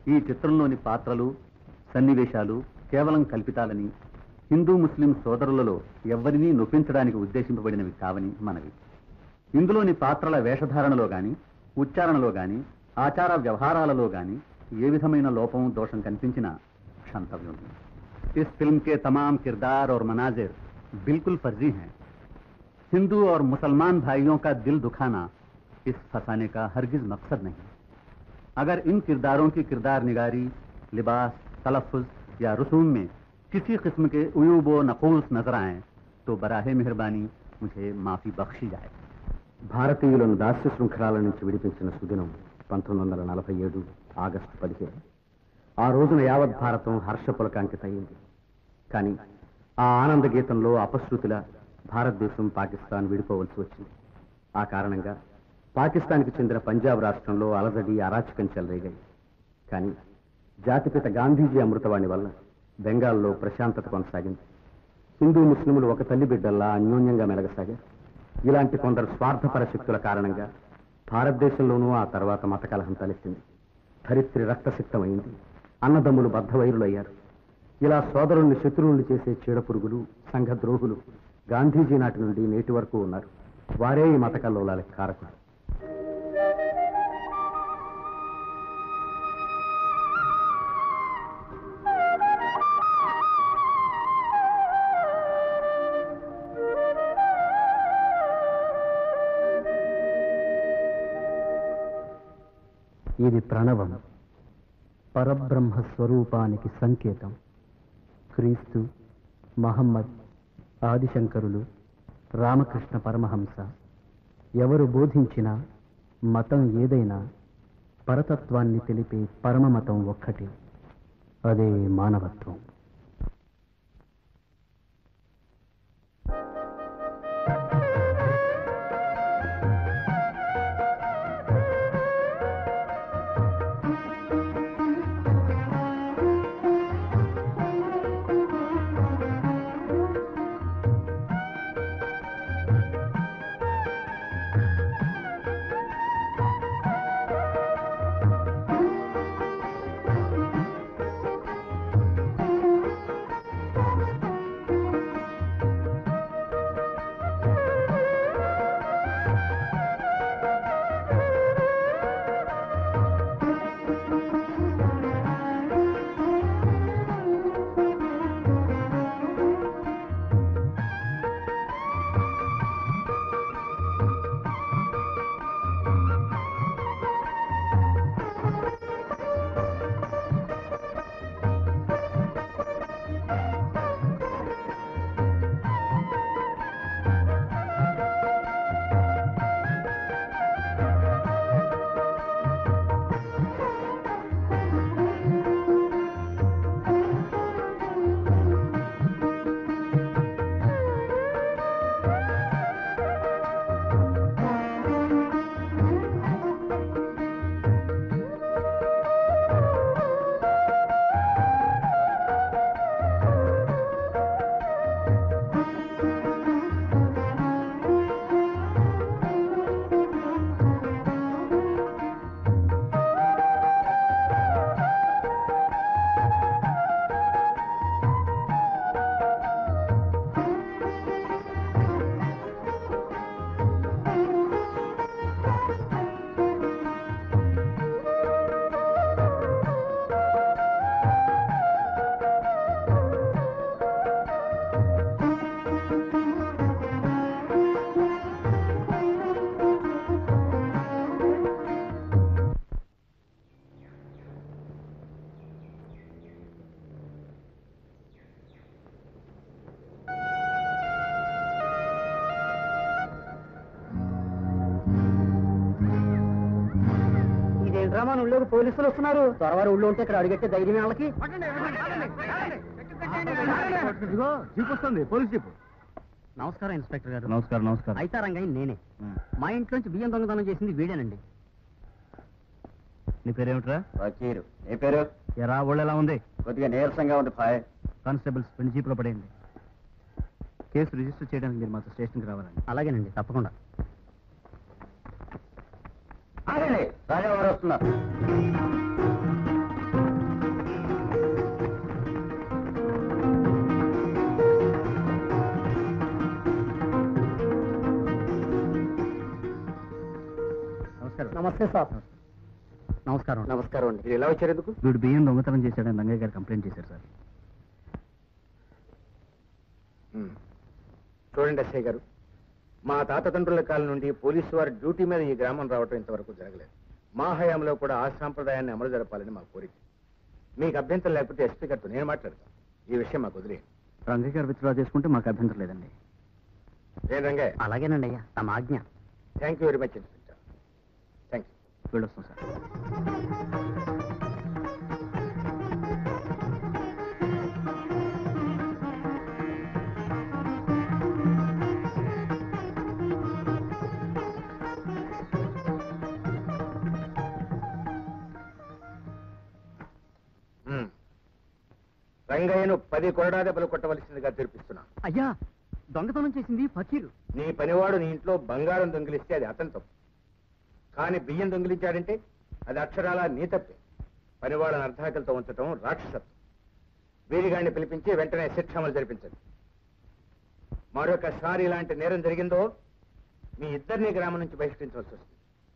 ఈ చిత్రంలోని పాత్రలు సన్నివేశాలు కేవలం కల్పితాలని హిందూ ముస్లిం సోదరులలో ఎవ్వరినీ నొప్పించడానికి ఉద్దేశింపబడినవి కావని మనవి ఇందులోని పాత్రల వేషధారణలో గాని ఉచ్చారణలో గాని ఆచార వ్యవహారాలలో గాని ఏ విధమైన లోపం దోషం కనిపించినా क्षंतव्य नहीं इस फिल्म के तमाम किरदार और मनाजिर बिल्कुल फर्जी हैं हिंदू और मुसलमान भाइयों का दिल दुखाना इस फंसाने का हरगिज मकसद नहीं अगर इन किरदारों की किरदार निगारी लिबास तलफ़ुज या रसूम में किसी किस्म के उयूब व नकूस नजर आए तो बराह मेहरबानी मुझे माफी बख्शी जाए భారతీయులను దాస్య శృంఖలాల నుంచి విడిపించిన సుదినం పంతొమ్మిది వందల నలభై ఏడు ఆగస్టు పదిహేను ఆ రోజున యావత్ భారతం హర్షపులకాంకితయింది కానీ ఆ ఆనంద గీతంలో అపశృతిలా భారతదేశం పాకిస్తాన్ విడిపోవలసి వచ్చింది ఆ కారణంగా పాకిస్తాన్కి చెందిన పంజాబ్ రాష్ట్రంలో అలజడి అరాచకం చెలరేగాయి కానీ జాతిపిత గాంధీజీ అమృతవాణి వల్ల బెంగాల్లో ప్రశాంతత కొనసాగింది హిందూ ముస్లింలు ఒక తల్లి బిడ్డల్లా అన్యోన్యంగా మెలగసాగారు ఇలాంటి కొందరు స్వార్థపర శక్తుల కారణంగా భారతదేశంలోనూ ఆ తర్వాత మత కలహం తలెత్తింది ధరిత్రి రక్తసిక్తమైంది అన్నదమ్ములు బద్ధవైరులయ్యారు ఇలా సోదరుల్ని శత్రువుల్ని చేసే చీడపురుగులు సంఘద్రోహులు గాంధీజీ నాటి నుండి నేటి వరకు ఉన్నారు వారే ఈ మత కల్లోలాలకు కారకులు ఇది ప్రణవం పరబ్రహ్మ స్వరూపానికి సంకేతం క్రీస్తు మహమ్మద్ ఆదిశంకరులు రామకృష్ణ పరమహంస ఎవరు బోధించిన మతం ఏదైనా పరతత్వాన్ని తెలిపే పరమ మతం ఒక్కటి అదే మానవత్వం ఇదేంట్రా మన ఊళ్ళోకి పోలీసులు వస్తున్నారు త్వరవారు ఊళ్ళో ఉంటే ఇక్కడ అడిగట్టే ధైర్యం వాళ్ళకి జీప్ వస్తుంది పోలీస్ జీప్ నమస్కారం ఇన్స్పెక్టర్ గారు నమస్కారం నమస్కారం అయితే రంగయ్య నేనే మా ఇంట్లోంచి బియ్యం దొంగతనం చేసింది వీడేనండి నీ పేరేమిట్రా వకీరు ఏ పేరు ఎరా ఊళ్ళో ఎలా ఉంది కొద్దిగా నీరసంగా ఉంది ఫాయ్ కానిస్టేబుల్స్ రెండు జీపులో పడేయండి కేసు రిజిస్టర్ చేయడానికి మీరు మాతో స్టేషన్కి రావాలండి అలాగేనండి తప్పకుండా రాజా వారు వస్తున్నారు నమస్తే సార్ నమస్కారం నమస్కారం అండి మీరు ఎలా వచ్చారు ఎందుకు వీడు బియ్యం దొంగతనం చేశాడని రంగయ్య గారు కంప్లైంట్ చేశారు సార్ మ్మ్. చూడండి ఎస్ఐ గారు మా తాత తండ్రుల కాలం నుండి పోలీసు వారి డ్యూటీ మీద ఈ గ్రామం రావటం ఇంతవరకు జరగలేదు మా హయాంలో కూడా ఆ సాంప్రదాయాన్ని అమలు జరపాలని మా కోరిక మీకు అభ్యంతరం లేకపోతే ఎస్పీ గారితో నేను మాట్లాడతాను ఈ విషయం మాకు వదిలేయండి రంగయ్య గారు విత్డ్రా చేసుకుంటే మాకు అభ్యంతరం లేదండి ఏం రంగయ్య అలాగేనండి అయ్యా తమ ఆజ్ఞ thank you very much inspector thank you వెళ్ళొస్తాం సార్ మ్మ్. రంగయ్యను పది కొరడా దెబ్బలు కొట్టవలసిందిగా తీర్పిస్తున్నాను అయ్యా దొంగతనం చేసింది ఫకీరు నీ పనివాడు నీ ఇంట్లో బంగారం దొంగిలిస్తే అది అతని తప్పు కానీ బియ్యం దొంగిలించాడంటే అది అక్షరాల నీ తప్పే పనివాళ్ళని అర్ధాకలతో ఉంచటం రాక్షసత్వం వీరిగాడిని పిలిపించి వెంటనే శిక్షామలు జరిపించండి మరొకసారి ఇలాంటి నేరం జరిగిందో మీ ఇద్దరిని గ్రామం నుంచి బహిష్కరించవలసి వస్తుంది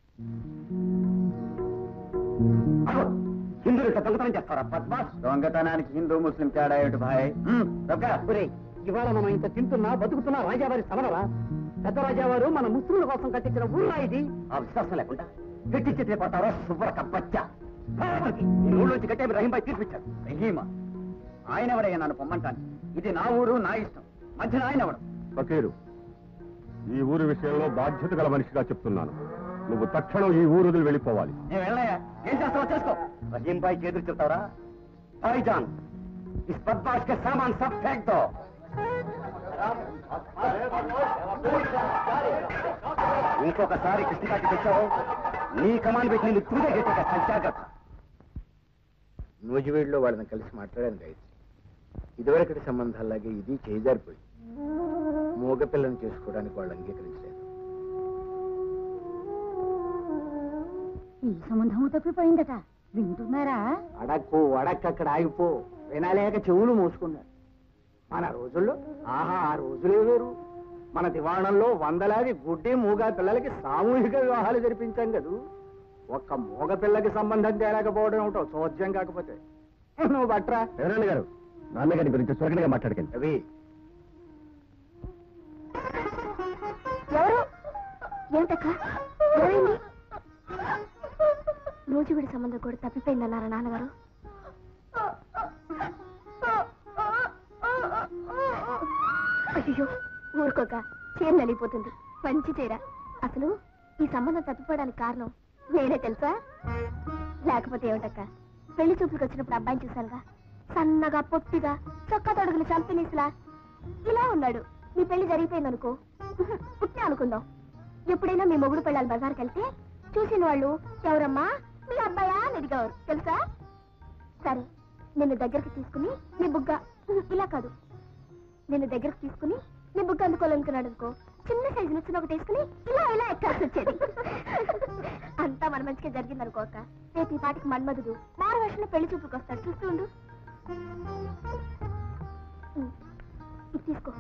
హిందువులు దొంగతనం చేస్తారా పద్మాస్ దొంగతనానికి హిందూ ముస్లిం తేడా ఏమిటి భాయ్ ఇవాళ మనం ఇంత తింటున్నా బతుకుతున్నా రాజావారి సమరరా పెద్ద రాజావారు మన ముస్లింల కోసం కట్టించిన ఊళ్ళ ఇది ఆ విశ్వాసం లేకుండా పెట్టించి తిరిగిపోతారో శుభ్ర కప్పచ్చ ఈ ఊళ్ళోంచి కట్టే రహీంబాయి తీర్పిచ్చాడు రహీమా ఆయన ఎవరయ్యా నన్ను పొమ్మంటాను ఇది నా ఊరు నా ఇష్టం మధ్యన ఆయన ఎవడు ఫకీరు ఈ ఊరి విషయంలో బాధ్యత గల మనిషిగా చెప్తున్నాను నువ్వు తక్షణం ఈ ఊరు వదిలి వెళ్ళిపోవాలి నేను వెళ్ళాయా ఏం చేస్తావో చేసుకో రహీంబాయి చేతులు చెప్తావరా భాయిజాన్ ఇస్ బద్మాష్ కే సామాన్ సబ్ ఫేక్ దో ఇంకొకసారి కృష్ణకాకి తెచ్చావు నీ కమాండ్ పెట్టి నిన్ను తూగే గట్టిగా జాగ్రత్త నూజివీడులో వాళ్ళని కలిసి మాట్లాడాను గాయత్రి ఇదివరకటి సంబంధాల్లాగే ఇది చేజారిపోయి మూగ పిల్లని చేసుకోవడానికి వాళ్ళు అంగీకరించలేదు ఈ సంబంధము తప్పిపోయిందట వింటున్నారా అడక్కు అడక్క అక్కడ ఆగిపో వినలేక చెవులు మూసుకున్నారు మన రోజుల్లో ఆహా ఆ రోజులే వేరు మన దివాణంలో వందలాది గుడ్డి మూగా పిల్లలకి సామూహిక వివాహాలు జరిపించాం కదూ ఒక్క మూగ పిల్లకి సంబంధం తేలేకపోవడం ఏమిటో చోద్యం కాకపోతే నువ్వు బట్రా ఎవరన్న గారు నాన్నగారి గురించి సురకటిగా మాట్లాడకండి రవి ఎవరు ఏమిటక్క ఏమైంది రోజు విడి సంబంధం కూడా తప్పిపోయిందన్నారా నాన్నగారు అయ్యో ఊరుకోక చీర నలిగిపోతుంది మంచి చీర అసలు ఈ సంబంధం తప్పిపోవడానికి కారణం నేనే తెలుసా లేకపోతే ఏమిటక్క పెళ్లి చూపులకు వచ్చినప్పుడు అబ్బాయిని చూశానుగా సన్నగా పొట్టిగా చొక్కా తొడుగులు చంపినీసులా ఇలా ఉన్నాడు మీ పెళ్లి జరిగిపోయిందనుకో పుట్టిన అనుకుందాం ఎప్పుడైనా మీ మొగుడు పెళ్ళాలి బజార్కి వెళ్తే చూసిన వాళ్ళు ఎవరమ్మా మీ అబ్బాయా అని అడిగేవారు తెలుసా సరే నిన్ను దగ్గరికి తీసుకుని నీ బుగ్గ ఇలా కాదు నిన్ను దగ్గరికి తీసుకుని నీ బుగ్గ అందుకోవాలనుకున్నాడు అనుకో చిన్న సైజు నుంచి ఒకటి వేసుకుని ఇలా ఇలా ఎక్కాల్సి వచ్చేది అంతా మన మంచిగా జరిగింది అనుకోక రేపు ఈ పాటికి మన్మధుడు మారు వర్షంలో పెళ్లి చూపులకు వస్తాడు చూస్తూ ఉండు ఉమ్, ఇది తీసుకో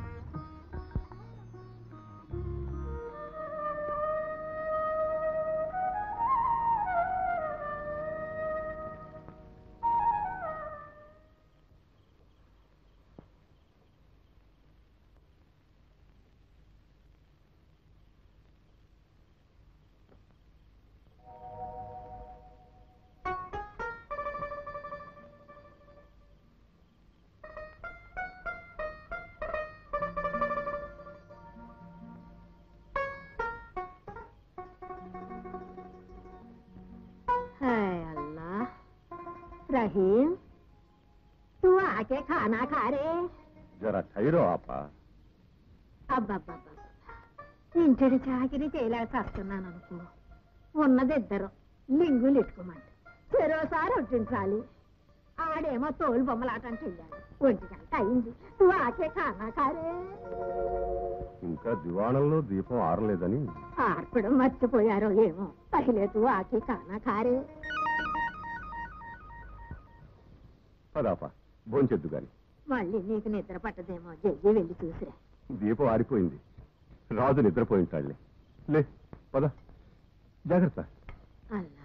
हाय अल्लाह रहीम तू आके खाना खा रे జరా ఖైరో ఆపా అబ్బబ్బబ్బబ్బ ఇంటిడి చాకిరి చేయలేక చస్తున్నాను అనుకో ఉన్నది ఇద్దరు లింగులు ఇట్టుకోమంట చెరోసారి వడ్డించాలి ఆడేమో తోలు బొమ్మలాటంటే వెళ్ళాడు ఒంటి గంట అయింది నువ్వు ఆకే ఖానా ఖారే ఇంకా దివాణంలో దీపం ఆరలేదని ఆర్పడం మర్చిపోయారో ఏమో పహిలే తూ ఆకే ఖానా ఖారే పదాపా భోంచెద్దు గాని మళ్ళీ నీకు నిద్ర పట్టదేమో జల్దీ వెళ్ళి చూసిరా దీపం ఆరిపోయింది రాజు నిద్రపోయి ఉంటాడులే లే పద జాగ్రత్త అల్లా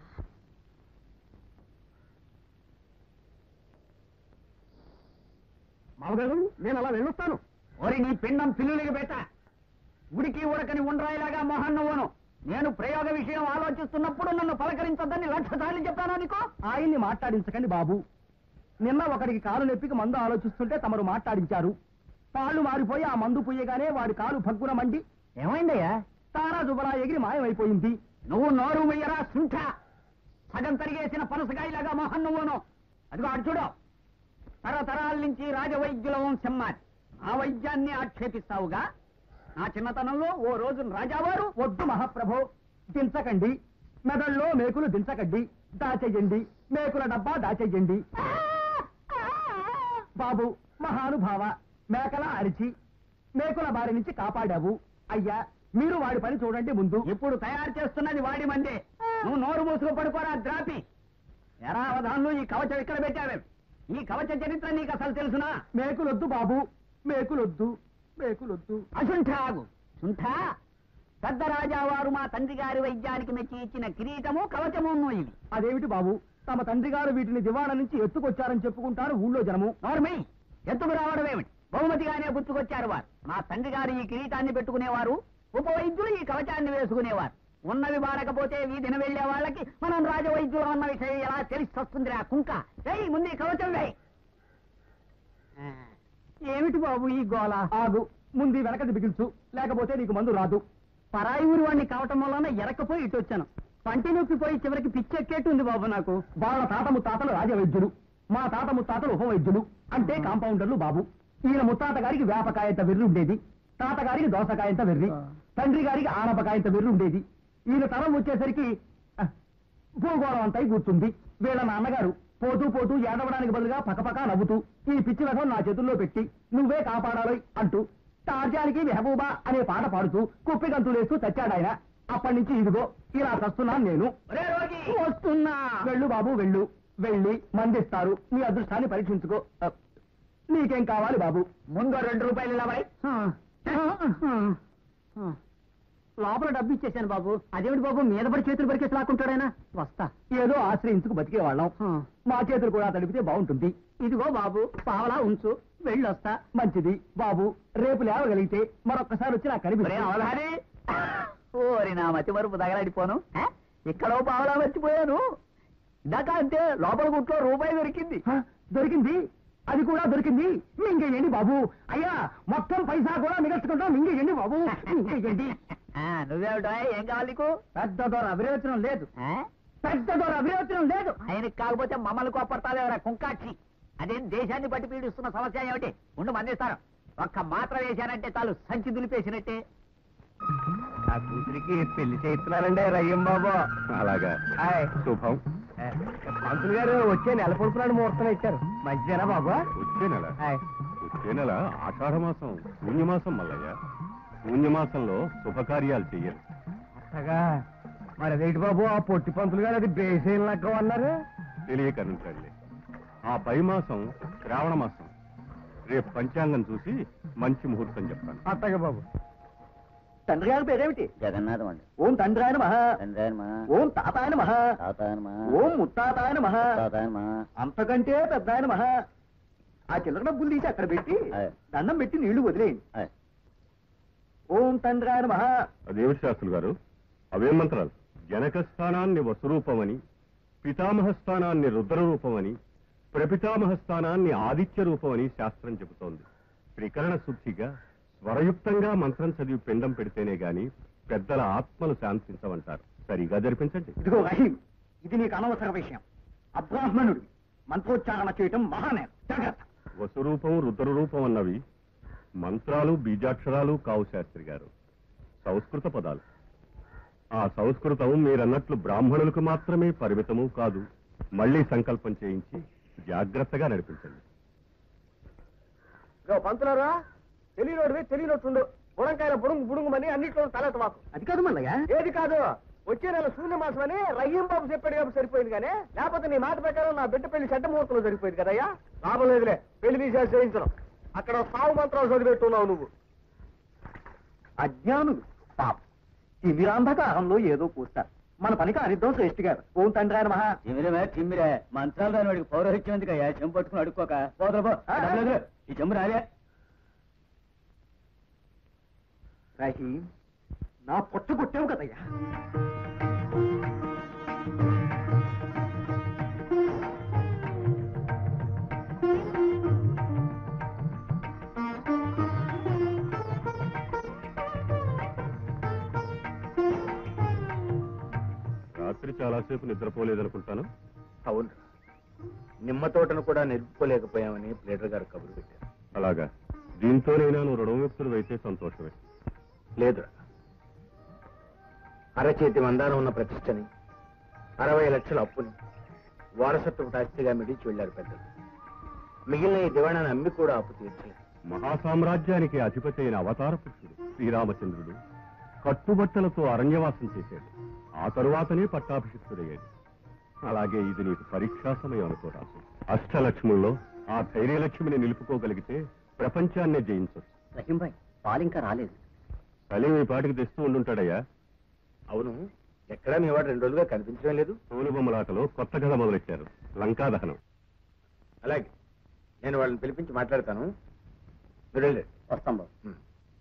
మామగారు నేను అలా వెళ్ళొస్తాను ఓరి నీ పిండం పిల్లులకి బేట ఉడికి ఉడకని ఉండ్రాయిలాగా మొహన్ నువ్వును నేను ప్రయోగ విషయం ఆలోచిస్తున్నప్పుడు నన్ను పలకరించొద్దని లక్ష సార్లు చెప్పాను నీకు ఆయన్ని మాట్లాడించకండి బాబు నిన్న ఒకడికి కాలు నొప్పికి మందు ఆలోచిస్తుంటే తమరు మాట్లాడించారు కాళ్ళు మారిపోయి ఆ మందు పుయ్యగానే వాడి కాలు భగ్గున మండి ఏమైందయ్యా తారా జుబలా ఎగిరి మాయమైపోయింది నువ్వు నోరు వెయ్యరా సుంఠ సగం తరిగేసిన పనసకాయలాగా మొహన్ నువ్వును అదిగో అటు చూడు తరతరాల నుంచి రాజవైద్యుల వంశం మాది ఆ వైద్యాన్ని ఆక్షేపిస్తావుగా నా చిన్నతనంలో ఓ రోజు రాజావారు వద్దు మహాప్రభు దించకండి మెదళ్ళలో మేకులు దించకండి దాచేయండి మేకుల డబ్బా దాచేయండి బాబు మహానుభావ మేకల అరిచి మేకుల బారి నుంచి కాపాడావు అయ్యా మీరు వాడి పని చూడండి ముందు ఇప్పుడు తయారు చేస్తున్నది వాడి మందే నువ్వు నోరు మూసుకు పడుకోరా ద్రాపి ఎరా అవధాన్లు ఈ కవచం ఇక్కడ పెట్టావే ఈ కవచ చరిత్ర నీకు అసలు తెలుసునా మేకులొద్దు బాబు మేకులొద్దు మేకులొద్దు అసుంఠాగు సుంఠ పెద్ద రాజావారు మా తండ్రి గారి వైద్యానికి మెచ్చి ఇచ్చిన కిరీటము కవచము ఇవి అదేమిటి బాబు తమ తండ్రి గారు వీటిని దివాణ నుంచి ఎత్తుకొచ్చారని చెప్పుకుంటారు ఊళ్ళో జనము నార్మై ఎత్తుకు రావడమేమిటి బహుమతిగానే గుర్తుకొచ్చారు వారు మా తండ్రి గారు ఈ కిరీటాన్ని పెట్టుకునేవారు ఉపవైద్యులు ఈ కవచాన్ని వేసుకునేవారు ఉన్నవి వాడకపోతే వీధిన వెళ్లే వాళ్ళకి మనం రాజవైద్యులు అన్న విషయం ఎలా తెలిసి వస్తుంది రా కుంక వేయి ముందు ఈ కవచం వేయి ఏమిటి బాబు ఈ గోల ఆగు ముందు ఈ వెనకది బిగించు లేకపోతే నీకు మందు రాదు పరాయి ఊరి వాడిని కావటం వలన ఎరకపోయి ఇటు వచ్చాను పంటి నొప్పి పోయి చివరికి పిచ్చెక్కేట్టుంది బాబు నాకు వాళ్ళ తాత ముత్తాతలు రాజవైద్యులు మా తాత ముత్తాతలు ఉపవైద్యులు అంటే కాంపౌండర్లు బాబు ఈయన ముత్తాత గారికి వేపకాయంత వెర్రి ఉండేది తాతగారికి దోసకాయంత వెర్రి తండ్రి గారికి ఆనపకాయంత వెర్రి ఉండేది ఈయన తరం వచ్చేసరికి ఆ, భూగోళం అంతా కూర్చుంది వీళ్ళ నాన్నగారు పోతూ పోతూ ఏడవడానికి బదులుగా పకపక నవ్వుతూ ఈ పిచ్చి రథం నా చేతుల్లో పెట్టి నువ్వే కాపాడాలి అంటూ తార్జానికి మెహబూబా అనే పాట పాడుతూ కుప్పి గంతులేస్తూ చచ్చాడాయన అప్పటి నుంచి ఇదిగో ఇలా చస్తున్నాను నేను వస్తున్నా వెళ్ళు బాబు వెళ్ళు వెళ్ళి మందిస్తారు నీ అదృష్టాన్ని పరీక్షించుకో ఆ, నీకేం కావాలి బాబు ముందు రెండు రూపాయలు ఇలా బాయ్ లోపల డబ్బు ఇచ్చేశాను బాబు అదేమిటి బాబు మీద పడి చేతులు పరికేసి లాక్కుంటాడైనా వస్తా ఏదో ఆశ్రయించుకు బతికే వాళ్ళం మా చేతులు కూడా తడిపితే బాగుంటుంది ఇదిగో బాబు పావలా ఉంచు వెళ్ళొస్తా మంచిది బాబు రేపు లేవగలిగితే మరొక్కసారి వచ్చి నాకు కనిపిస్తుంది ఓరి నా మతి మరుపు తగలాడిపోను ఇక్కడో పావలా మర్చిపోయాను ఇందాక అంటే లోపల గుట్లో రూపాయి దొరికింది దొరికింది అది కూడా దొరికింది మింగేయండి బాబు అయ్యా మొత్తం పైసా కూడా మిగల్చుకుంటాం మింగేయండి బాబు మింగేయండి నువ్వేమిటా ఏం కావాలి నీకు పెద్ద దొర అభిరోచనం లేదు పెద్ద దొర అభిరోచనం లేదు ఆయనకి కాకపోతే మమ్మల్ని కోపడతావేవరా కుంకాక్షి అదేం దేశాన్ని బట్టి పీడిస్తున్న సమస్య ఏమిటి ఉండు మందిస్తాను ఒక్క మాత్ర వేశానంటే చాలు సంచి దులిపేసినట్టే నా కూతురికి పెళ్లి చేస్తున్నానండి రయ్యం బాబు అలాగా హాయ్ శుభం పంతులు గారు వచ్చే నెల పొడుపునాడు ముహూర్తం ఇచ్చారు మంచిదేనా బాబు వచ్చే నెల హాయ్ వచ్చే నెల ఆషాఢ మాసం శూన్యమాసం మల్లయ్య శూన్యమాసంలో శుభకార్యాలు చెయ్యరు అట్టగా మరి అదేంటి బాబు ఆ పొట్టి పంతులు గారు అది బేసేం లెక్క అన్నారు తెలియకనుంచండి ఆ పై మాసం శ్రావణ మాసం రేపు పంచాంగం చూసి మంచి ముహూర్తం చెప్తాను అట్టగా బాబు తండ్రి గారి పేరేమిటి జగన్నాథం అండి ఓం తండ్రి ఆయన మహా తండ్రి ఓం తాత ఆయన మహా తాత ఓం ముత్తాత ఆయన మహా తాత అంతకంటే పెద్ద ఆయన మహా ఆ చిల్లర డబ్బులు తీసి అక్కడ పెట్టి ఆయ్. దండం పెట్టి నీళ్లు వదిలేయండి ఓం తండ్రి ఆయన మహా అదేమిటి శాస్త్రులు గారు అవేం మంత్రాలు జనక స్థానాన్ని వసురూపమని పితామహ స్థానాన్ని రుద్ర రూపమని ప్రపితామహ స్థానాన్ని ఆదిత్య రూపమని శాస్త్రం చెబుతోంది త్రికరణ శుద్ధిగా స్వరయుక్తంగా మంత్రం చదివి పిండం పెడితేనే గాని పెద్దల ఆత్మలు శాంతించమంటారు సరిగా జరిపించండి ఇదిగో రహీం ఇది నీకు అనవసర విషయం అబ్రాహ్మణుడు మంత్రోచ్చారణ చేయటం మహానేరం జాగ్రత్త వసురూపం రుద్రరూపం అన్నవి మంత్రాలు బీజాక్షరాలు కావు శాస్త్రి గారు సంస్కృత పదాలు ఆ సంస్కృతం మీరన్నట్లు బ్రాహ్మణులకు మాత్రమే పరిమితము కాదు మళ్ళీ సంకల్పం చేయించి జాగ్రత్తగా నడిపించండి పంతులారా తెలియనోడివి తెలియనట్టుండు బుడంకాయల బుడుంగు బుడుంగుమని అన్నిట్లో తలెత్త మాకు అది కాదు మల్లయ్య ఏది కాదు వచ్చే నెల శూన్య మాసం అని రయ్యం బాబు చెప్పాడు కాబట్టి సరిపోయింది కానీ లేకపోతే నీ మాట ప్రకారం నా బిడ్డ పెళ్లి చెడ్డ ముహూర్తంలో సరిపోయింది కదయ్యా లాభం లేదులే పెళ్లి తీసేసి చేయించడం అక్కడ సాగు మంత్రాలు చదివెట్టున్నావు నువ్వు అజ్ఞానులు పాప తిమిరాంధకారంలో ఏదో కూస్తారు మన పనికి అనిద్దాం శ్రేష్ఠి గారు ఓం తండ్రి ఆయన మహా తిమిరమే తిమ్మిరే మంత్రాలు రాని వాడికి పౌరోహిత్యం ఎందుకయ్యా చెంపు పట్టుకుని అడుక్కోక పోదరు పో ఆ, డబ్బులు ఎదురు. ఈ చెంబు రాలే రాహి నా పొట్ట కొట్టావు కదయ్యా రాత్రి చాలాసేపు నిద్రపోలేదనుకుంటాను అవును నిమ్మ తోటను కూడా నిలుపుకోలేకపోయామని ప్లేటర్ గారు కబురు పెట్టారు అలాగా దీంతోనైనా నువ్వు రుణముక్తుడు అయితే సంతోషమే లేదురా అరచేతి మందానం ఉన్న ప్రతిష్టని అరవై లక్షల అప్పుని వారసత్వపు తాస్తిగా మిడిచి వెళ్లారు పెద్దలు మిగిలిన ఈ దివాణాన్ని అమ్మి కూడా అప్పు తీర్చలేదు మహాసామ్రాజ్యానికి అధిపతి అయిన అవతార పురుషుడు శ్రీరామచంద్రుడు కట్టుబట్టలతో అరణ్యవాసం చేశాడు ఆ తరువాతనే పట్టాభిషిక్తుడయ్యాడు అలాగే ఇది నీకు పరీక్షా సమయం అనుకోరాదు అష్టలక్ష్ముల్లో ఆ ధైర్యలక్ష్మిని నిలుపుకోగలిగితే ప్రపంచాన్నే జయించవచ్చు రహీంబాయ్ పాలు ఇంకా రాలేదు సలీం ఈ పాటికి తెస్తూ ఉండుంటాడయ్యా అవును ఎక్కడా మీ వాడు రెండు రోజులుగా కనిపించడం లేదు తోలుబొమ్మలాటలో కొత్త కథ మొదలెట్టారు లంకా దహనం అలాగే నేను వాళ్ళని పిలిపించి మాట్లాడతాను మీరు వెళ్ళండి. వస్తాం బాబు ఉం.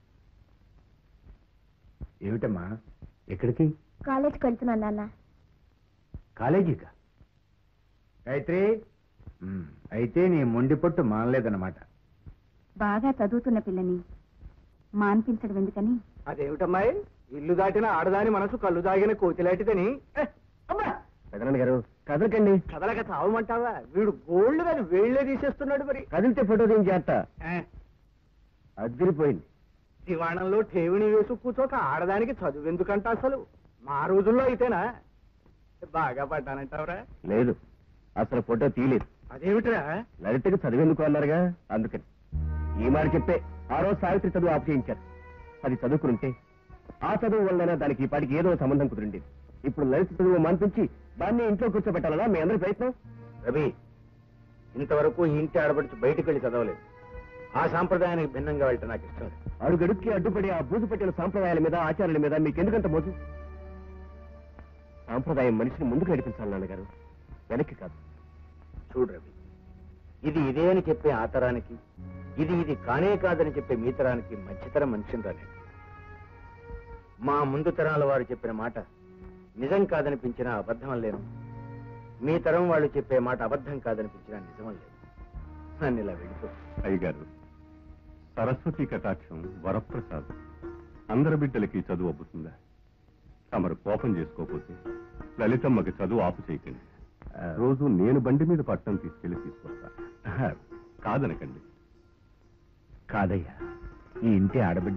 ఏమిటమ్మా ఎక్కడికి కాలేజ్కి వెళ్తున్నాను నాన్న కాలేజీకా గాయత్రి ఉం, అయితే నీ మొండి పొట్టు మానలేదన్నమాట బాగా చదువుతున్న పిల్లని మాన్పించడం ఎందుకని అదేమిటమ్మాయి ఇల్లు దాటిన ఆడదాని మనసు కళ్ళు దాగిన కోతిలాంటిదని ఏ, అమ్మా పెదనాన్న గారు కదలకండి కదలక చావమంటావా వీడు గోల్డ్ కానీ వేళ్లే తీసేస్తున్నాడు మరి కదిలితే ఫోటో తీసి చేస్తా ఏ, అదిరిపోయింది దివాణంలో ఠేవిని వేసు కూర్చోక ఆడదానికి చదువు ఎందుకంట అసలు మా రోజుల్లో అయితేనా బాగా పడ్డానంటావురా లేదు అసలు ఫోటో తీయలేదు అదేమిట్రా లలితకి చదివేందుకు అన్నారుగా అందుకని ఈ మాట చెప్పే ఆ రోజు సావిత్రి చదువు ఆపు చేయించారు అది చదువుకుంటే ఆ చదువు వల్లైనా దానికి ఈ పాటికి ఏదో సంబంధం కుదిరిండేది ఇప్పుడు లలిత చదువు మాన్పించి దాన్ని ఇంట్లో కూర్చోబెట్టాలనా మీ అందరి ప్రయత్నం రవి ఇంతవరకు ఈ ఇంటి ఆడబడిచి బయటికి వెళ్ళి చదవలేదు ఆ సాంప్రదాయానికి భిన్నంగా వెళ్ళటం నాకు ఇష్టం లేదు అడుగడుక్కి అడ్డుపడి ఆ బూజు పట్టిన సాంప్రదాయాల మీద ఆచారాల మీద మీకెందుకంత మోజు సాంప్రదాయం మనిషిని ముందుకు నడిపించాలి నాన్నగారు వెనక్కి కాదు చూడు రవి ఇది ఇదే అని చెప్పే ఆ తరానికి ఇది ఇది కానే కాదని చెప్పే మీ తరానికి మధ్యతరం మనిషిని రాలేదు మా ముందు తరాల వారు చెప్పిన మాట నిజం కాదనిపించినా అబద్ధం లేను మీ తరం వాళ్ళు చెప్పే మాట అబద్ధం కాదనిపించినా నిజం లేదు నన్ను ఇలా వెళ్ళిపో అయ్యగారు సరస్వతి కటాక్షం వరప్రసాదం అందరి బిడ్డలకి చదువు అబ్బుతుందా తమరు కోపం చేసుకోకపోతే లలితమ్మకి చదువు ఆపు చేయకండి రోజు నేను బండి మీద పట్టణం తీసుకెళ్లి తీసుకొస్తా కాదనకండి కాదయ్యా ఈ ఇంటి ఆడబిడ్డ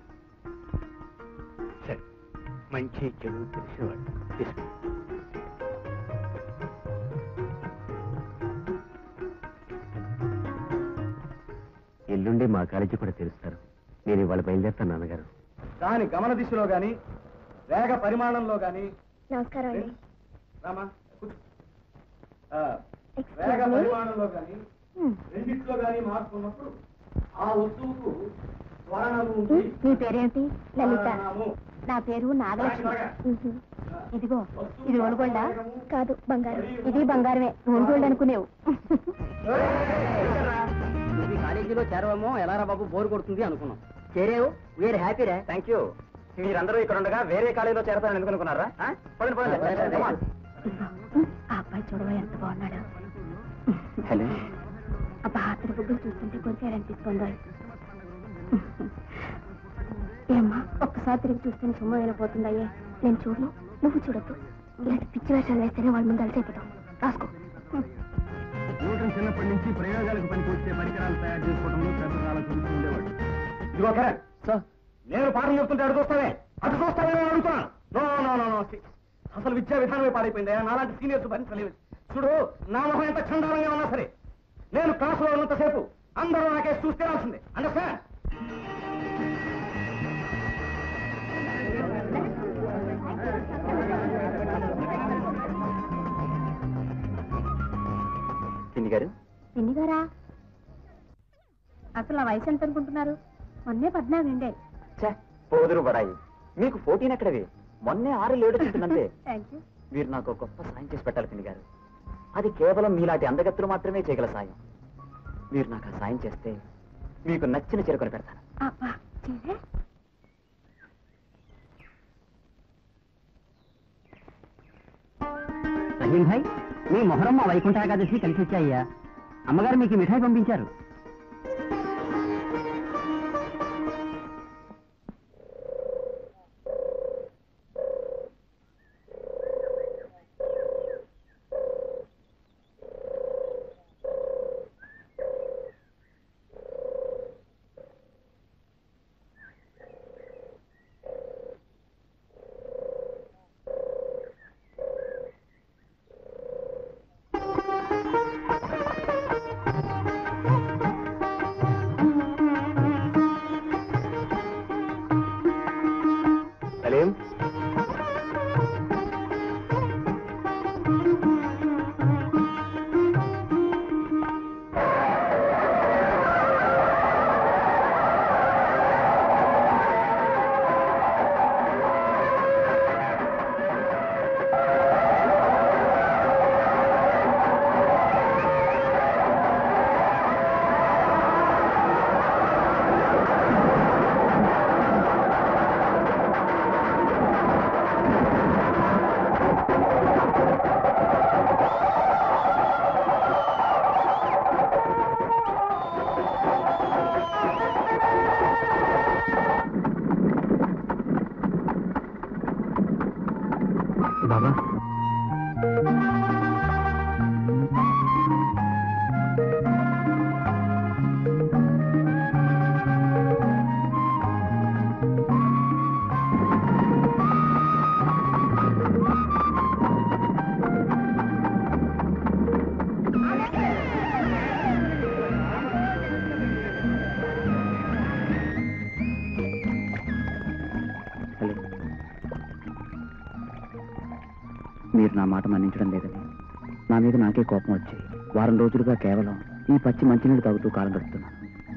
సరే మంచి చెడు తెలిసినవాడు తీసుకో ఎల్లుండి మా కాలేజీ కూడా తెరుస్తారు నేను ఇవాళ బయలుదేరుతాను నాన్నగారు దాని గమన దిశలో గాని వేగ పరిమాణంలో గాని నమస్కారం అండి రామా కూర్చో. ఆ, Excuse వేగ me? పరిమాణంలో గాని హ్మ్. రెండిట్లో గాని మార్పు ఉన్నప్పుడు ఆ వస్తువుకు త్వరణము ఉంది మీ పేరేంటి లలిత త్వరణము. నా పేరు నాగలక్ష్మి బాగా. మ్మ్. ఇదిగో ఇది రోల్ గోల్డా కాదు బంగారం ఇది బంగారమే రోల్ గోల్డ్ అనుకునేవు ఇది కాలేజీలో చేరవేమో ఎలారా బాబు బోర్ కొడుతుంది అనుకున్నాం చేరేవు వీఆర్ హ్యాపీ రే థ్యాంక్ యూ మీరందరూ ఇక్కడ ఉండగా వేరే కాలేజీలో చేరతారని ఎందుకు అనుకున్నారా ఆ? పదండి, పదండి. Come on. ఆ అబ్బాయి చూడవా ఎంత బాగున్నాడు హలో అబ్బా అతని బుగ్గలు చూస్తుంటే కొరికారనిపిస్తుందో ఏమ్మా ఒక్కసారి తిరిగి చూస్తే సొమ్ము అయిపోతుందయ్యే నేను చూడను నువ్వు చూడొద్దు ఇలాంటి పిచ్చి వేషాలు వేస్తేనే వాళ్ళ ముందు అలసైపోతాం రాసుకో న్యూటన్ చిన్నప్పటి నుంచి ప్రయోగాలకు పనికి వచ్చే పరికరాలు తయారు చేసుకోవడంలో పెద్ద కాలం చూస్తూ ఉండేవాడు ఇదిగో కరణ్ సార్ నేను పాఠం చెప్తుంటే అటు చూస్తావే అటు చూస్తావే అని అడుగుతున్నాను నో నో నో నో అసలు విద్యా విధానమే పాడైపోయింది నాలాంటి సీనియర్స్ భరించలేదు చూడు నా మొహం ఎంత చండాలంగా ఉన్నా సరే నేను క్లాసులో ఉన్నంతసేపు అందరూ నాకే చూస్తే రాల్సిందే అండర్స్టాండ్ చిన్ని గారు ఎన్నిగారా అసలు ఆ వయసు ఎంత అనుకుంటున్నారు మొన్నే పద్నాలుగు ఉండే పోదురు బడాయి మీకు ఫోర్టీన్ ఎక్కడవి మొన్నే ఆరు ఏడుస్తుందంతే థ్యాంక్ యూ మీరు నాకు ఒక గొప్ప సాయం చేసి పెట్టాలి పిన్ని గారు అది కేవలం మీలాంటి అందగత్తులు మాత్రమే చేయగల సాయం మీరు నాకు ఆ సాయం చేస్తే మీకు నచ్చిన చెరుకొని పెడతాను అబ్బా చీరే రహీం భాయ్ మీ మొహరం మా వైకుంఠ ఏకాదశి కలిసి వచ్చాయ్యా అమ్మగారు మీకు మిఠాయి పంపించారు సలీం బాబా సలీం మీరు నా మాట మన్నించడం లేదని నా మీద నాకే కోపం వచ్చి వారం రోజులుగా కేవలం ఈ పచ్చి మంచినీళ్ళు తాగుతూ కాలం గడుపుతున్నాను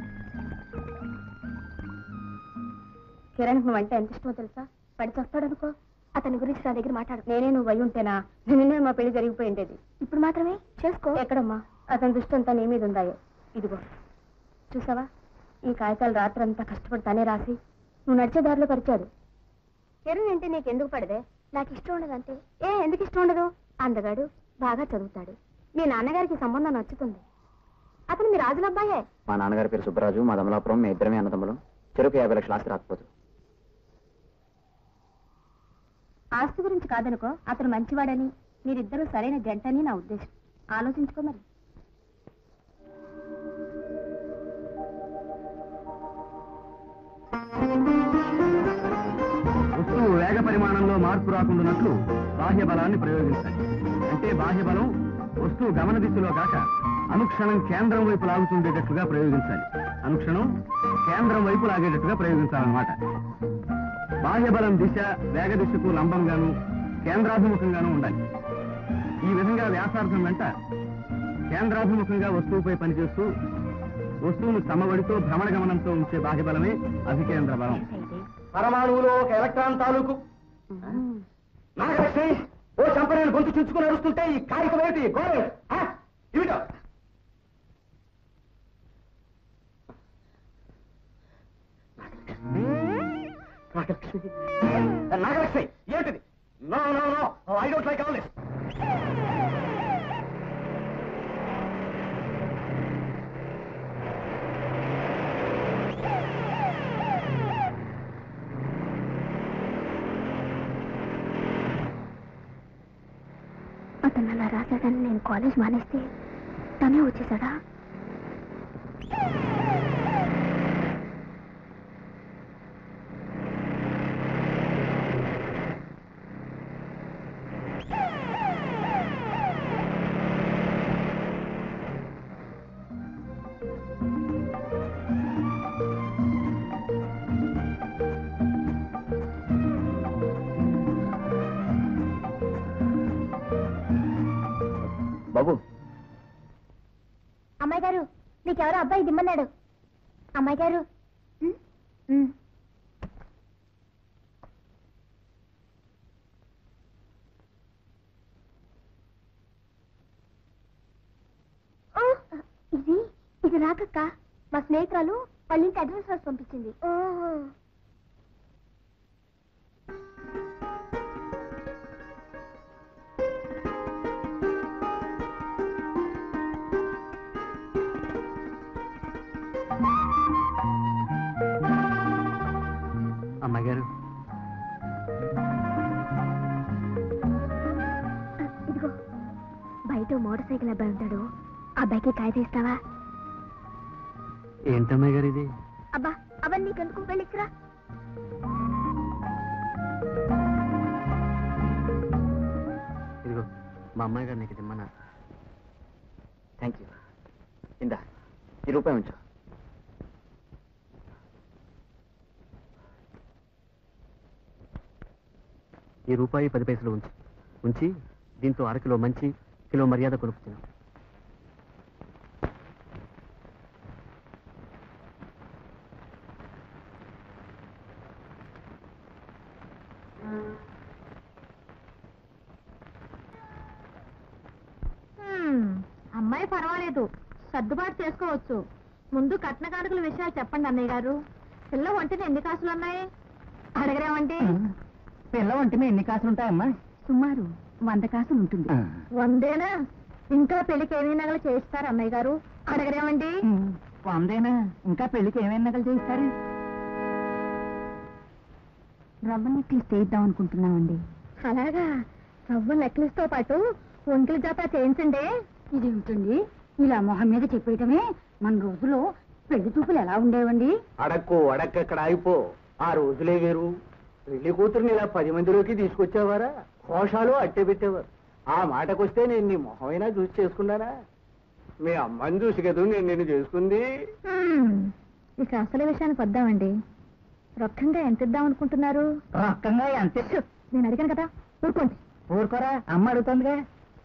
కిరణ్ నువ్వు అంటే ఎంత ఇష్టమో తెలుసా పడి చస్తాడనుకో అతని గురించి నా దగ్గర మాట్లాడు నేనే నువ్వు అయి ఉంటేనా నిన్నే మా పెళ్లి జరిగిపోయి ఉండేది ఇప్పుడు మాత్రమే చేసుకో ఎక్కడమ్మా అతని దృష్టి అంతా నీ మీద ఉందాయో ఇదిగో చూసావా ఈ కాగితాలు రాత్రంతా కష్టపడి తనే రాసి నువ్వు నడిచే దారిలో పరిచాడు కిరణ్ అంటే నీకు ఎందుకు పడదే నాకు ఇష్టం ఉండదు అంతే ఏ ఎందుకు ఇష్టం ఉండదు అందగాడు బాగా చదువుతాడు మీ నాన్నగారికి సంబంధం నచ్చుతుంది అతను మీ రాజుల అబ్బాయే మా నాన్నగారి పేరు సుబ్బరాజు మా దమలాపురం మీ ఇద్దరమే అన్నదమ్ములం చెరుకు యాభై లక్షల ఆస్తి రాకపోదు ఆస్తి గురించి కాదనుకో అతను మంచివాడని మీరిద్దరూ సరైన జంటని నా ఉద్దేశం ఆలోచించుకో మరి వస్తువు వేగ పరిమాణంలో మార్పు రాకుండానట్లు బాహ్య బలాన్ని ప్రయోగించాలి అంటే బాహ్య బలం వస్తువు గమన దిశలో కాక అనుక్షణం కేంద్రం వైపు లాగుతుండేటట్లుగా ప్రయోగించాలి అనుక్షణం కేంద్రం వైపు లాగేటట్టుగా ప్రయోగించాలన్నమాట బాహ్య బలం దిశ వేగ దిశకు లంబంగాను కేంద్రాభిముఖంగాను ఉండాలి ఈ విధంగా వ్యాసార్థం వెంట కేంద్రాభిముఖంగా వస్తువుపై పనిచేస్తూ వస్తువును సమవడితో భ్రమణ గమనంతో ఉంచే బాహ్య బలమే అధికేంద్ర బలం పరమాణువులో ఒక ఎలక్ట్రాన్ తాలూకు నాగలక్ష్మి ఓ చంపనేని గొంతు చుంచుకుని నడుస్తుంటే ఈ కాగితం ఏమిటి గోరే ఇవిటో నాగలక్ష్మి నాగలక్ష్మి ఏంటిది no no no I don't like all this అతను అలా రాశాడని నేను కాలేజ్ మానేస్తే తనే వచ్చేసాడా బాబు అమ్మాయి గారు నీకెవరో అబ్బాయి దిమ్మన్నాడు అమ్మాయి గారు ఉమ్, ఉమ్. అది రాకక్క మా స్నేహితురాలు వాళ్ళ ఇంటి అడ్రస్ రాసి పంపించింది ఓహో అమ్మాయి గారు ఇదిగో బయట ఓ మోటార్ సైకిల్ అబ్బాయి ఉంటాడు ఆ అబ్బాయికి కాయ తీస్తావా ఏంటమ్మాయి గారు ఇది అబ్బా అవన్నీ నీకెందుకు వెళ్ళిచ్చిరా ఇదిగో మా అమ్మాయి గారు నీకు ఇది ఇమ్మన్నా థ్యాంక్ యూ ఇందా ఈ రూపాయి ఉంచు ఈ రూపాయి పది పైసలు ఉంచి ఉంచి దీంతో అరకిలో మంచి కిలో మర్యాద కొనుక్కున్నాం అమ్మాయి పర్వాలేదు సర్దుబాటు చేసుకోవచ్చు ముందు కట్న కానుకల విషయాలు చెప్పండి అన్నయ్య గారు పిల్ల ఒంటిని ఎన్ని కాసులు ఉన్నాయి అడగరేమంటే పిల్ల ఒంటి మీద ఎన్ని కాసులు ఉంటాయమ్మా సుమారు వంద కాసులు ఉంటుంది వందేనా ఇంకా పెళ్లికి ఏమీ నగలు చేయిస్తారు అన్నయ్య గారు అడగరేమండి వందేనా ఇంకా పెళ్లికి ఏమైనా నగలు చేయిస్తారు రవ్వ నెక్లెస్ చేయిద్దాం అనుకుంటున్నామండి అలాగా రవ్వ నెక్లెస్ తో పాటు ఒంటిల జాత చేయించండి ఇది ఉంటుంది ఇలా మొహం మీద చెప్పేయటమే మన రోజులో పెళ్లి చూపులు ఎలా ఉండేవండి అడక్కు అడక్కక్కడ ఆగిపో ఆ రోజులే వేరు పెళ్లి కూతురుని ఇలా పది మందిలోకి తీసుకొచ్చేవారా కోశాలు అట్టే పెట్టేవారు ఆ మాటకొస్తే నేను నీ మొహమైనా చూసి చేసుకున్నానా మీ అమ్మని చూసి కదా నేను నిన్ను చేసుకుంది హ్మ్. ఇక అసలు విషయానికి వద్దామండి రొక్కంగా ఎంత ఇద్దాం అనుకుంటున్నారు రొక్కంగా అంతే నేను అడిగాను కదా ఊరుకోండి ఊరుకోరా అమ్మ అడుగుతుందిగా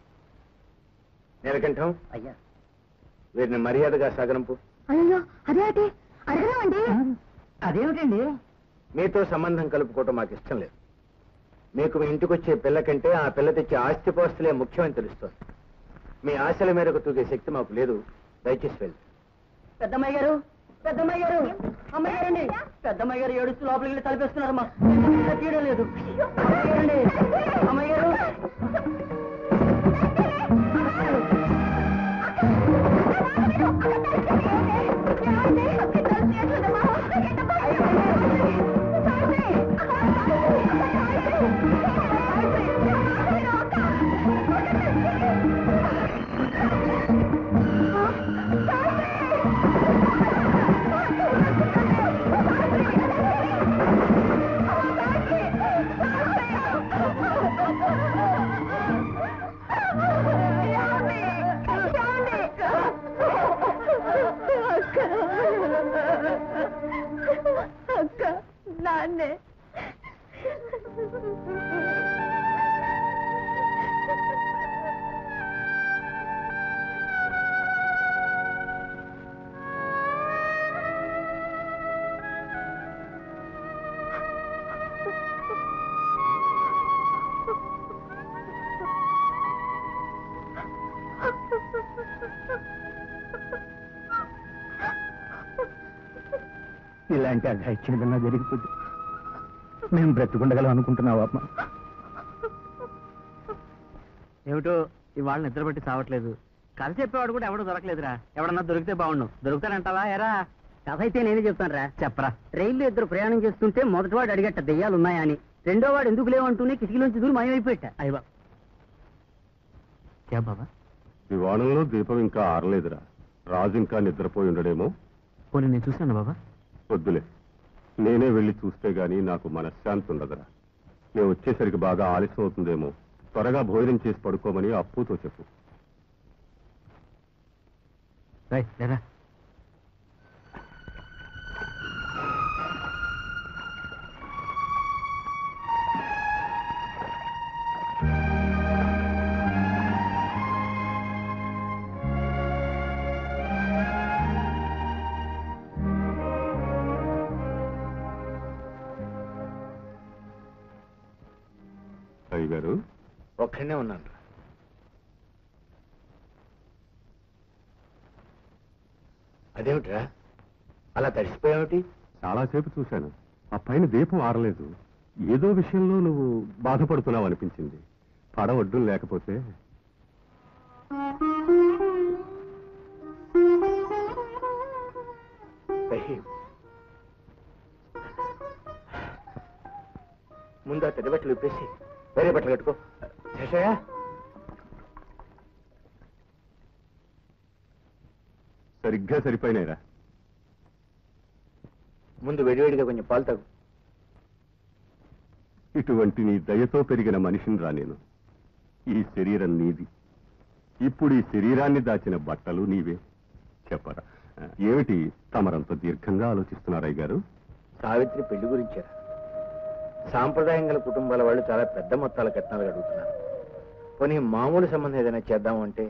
నీలకంఠం అయ్యా వీరిని మర్యాదగా సగనంపు అయ్యో అదే అటే అడగరామండి అదేమిటండి మీతో సంబంధం కలుపుకోవటం మాకు ఇష్టం లేదు మీకు మీ ఇంటికి వచ్చే పిల్ల కంటే ఆ పిల్ల తెచ్చే ఆస్తిపాస్తులే ముఖ్యమని తెలుస్తోంది మీ ఆశల మేరకు తూగే శక్తి మాకు లేదు దయచేసి వెళ్ళి పెద్దమ్మాయి గారు పెద్దమ్మాయి గారు అమ్మాయి గారండి పెద్దమ్మాయి గారు ఏడుస్తూ లోపలికి వెళ్ళి తలిపేస్తున్నారమ్మా ఇంకా తీయడం లేదు అమ్మాయి గారండి అమ్మాయి గారు అక్క నాన్నే ఇలాంటి అఘాయిత్యం ఏదన్నా జరిగిపోతే మేము బ్రతుకుండగలం అనుకుంటున్నావా అమ్మా ఏమిటో ఇవాళ నిద్ర పట్టి చావట్లేదు కథ చెప్పేవాడు కూడా ఎవడో దొరకలేదురా ఎవడన్నా దొరికితే బాగుండు దొరుకుతారంటావా ఎరా కథ అయితే నేనే చెప్తాను రా చెప్పరా రైల్లో ఇద్దరు ప్రయాణం చేస్తుంటే మొదటివాడు అడిగట్ట దెయ్యాలు ఉన్నాయా అని రెండో వాడు ఎందుకు లేవంటూనే కిటికీలోంచి దూరం మాయమైపోయట అయ్యా క్యా బాబా దివాణంలో దీపం ఇంకా ఆరలేదురా రాజు ఇంకా నిద్రపోయి ఉండడేమో పోనీ నేను చూశాను బాబా వద్దులే నేనే వెళ్ళి చూస్తే గాని నాకు మనశ్శాంతి ఉండదురా నేను వచ్చేసరికి బాగా ఆలస్యం అవుతుందేమో త్వరగా భోజనం చేసి పడుకోమని అప్పుతో చెప్పు రై లేరా అయ్య గారు ఒక్కడనే ఉన్నాను అదేమిట్రా అలా తడిసిపోయావుటి చాలాసేపు చూశాను ఆ పైన దీపం ఆరలేదు ఏదో విషయంలో నువ్వు బాధపడుతున్నావు అనిపించింది పడ ఒడ్డు లేకపోతే రహీం ముందు ఆ తెల్ల బట్టలు విప్పేసి వేరే బట్టలు కట్టుకో శేషయ్య సరిగ్గా సరిపోయినాయిరా ముందు వేడివేడిగా కొంచెం పాలు తాగు ఇటువంటి నీ దయతో పెరిగిన మనిషిని రా నేను ఈ శరీరం నీది ఇప్పుడు ఈ శరీరాన్ని దాచిన బట్టలు నీవే చెప్పరా ఆ, ఏమిటి తమరంత దీర్ఘంగా ఆలోచిస్తున్నారయ్య గారు సావిత్రి పెళ్లి గురించారా సాంప్రదాయం గల కుటుంబాల వాళ్ళు చాలా పెద్ద మొత్తాల కట్నాలు అడుగుతున్నారు పోనీ మామూలు సంబంధం ఏదైనా చేద్దామంటే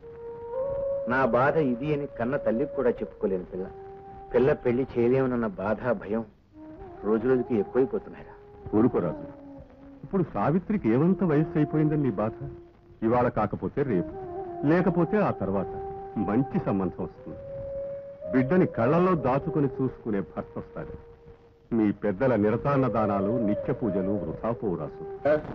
నా బాధ ఇది అని కన్న తల్లికి కూడా చెప్పుకోలేని పిల్ల పిల్ల పెళ్లి చేయలేమనన్న బాధ భయం రోజు రోజుకి ఎక్కువైపోతున్నాయిరా ఊరుకోరాజు ఇప్పుడు సావిత్రికి ఏమంత వయస్సు అయిపోయిందని నీ బాధ ఇవాళ కాకపోతే రేపు లేకపోతే ఆ తర్వాత మంచి సంబంధం వస్తుంది బిడ్డని కళ్ళల్లో దాచుకుని చూసుకునే భర్త వస్తాడు మీ పెద్దల నిరతాన్న దానాలు నిత్య పూజలు వృథా పోరాసు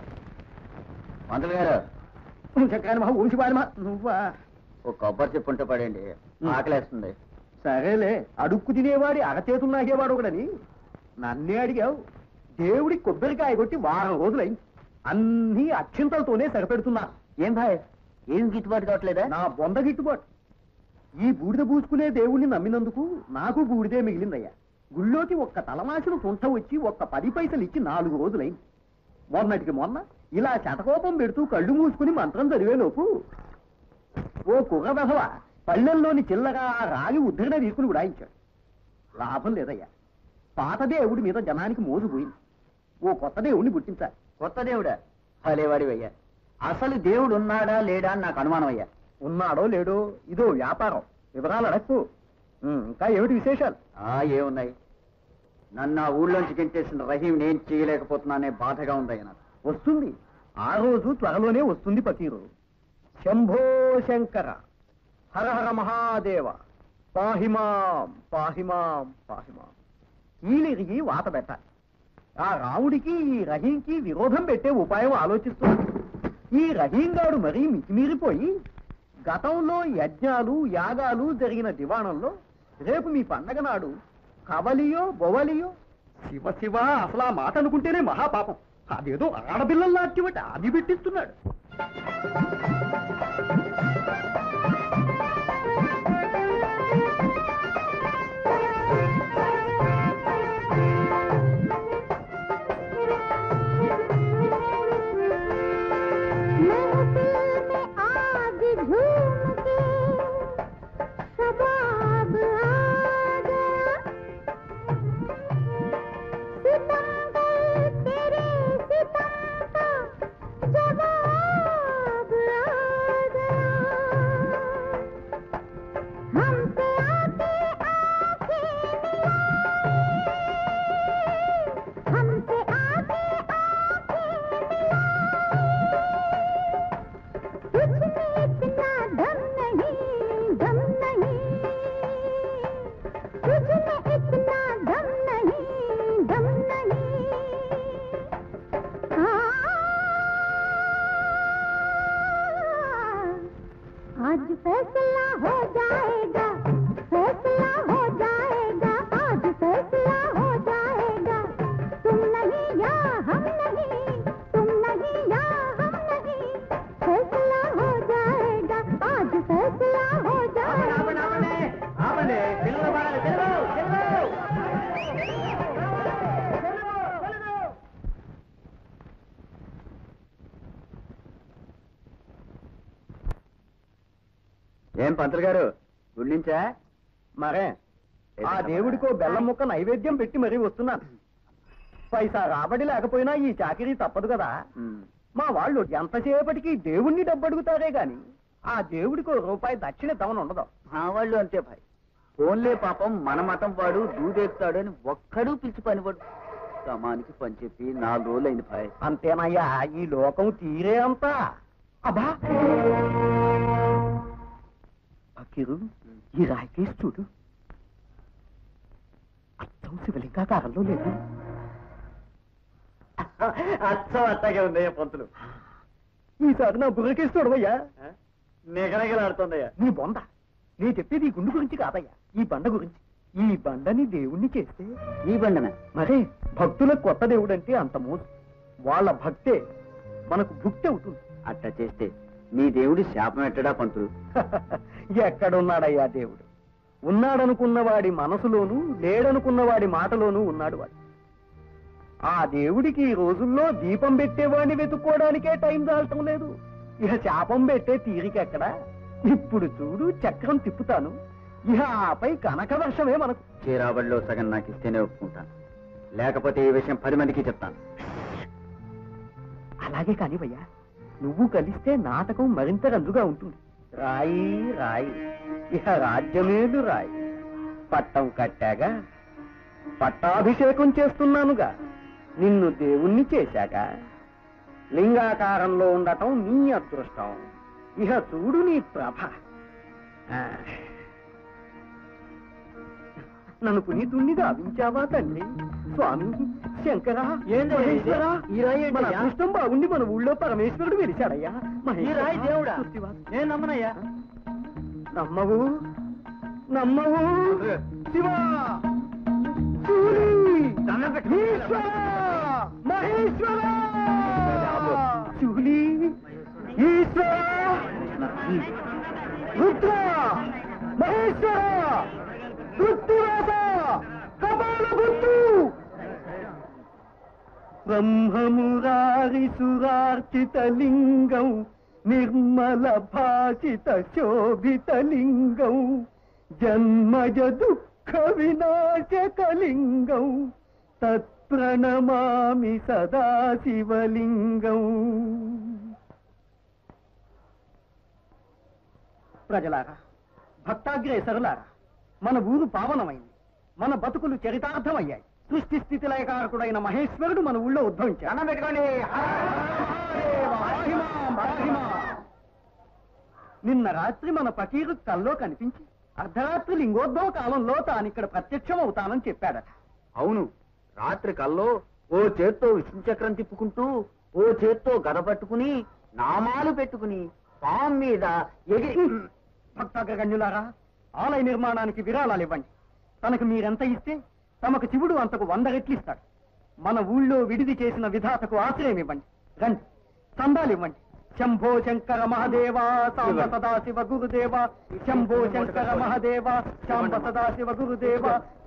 మంత్రులు గారు చక్రాని మహా ఊసిపాడి మా నువ్వా ఓ కొబ్బరి చెప్పుంటే పడండి ఆకలేస్తుంది సరేలే అడుక్కు తినేవాడి అరచేతులు నాకేవాడు ఒకడని నన్నే అడిగావు దేవుడి కొబ్బరికాయ కొట్టి వారం రోజులైంది అన్ని అక్షింతలతోనే సరిపెడుతున్నా ఏం భాయ్ ఏం గిట్టుబాటు కావట్లేదా నా బొంద గిట్టుబాటు ఈ బూడిద పూసుకునే దేవుణ్ణి నమ్మినందుకు నాకు బూడిదే మిగిలిందయ్యా గుళ్ళోకి ఒక్క తలమాసిన తుంట వచ్చి ఒక్క పది పైసలు ఇచ్చి నాలుగు రోజులైంది మొన్నటికి మొన్న ఇలా శతకోపం పెడుతూ కళ్ళు మూసుకుని మంత్రం చదివేలోపు ఓ కుర్ర వెధవ పల్లెల్లోని చిల్లగా ఆ రాగి ఉద్ధరణ తీసుకుని ఉడాయించాడు లాభం లేదయ్యా పాత దేవుడి మీద జనానికి మోసపోయింది ఓ కొత్త దేవుడిని పుట్టించాలి కొత్త దేవుడా భలేవాడివయ్యా అసలు దేవుడు ఉన్నాడా లేడా అని నాకు అనుమానం అయ్యా ఉన్నాడో లేడో ఇదో వ్యాపారం వివరాలు అడక్కు ఉం, ఇంకా ఏమిటి విశేషాలు ఏమున్నాయి నన్ను ఆ ఊళ్ళోంచి గెంటేసిన రహీం నేను చేయలేకపోతున్నానే బాధగా ఉందయ్య నాకు వస్తుంది ఆ రోజు త్వరలోనే వస్తుంది పకీరు శంభో శంకర హర హర మహాదేవ పాహిమాం పాహిమాం పాహిమాం ఈలిరిగి వాత పెట్టాలి ఆ రాముడికి ఈ రహీంకి విరోధం పెట్టే ఉపాయం ఆలోచిస్తున్నాడు ఈ రహీంగాడు మరీ మితిమీరిపోయి గతంలో యజ్ఞాలు యాగాలు జరిగిన దివాణంలో రేపు మీ పండగ నాడు కవలియో బొవలియో శివ శివ అసలు ఆ మాట అనుకుంటేనే మహాపాపం అదేదో ఆడపిల్లల్లా అచ్చివట అది పెట్టిస్తున్నాడు महफिल में आग झूम के शबाब आ गया सितमगर तेरे सितम का जवाब आ गया हमसे आके आके मिलाए हमसे आके आके तुझमें इतना दम नहीं दम नहीं तुझमें इतना दम नहीं दम नहीं हाँ, आज फैसला हो जाएगा फैसला हो जाएगा आज फैसला हो जाएगा तुम नहीं या हम नहीं तुम नहीं या हम नहीं फैसला हो जाएगा आज फैसला हो जाएगा ఏం పంతులు గారు గుళ్ళించా మరే ఆ దేవుడికో బెల్లం ముక్క నైవేద్యం పెట్టి మరీ వస్తున్నాను పైసా రాబడి లేకపోయినా ఈ చాకిరీ తప్పదు కదా మా వాళ్ళు ఎంతసేపటికి దేవుణ్ణి డబ్బు అడుగుతారే గాని ఆ దేవుడికో రూపాయి దక్షిణ తమను ఉండదు మా వాళ్ళు అంతే భాయ్ ఫోన్లే పాపం మన మతం వాడు దూదెక్కుతాడు అని ఒక్కడూ పిలిచి పనిపడు సమానికి పని చెప్పి నాలుగు రోజులైంది భాయ్ అంతేనయ్యా ఈ లోకం తీరే అంతా అబ్బా ఫకీరు ఈ రాయికేసి చూడు శివలింగాకారంలో లేదు అచ్చం అట్టగే ఉందయ్యా పంతులు ఈసారి నా బుర్రకేస్తాడవయ్యా నిగనగలాడుతుందయ్యా నీ బొంద నీ చెప్పేది ఈ గుండు గురించి కాదయ్యా ఈ బండ గురించి ఈ బండని దేవుణ్ణి చేస్తే ఈ బండన మరే భక్తులకు కొత్త దేవుడు అంటే అంత మోసు వాళ్ళ భక్తే మనకు భుక్తి అవుతుంది అట్ట చేస్తే నీ దేవుడి శాపం ఎట్టడా పంతులు ఎక్కడున్నాడయ్యా దేవుడు ఉన్నాడనుకున్న వాడి మనసులోనూ లేడనుకున్న వాడి మాటలోనూ ఉన్నాడు వాడు ఆ దేవుడికి ఈ రోజుల్లో దీపం పెట్టేవాడిని వెతుక్కోవడానికే టైం చాలటం లేదు ఇక శాపం పెట్టే తీరికెక్కడా ఇప్పుడు చూడు చక్రం తిప్పుతాను ఇక ఆపై కనక వర్షమే మనకు చీరాబడిలో సగం నాకు ఇస్తేనే ఒప్పుకుంటాను లేకపోతే ఈ విషయం పది మందికి చెప్తాను అలాగే కానివయ్యా నువ్వు కలిస్తే నాటకం మరింత రంజుగా ఉంటుంది రాయి రాయి ఇక రాజ్యమేదు రాయి పట్టం కట్టాగా పట్టాభిషేకం చేస్తున్నానుగా నిన్ను దేవుణ్ణి చేశాక లింగాకారంలో ఉండటం నీ అదృష్టం ఇక చూడు నీ ప్రభ ఆ. నన్ను పునీతుణ్ణి గావించావా తండ్రి స్వామి శంకరా మహేశ్వరా, మన అదృష్టం బాగుండి మన ఊళ్ళో పరమేశ్వరుడు వెలిశాడయ్యా మహేశ్వరా, చూస్తివా? నేను నమ్మనయ్యా నమ్మవు నమ్మవు శివా సూరి ఈశ్వర మహేశ్వర శూలి ఈశ్వర రుద్ర మహేశ్వర ఋతురాజ కపాల గుర్తు బ్రహ్మమురారి సురార్చిత లింగం నిర్మల భాషిత శోభిత లింగం జన్మజ దుఃఖ వినాశకలింగం తత్ప్రణమామి సదా శివలింగం ప్రజలారా భక్తాగ్రేసరులారా మన ఊరు పావనమైంది మన బతుకులు చరితార్థమయ్యాయి సృష్టి స్థితి లయకారకుడైన మహేశ్వరుడు మన ఊళ్ళో ఉద్భవించాడు అన్నం పెట్టుకోండి నిన్న రాత్రి మన పకీరు కల్లో కనిపించి అర్ధరాత్రి లింగోద్భవ కాలంలో తానిక్కడ ప్రత్యక్షం అవుతానని చెప్పాడట అవును రాత్రి కల్లో ఓ చేత్తో విష్ణు చక్రం తిప్పుకుంటూ ఓ చేత్తో గద పట్టుకుని నామాలు పెట్టుకుని పాము మీద ఎగిరి భక్తాగ్రగణ్యులారా ఆలయ నిర్మాణానికి విరాళాలు ఇవ్వండి తనకు మీరెంత ఇస్తే తమకు శివుడు అంతకు వంద రెట్లు ఇస్తాడు మన ఊళ్ళో విడిది చేసిన విధాతకు ఆశ్రయం ఇవ్వండి రండి చందాలు ఇవ్వండి శంభో శంకర మహదేవ సాంబ సదాశివ గురుదేవ శంభో శంకర మహదేవ శాంబ సదాశివ గురుదేవ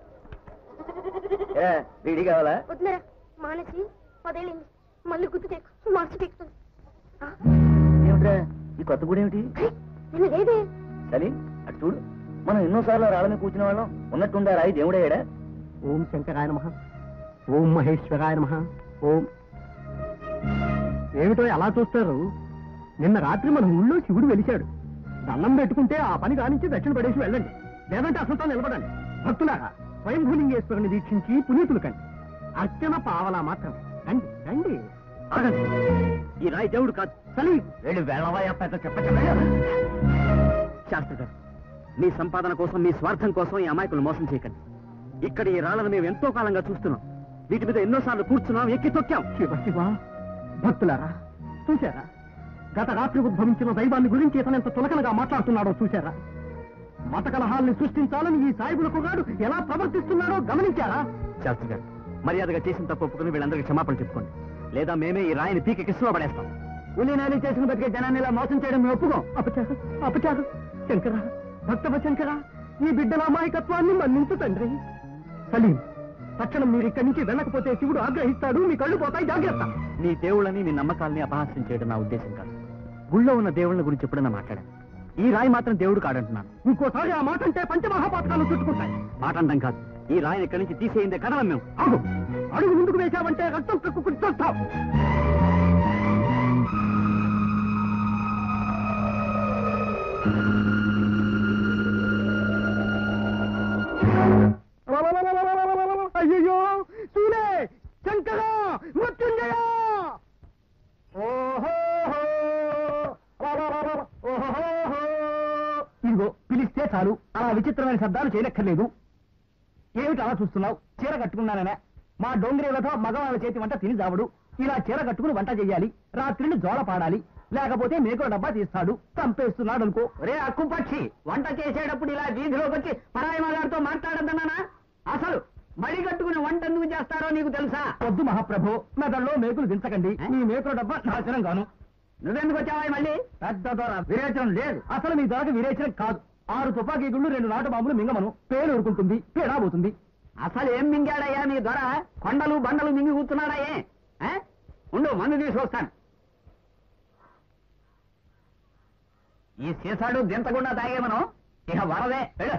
ఏ, విడి కావాలా వద్దులేరా మానేసి పదేళ్ళింది మళ్ళీ గుర్తు తెక్కు మార్చి తెక్కుతుంది ఏమిట్రా ఈ కొత్త గుడి ఏమిటి నిన్న లేదే చలి అటు చూడు మనం ఎన్నోసార్లు రాళ్ళని కూర్చున్న వాళ్ళం ఉన్నట్టుండే రాయి దేవుడయ్యాడా ఓం శంకరాయ నమ ఓం మహేశ్వరాయ నమ ఓం ఏమిటో ఎలా చూస్తారు నిన్న రాత్రి మన ఊళ్ళో శివుడు వెలిశాడు దండం పెట్టుకుంటే ఆ పని కానించి దక్షిణ పడేసి వెళ్ళండి లేదంటే అసలు నిలబడండి భక్తులారా స్వయంభూలింగేశ్వరుని వీక్షించి పునీతులు కండి అర్చన పావలా మాత్రం రండి రండి ఆగండి. ఈ రాయి దేవుడు కాదు సలీ వెళ్ళి వెళ్ళవయ్యా పెద్ద చెప్ప శాస్త్రి గారు మీ సంపాదన కోసం మీ స్వార్థం కోసం ఈ అమాయకులు మోసం చేయకండి ఇక్కడ ఈ రాళ్ళను మేము ఎంతో కాలంగా చూస్తున్నాం వీటి మీద ఎన్నోసార్లు కూర్చున్నాం ఎక్కి తొక్కాం శివ శివ భక్తులారా చూశారా గత రాత్రి ఉద్భవించిన దైవాన్ని గురించి ఇతను ఎంత తులకనగా మాట్లాడుతున్నాడో చూశారా మత కలహాల్ని సృష్టించాలని ఈ సాయిబుల కుర్రాడు ఎలా ప్రవర్తిస్తున్నాడో గమనించారా శాస్త్రి గారు మర్యాదగా చేసిన తప్పు ఒప్పుకుని వీళ్ళందరికీ క్షమాపణ చెప్పుకోండి లేదా మేమే ఈ రాయిని పీకి కిస్సులో పడేస్తాం ఉలినాలి చేసిన బతికే జనాన్ని ఇలా మోసం చేయడం మేము ఒప్పుకోం అపచారు అపచారు శంకర భక్తవ శంకర ఈ బిడ్డల అమాయకత్వాన్ని మన్నించు తండ్రి సలీం తక్షణం మీరు ఇక్కడి నుంచి వెళ్ళకపోతే శివుడు ఆగ్రహిస్తాడు మీ కళ్ళు పోతాయి జాగ్రత్త నీ దేవుళ్ళని నీ నమ్మకాల్ని అపహాస్యం చేయడం నా ఉద్దేశం కాదు గుళ్ళో ఉన్న దేవుళ్ళ గురించి ఎప్పుడైనా మాట్లాడాను ఈ రాయి మాత్రం దేవుడు కాడంటున్నాను ఇంకోసారి ఆ మాట అంటే పంచమహాపాత్రాలు చుట్టుకుంటాయి మాట అనడం కాదు ఈ రాయిని ఇక్కడి నుంచి తీసేయిందే కదలం మేము ఆగు అడుగు ముందుకు వేశావంటే రక్తం కక్కుకుని చూస్తావు అయ్యో చూలే శంకర మృత్యుంజయ ఓహో ఇదిగో పిలిస్తే చాలు అలా విచిత్రమైన శబ్దాలు చేయనక్కర్లేదు ఏమిటి అలా చూస్తున్నావు చీర కట్టుకున్నాననే మా డొంగిరేలతో మగవాళ్ళ చేతి వంట తిని జావుడు ఇలా చీర కట్టుకుని వంట చెయ్యాలి రాత్రిని జోల పాడాలి లేకపోతే మేకో డబ్బా తీస్తాడు చంపేస్తున్నాడు అనుకో రే అక్కుపక్షి వంట చేసేటప్పుడు ఇలా వీధిలోకి వచ్చి పరాయి మగారితో మాట్లాడద్దన్నానా అసలు మడి కట్టుకుని వంట ఎందుకు చేస్తారో నీకు తెలుసా వద్దు మహాప్రభు మెదడులో మేకులు దించకండి నీ మేకుల డబ్బా నాశనం గాను నువ్వెందుకు వచ్చావా మళ్ళీ పెద్ద దొర విరేచనం లేదు అసలు నీ దొరకు విరేచనం కాదు ఆరు తుపాకీ గుళ్ళు రెండు నాటు బాంబులు మింగమను పేరు ఊరుకుంటుంది పేడా పోతుంది అసలు ఏం మింగాడయ్యా నీ దొర కొండలు బండలు మింగి కూర్చున్నాడా ఏ ఆ? ఉండు మందు తీసుకొస్తాను ఈ సీసాడు దించకుండా తాగేమను ఇక వరదే వెళ్ళు.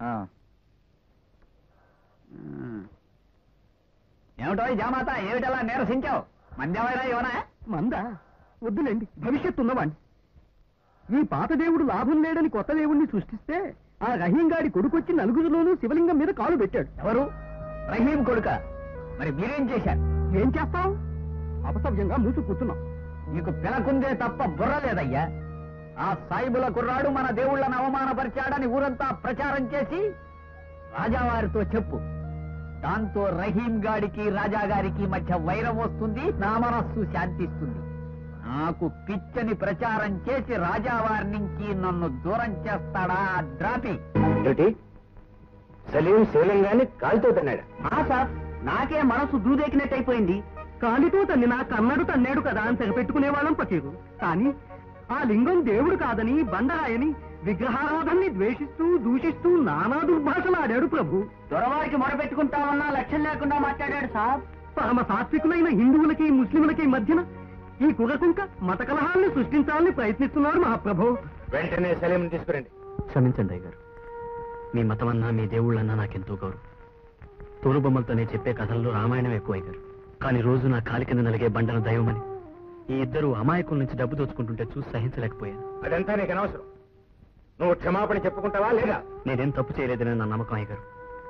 ఉమ్. ఏమిటో ఈ జామాత ఏమిటలా నీరసించావు మద్యమైనా ఇవనా మందా వద్దులేండి భవిష్యత్తు ఉన్నవాణ్ణి ఈ పాత దేవుడు లాభం లేడని కొత్త దేవుణ్ణి సృష్టిస్తే ఆ రహీం గారి కొడుకొచ్చి నలుగురిలోనూ శివలింగం మీద కాలు పెట్టాడు ఎవరు రహీం కొడుక మరి మీరేం చేశారు ఏం చేస్తాం అపసవ్యంగా మూసు కూర్చున్నాం నీకు పిలకుందే తప్ప బుర్ర లేదయ్యా ఆ సాయిబుల కుర్రాడు మన దేవుళ్ళను అవమానపరిచాడని ఊరంతా ప్రచారం చేసి రాజావారితో చెప్పు దాంతో రహీం గాడికి రాజా గారికి మధ్య వైరం వస్తుంది నా మనస్సు శాంతిస్తుంది నాకు పిచ్చని ప్రచారం చేసి రాజావారి నుంచి నన్ను దూరం చేస్తాడా ఆ ద్రాపి ఏమిటి సలీం శివలింగాన్ని కాలుతో తన్నాడు ఆ సార్ నాకే మనసు దూదెక్కినట్టయిపోయింది కాలితో తన్నినా కన్నడు తన్నాడు కదా అని తెగపెట్టుకునే వాళ్ళం పకీరు కానీ ఆ లింగం దేవుడు కాదని బండరాయని విగ్రహారాధనని ద్వేషిస్తూ దూషిస్తూ నానా దుర్భాషలు ఆడాడు ప్రభు దొరవారికి మొరపెట్టుకుంటామన్నా లక్ష్యం లేకుండా మాట్లాడాడు సార్ పరమ సాత్వికులైన హిందువులకి ముస్లింలకి మధ్యన ఈ కుగకుంక మత కలహాల్ని సృష్టించాలని ప్రయత్నిస్తున్నాడు మహాప్రభు వెంటనే సలీం తీసుకురండి క్షమించండి అయ్యగారు మీ మతమన్నా మీ దేవుళ్ళన్నా నాకెంతో గౌరవం తోలుబొమ్మలతోనే చెప్పే కథల్లో రామాయణం ఎక్కువ అయ్యారు కానీ రోజు నా కాలి కింద నలిగే బండన దైవమని ఈ ఇద్దరు అమాయకుల నుంచి డబ్బు దోచుకుంటుంటే చూసి సహించలేకపోయాను అదంతా నీకు అనవసరం నువ్వు క్షమాపణ చెప్పుకుంటావా లేదా నేనేం తప్పు చేయలేదని నా నమ్మకం అయ్యగారు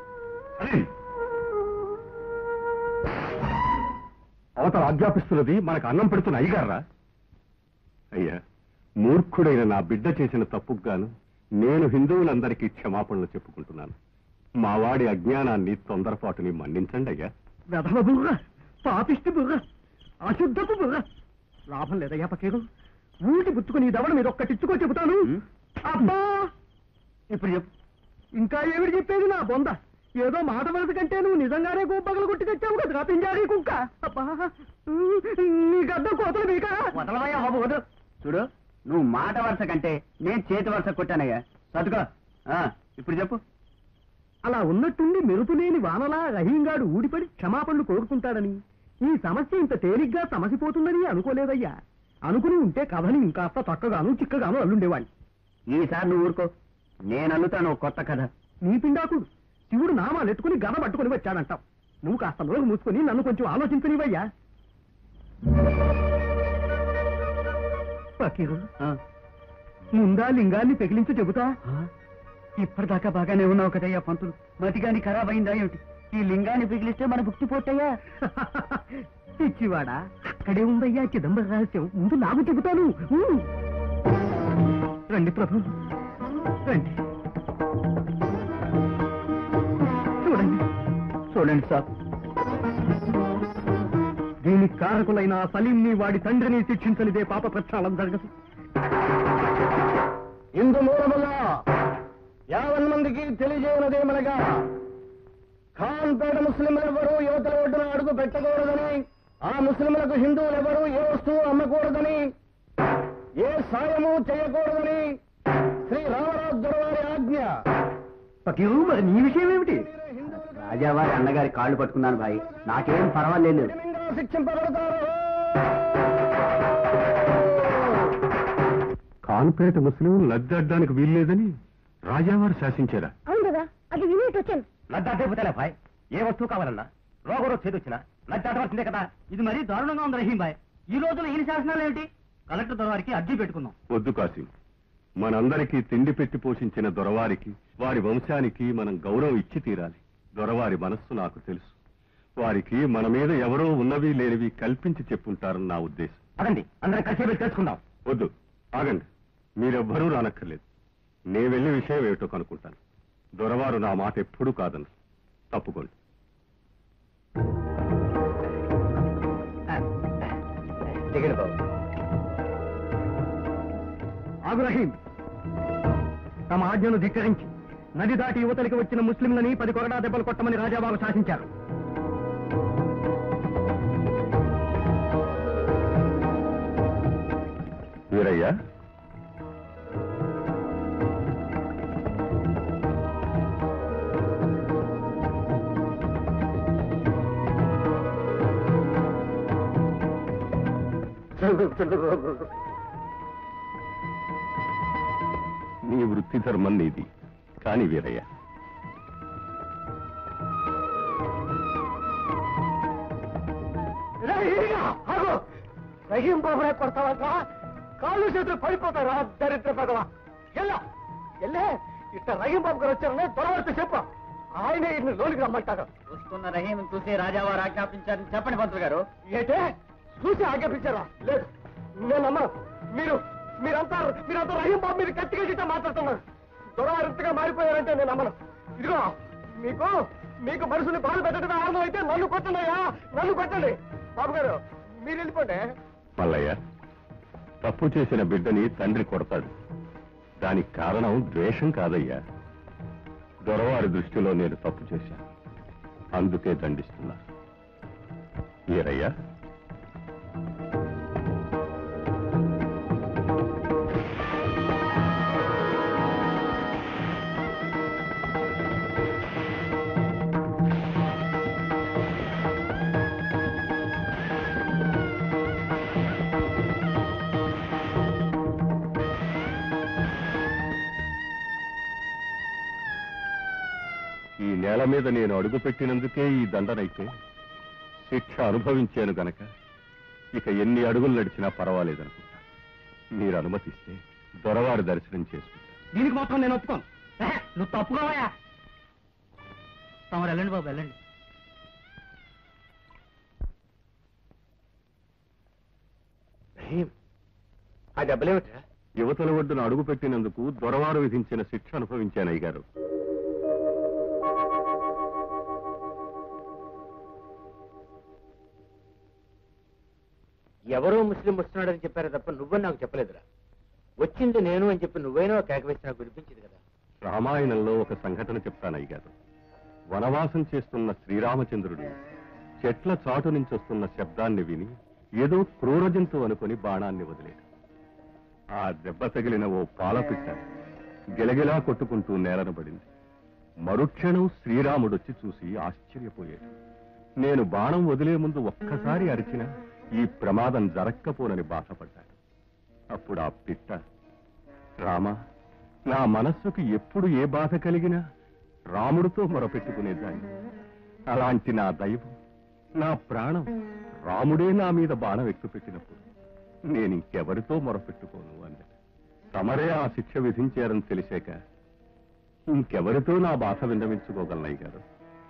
అవతల ఆజ్ఞాపిస్తున్నది మనకు అన్నం పెడుతున్న అయ్యగారా అయ్యా మూర్ఖుడైన నా బిడ్డ చేసిన తప్పుకు గాను నేను హిందువులందరికీ క్షమాపణలు చెప్పుకుంటున్నాను మా వాడి అజ్ఞానాన్ని తొందరపాటుని మన్నించండి అయ్యా వెధవ బుర్ర పాపిష్టి బుర్ర అశుద్ధపు బుర్ర లాభం లేదయ్యా పకీరు ఊటి పుచ్చుకుని ఈ దవడ మీద ఒక్కటిచ్చుకో చెబుతాను అబ్బా ఇప్పుడు చెప్పు ఇంకా ఏమిటి చెప్పేది నా బొంద ఏదో మాట వలస కంటే నువ్వు నిజంగానే గోపగలు కొట్టి తెచ్చావు కదా పింజారీ కుక్క అబ్బా నీ గద్ద కోతలు మీక వదలవయ్యా బాబు వదు చూడు నువ్వు మాట వరుస కంటే నేను చేతి వరుస కొట్టానయ్యా చదుకో ఇప్పుడు చెప్పు అలా ఉన్నట్టుండి మెరుపులేని వానలా రహీంగాడు ఊడిపడి క్షమాపణలు కోరుకుంటాడని ఈ సమస్య ఇంత తేలిగ్గా సమసిపోతుందని అనుకోలేదయ్యా అనుకుని ఉంటే కథని ఇంకాస్త చక్కగాను చిక్కగాను అల్లుండేవాణ్ణి ఈసారి నువ్వు ఊరుకో నేను అల్లుతాను ఓ కొత్త కథ నీ పిండాకుడు శివుడు నామాలు ఎత్తుకుని గద పట్టుకుని వచ్చాడంటావు నువ్వు కాస్త నోరు మూసుకొని నన్ను కొంచెం ఆలోచించనివయ్యా పకీరు ముందా లింగాన్ని పెగిలించి చెబుతా ఇప్పటిదాకా బాగానే ఉన్నావు కదయ్యా పంతులు మతిగాని ఖరాబ్ అయిందా ఏమిటి ఈ లింగాన్ని పిగిలిస్తే మన భుక్తి పోతాయా పిచ్చివాడా అక్కడే ఉందయ్యా చిదంబర రహస్యం ముందు నాకు చెబుతాను ఊ. రండి ప్రభు రండి చూడండి చూడండి సార్ దీనికి కారకులైన ఆ సలీంని వాడి తండ్రిని శిక్షించనిదే పాప ప్రక్షాళన జరగదు ఇందు మూలముగా యావన్ మందికి తెలియజేయనదేమనగా ఖాన్పేట ముస్లింలెవరూ యువతల ఒడ్డున అడుగు పెట్టకూడదని ఆ ముస్లింలకు హిందువులెవరూ ఏ వస్తువు అమ్మకూడదని ఏ సాయము చేయకూడదని శ్రీ రామరాజు దొరవారి ఆజ్ఞ పకీరు మరి నీ విషయం ఏమిటి రాజావారి అన్నగారి కాళ్ళు పట్టుకున్నాను భాయ్ నాకేం పర్వాలేదు కఠినంగా శిక్షింపబడతారు కాన్పేట ముస్లిం లద్దడ్డానికి వీల్లేదని రాజావారు శాసించారా అవును కదా అది వినేటి వచ్చాను లద్దాటే భాయ్ ఏ వస్తువు కావాలన్నా రోగరో చేదొచ్చినా లద్దాటవలసిందే కదా ఇది మరీ దారుణంగా ఉంది రహీం భాయ్ ఈ రోజున ఈయన శాసనాలు ఏమిటి కలెక్టర్ దొరవారికి అర్జీ పెట్టుకుందాం వద్దు కాసిం మనందరికీ తిండి పెట్టి పోషించిన దొరవారికి వారి వంశానికి మనం గౌరవం ఇచ్చి తీరాలి దొరవారి మనస్సు నాకు తెలుసు వారికి మన మీద ఎవరో ఉన్నవి లేనివి కల్పించి చెప్పుంటారని నా ఉద్దేశం అదండి అందరం కలిసి వెళ్ళి తెలుసుకుందాం వద్దు ఆగండి మీరెవ్వరూ రానక్కర్లేదు నే వెళ్ళి విషయం ఏమిటో కనుక్కుంటాను దొరవారు నా మాట ఎప్పుడూ కాదను తప్పుకోండి దిగండి బాబు ఆగు రహీం తమ ఆజ్ఞను ధిక్కరించి నది దాటి యువతలికి వచ్చిన ముస్లింలని పది కొరడా దెబ్బలు కొట్టమని రాజాబాబు శాసించారు వీరయ్య నీ వృత్తి ధర్మం నీది కాని వీరయ్య రహీం బాబునే కొడతావంట కాళ్ళు చేతులు పడిపోతారా దరిద్ర పదవా ఎల్లా ఎల్లే ఇట్ట రహీం బాబు గారు వచ్చారని దొరవడితే చెప్పు ఆయనే ఇన్ని లోనికి రమ్మంటారు వస్తున్న రహీం చూసి రాజావారు ఆజ్ఞాపించారని చెప్పండి పంతులు గారు ఏంటే చూసి ఆజ్ఞాపించారా లేదు నేను నమ్మను మీరు మీరంతా మీరంతా రహీం బాబు మీరు గట్టిగా గిట్ట మాట్లాడుతున్నారు దొరవారింతగా మారిపోయారంటే నేను నమ్మను ఇదిగో మీకు మీకు మనుషుని బాధ పెట్టడమే ఆనందం అయితే నన్ను కొట్టండియా నన్ను కొట్టండి బాబు గారు మీరు వెళ్ళిపోండి మల్లయ్య తప్పు చేసిన బిడ్డని తండ్రి కొడతాడు దానికి కారణం ద్వేషం కాదయ్యా దొరవారి దృష్టిలో నేను తప్పు చేశాను అందుకే దండిస్తున్నా వీరయ్యా ఈ నేల మీద నేను అడుగుపెట్టినందుకే ఈ దండనైతే శిక్ష అనుభవించాను గనక ఇక ఎన్ని అడుగులు నడిచినా పర్వాలేదనుకుంటా మీరు అనుమతిస్తే దొరవారి దర్శనం చేసుకుంటా దీనికి మాత్రం నేను ఒప్పుకోను ఎహె, నువ్వు తప్పుకోవయా తమరు వెళ్ళండి బాబు వెళ్ళండి రహీం ఆ దెబ్బలేమిట్రా యువతల ఒడ్డున అడుగు పెట్టినందుకు దొరవారు విధించిన శిక్ష అనుభవించాను అయ్యగారు ఎవరో ముస్లిం వస్తున్నాడని చెప్పారు తప్ప నువ్వని నాకు చెప్పలేదురా వచ్చింది నేను అని చెప్పి నువ్వైనా కేక వేసి నాకు వినిపించింది కదా రామాయణంలో ఒక సంఘటన చెప్తాను అయ్యగారు వనవాసం చేస్తున్న శ్రీరామచంద్రుడు చెట్ల చాటు నుంచి వస్తున్న శబ్దాన్ని విని ఏదో క్రూర జంతువు అనుకుని బాణాన్ని వదిలేడు ఆ దెబ్బ తగిలిన ఓ పాలపిట్ట గిలగిలా కొట్టుకుంటూ నేలను పడింది మరుక్షణం శ్రీరాముడొచ్చి చూసి ఆశ్చర్యపోయాడు నేను బాణం వదిలే ముందు ఒక్కసారి అరిచిన ఈ ప్రమాదం జరక్కపోనని బాధపడ్డాడు అప్పుడు ఆ పిట్ట రామా నా మనస్సుకు ఎప్పుడు ఏ బాధ కలిగినా రాముడితో మొరపెట్టుకునేదాన్ని అలాంటి నా దైవం నా ప్రాణం రాముడే నా మీద బాణం ఎక్కుపెట్టినప్పుడు నేను ఇంకెవరితో మొరపెట్టుకోను అన్నది తమరే ఆ శిక్ష విధించారని తెలిసాక ఇంకెవరితో నా బాధ విన్నవించుకోగలనయ్య గారు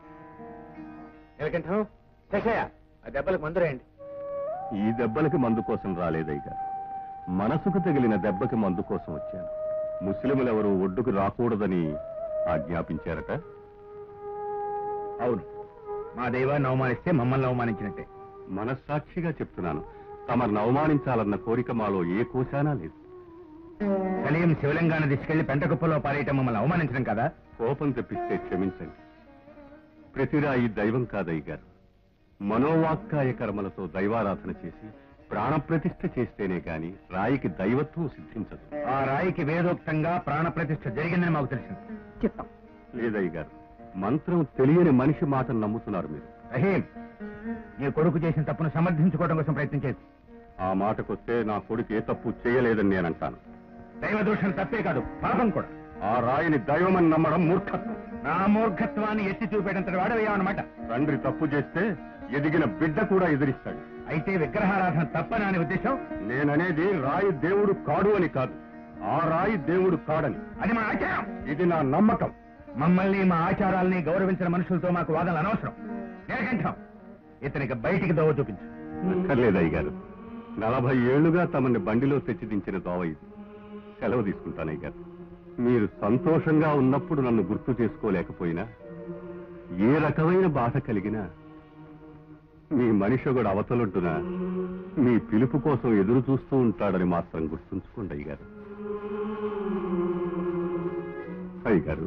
ఎలకంఠం శేషయ్య ఆ దెబ్బలకు మందు రాయండి ఈ దెబ్బలకి మందు కోసం రాలేదయ్య గారు మనసుకు తగిలిన దెబ్బకి మందు కోసం వచ్చాను ముస్లిములెవరూ ఒడ్డుకు రాకూడదని ఆజ్ఞాపించారట అవును మా దైవాన్ని అవమానిస్తే మమ్మల్ని అవమానించినట్టే మనస్సాక్షిగా చెప్తున్నాను తమను అవమానించాలన్న కోరిక మాలో ఏ కోశానా లేదు కలీం శివలింగాన్ని తీసుకెళ్లి పెంటకుప్పలో పారేయటం మమ్మల్ని అవమానించడం కదా కోపం తెప్పిస్తే క్షమించండి ప్రతిరాయి దైవం కాదయ్య గారు మనోవాక్కాయ కర్మలతో దైవారాధన చేసి ప్రాణప్రతిష్ఠ చేస్తేనే గాని రాయికి దైవత్వం సిద్ధించదు ఆ రాయికి వేదోక్తంగా ప్రాణప్రతిష్ఠ జరిగిందని మాకు తెలిసింది చిత్తం లేదయ్య గారు మంత్రం తెలియని మనిషి మాటను నమ్ముతున్నారు మీరు రహీం నీ కొడుకు చేసిన తప్పును సమర్థించుకోవడం కోసం ప్రయత్నించేది ఆ మాటకొస్తే నా కొడుకు ఏ తప్పు చేయలేదని నేను అంటాను దైవ దోషం తప్పే కాదు పాపం కూడా ఆ రాయిని దైవమని నమ్మడం మూర్ఖత్వం నా మూర్ఖత్వాన్ని ఎత్తి చూపేటంతటి వాడవేయమన్నమాట తండ్రి తప్పు చేస్తే ఎదిగిన బిడ్డ కూడా ఎదిరిస్తాడు అయితే విగ్రహారాధన తప్పని అనే ఉద్దేశం నేననేది రాయి దేవుడు కాడు అని కాదు ఆ రాయి దేవుడు కాడని అది మా ఆచారం ఇది నా నమ్మకం మమ్మల్ని మా ఆచారాల్ని గౌరవించిన మనుషులతో మాకు వాదనలు అనవసరం నేకంఠం ఇతనికి బయటికి దోవ చూపించు అక్కర్లేదయ్య గారు నలభై ఏళ్లుగా తమని బండిలో తెచ్చి దించిన దోవ ఇది సెలవు తీసుకుంటానయ్య గారు మీరు సంతోషంగా ఉన్నప్పుడు నన్ను గుర్తు చేసుకోలేకపోయినా ఏ రకమైన బాధ కలిగినా మీ మనిషి ఒకడు అవతలుంటున మీ పిలుపు కోసం ఎదురు చూస్తూ ఉంటాడని మాత్రం గుర్తుంచుకోండి అయ్యగారు అయ్యగారు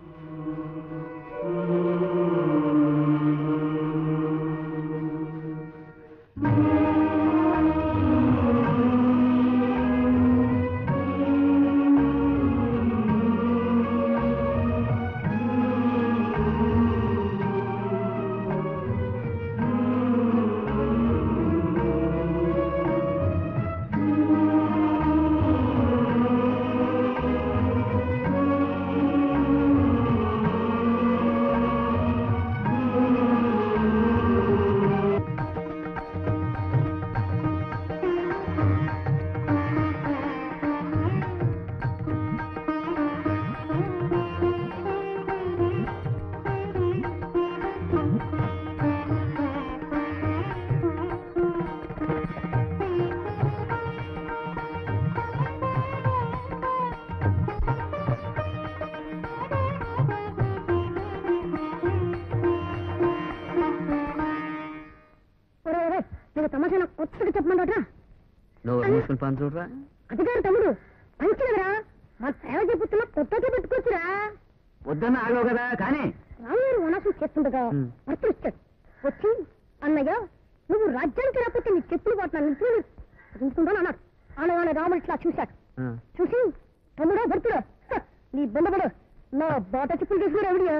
ఒరే ఒరే నీకు తమాషా నాకు కొత్తగా చెప్పమంటారా నువ్వు మూసుకుని పని చూడరా అదిగారు తమ్ముడు మంచి కదరా మా సేవ చెప్పుతున్నా కొత్తగా పెట్టుకోవచ్చురా వద్దన్న ఆగవు కదా కానీ రాముగారు వనసం చేస్తుండగా భర్తలు వచ్చాడు వచ్చి అన్నయ్య నువ్వు రాజ్యానికి రాకపోతే నీ చెప్పులు పోతున్నాను నిద్రలు చదువుకుంటాను అన్నాడు అనగానే రాముడు ఇట్లా చూశాడు చూసి తమ్ముడా భర్తుడా హ, నీ బొందబడు నా బాట చెప్పులు తీసుకుని ఎవడియా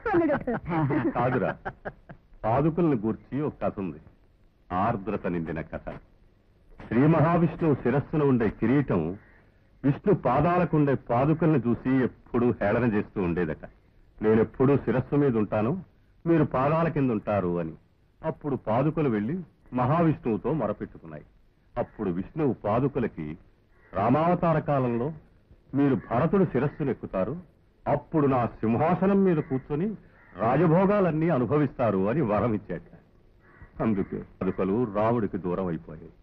అన్నాడు కాదురా పాదుకులను గూర్చి ఒక కథ ఉంది ఆర్ద్రత నిండిన కథ శ్రీ మహావిష్ణువు శిరస్సున ఉండే కిరీటం విష్ణు పాదాలకు ఉండే పాదుకల్ని చూసి ఎప్పుడూ హేళన చేస్తూ ఉండేదట నేనెప్పుడూ శిరస్సు మీద ఉంటాను మీరు పాదాల కింద ఉంటారు అని అప్పుడు పాదుకలు వెళ్లి మహావిష్ణువుతో మొరపెట్టుకున్నాయి అప్పుడు విష్ణువు పాదుకలకి రామావతార కాలంలో మీరు భరతుడు శిరస్సునెక్కుతారు అప్పుడు నా సింహాసనం మీద కూర్చొని రాజభోగాలన్నీ అనుభవిస్తారు అని వరం ఇచ్చాట అందుకే పాదుకలు రాముడికి దూరం అయిపోయాయి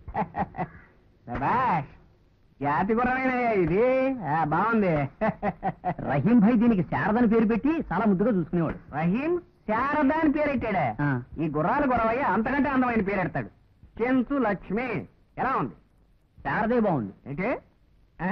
శభాష్ జాతి గుర్రమేనయ్యా ఇది ఆ, బాగుంది రహీం భాయ్ దీనికి శారదని పేరు పెట్టి చాలా ముద్దుగా చూసుకునేవాడు రహీం శారద అని పేరెట్టాడా ఈ గుర్రాలు గుర్రవయ్య అంతకంటే అందమైన పేరెడతాడు చెంచు లక్ష్మి ఎలా ఉంది శారదే బాగుంది ఏంటి ఆ?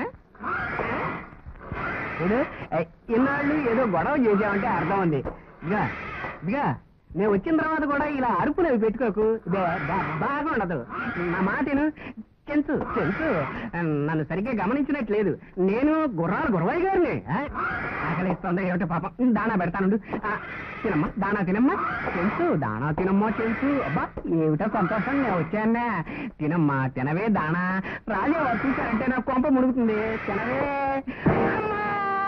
చూడు ఏ, ఇన్నాళ్ళు ఏదో గొడవ చేసామంటే అర్థం ఉంది ఇదిగా ఇదిగా నేను వచ్చిన తర్వాత కూడా ఇలా అరుపులు అవి పెట్టుకోకు ఇదే బా- బాగా ఉండదు నా మాటను చెంచు చెంచు నన్ను సరిగ్గా గమనించినట్లేదు నేను గుర్రాలు గురవయ్య గారిని ఆ? ఆకలి ఇస్తుంది ఏమిటో పాపం దానా పెడతానుండు ఆ, తినమ్మా దానా తినమ్మా చెంచు దానా తినమ్మా చెంచు అబ్బా ఏమిటో సంతోషం నేను వచ్చానా తినమ్మా తినవే దానా రాజా వారు చూశారంటే నా కొంప ముడుగుతుంది తినవే అమ్మా!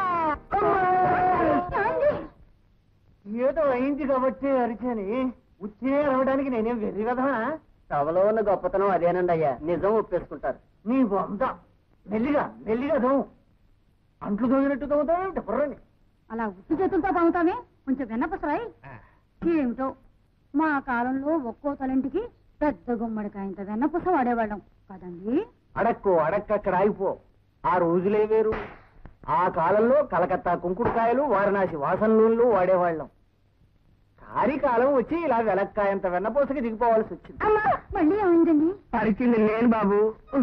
అమ్మా! ఏదో అయింది కాబట్టి అరిచాని ఉచ్చే అరవడానికి నేనేం వెర్రి కదా సభలో ఉన్న గొప్పతనం అదేనండి అయ్యా నిజం ఒప్పేసుకుంటారు నీ బొంద మెల్లిగా మెల్లిగా దోము అంట్లు దోగినట్టు దోగుతావేమిటి బుర్రని అలా ఉత్తి చేతులతో పాముతామే కొంచెం వెన్నపసరాయి ఏమిటో మా కాలంలో ఒక్కో తలంటికి పెద్ద గుమ్మడికాయంత వెన్నపూస వాడేవాళ్ళం కదండి అడక్కు అడక్కక్కడ ఆగిపో ఆ రోజులే వేరు ఆ కాలంలో కలకత్తా కుంకుడుకాయలు వారణాసి వాసన నూనెలు వాడేవాళ్ళం కారి కాలం వచ్చి ఇలా వెలక్కాయంత వెన్నపూసకి దిగిపోవాల్సి వచ్చింది అమ్మా మళ్ళీ ఏమైందండి పరిచింది నేను బాబు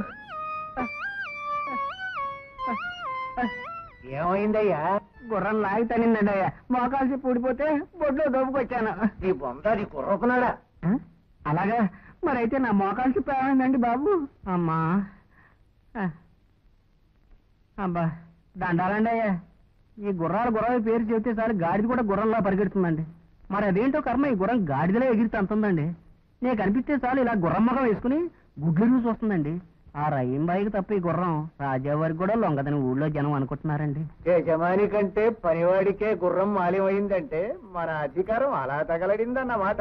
ఏమైందయ్యా గుర్రం లాగుతానిందండి అయ్యా మోకాల్సి పూడిపోతే బొడ్లో దోపుకొచ్చాను నీ బొంద నీ కుర్రకున్నాడా అలాగా మరైతే నా మోకాల్సి ఏమైందండి బాబు అమ్మా ఆ. అబ్బా దండాలండి అయ్యా ఈ గుర్రాలు గుర్రాల పేరు చెబితే సార్ గాడిద కూడా గుర్రంలా పరిగెడుతుందండి మరి అదేంటో కర్మ ఈ గుర్రం గాడిదలో ఎగిరితే అంతుందండి నీకు అనిపిస్తే చాలు ఇలా గుర్రం మగం వేసుకుని గుడ్లు చూసి వస్తుందండి ఆ రయ్యం బాయికి తప్ప ఈ గుర్రం రాజావారికి కూడా లొంగదని ఊళ్ళో జనం అనుకుంటున్నారండి యజమాని కంటే పనివాడికే గుర్రం మాలిమైందంటే మన అధికారం అలా తగలడిందన్నమాట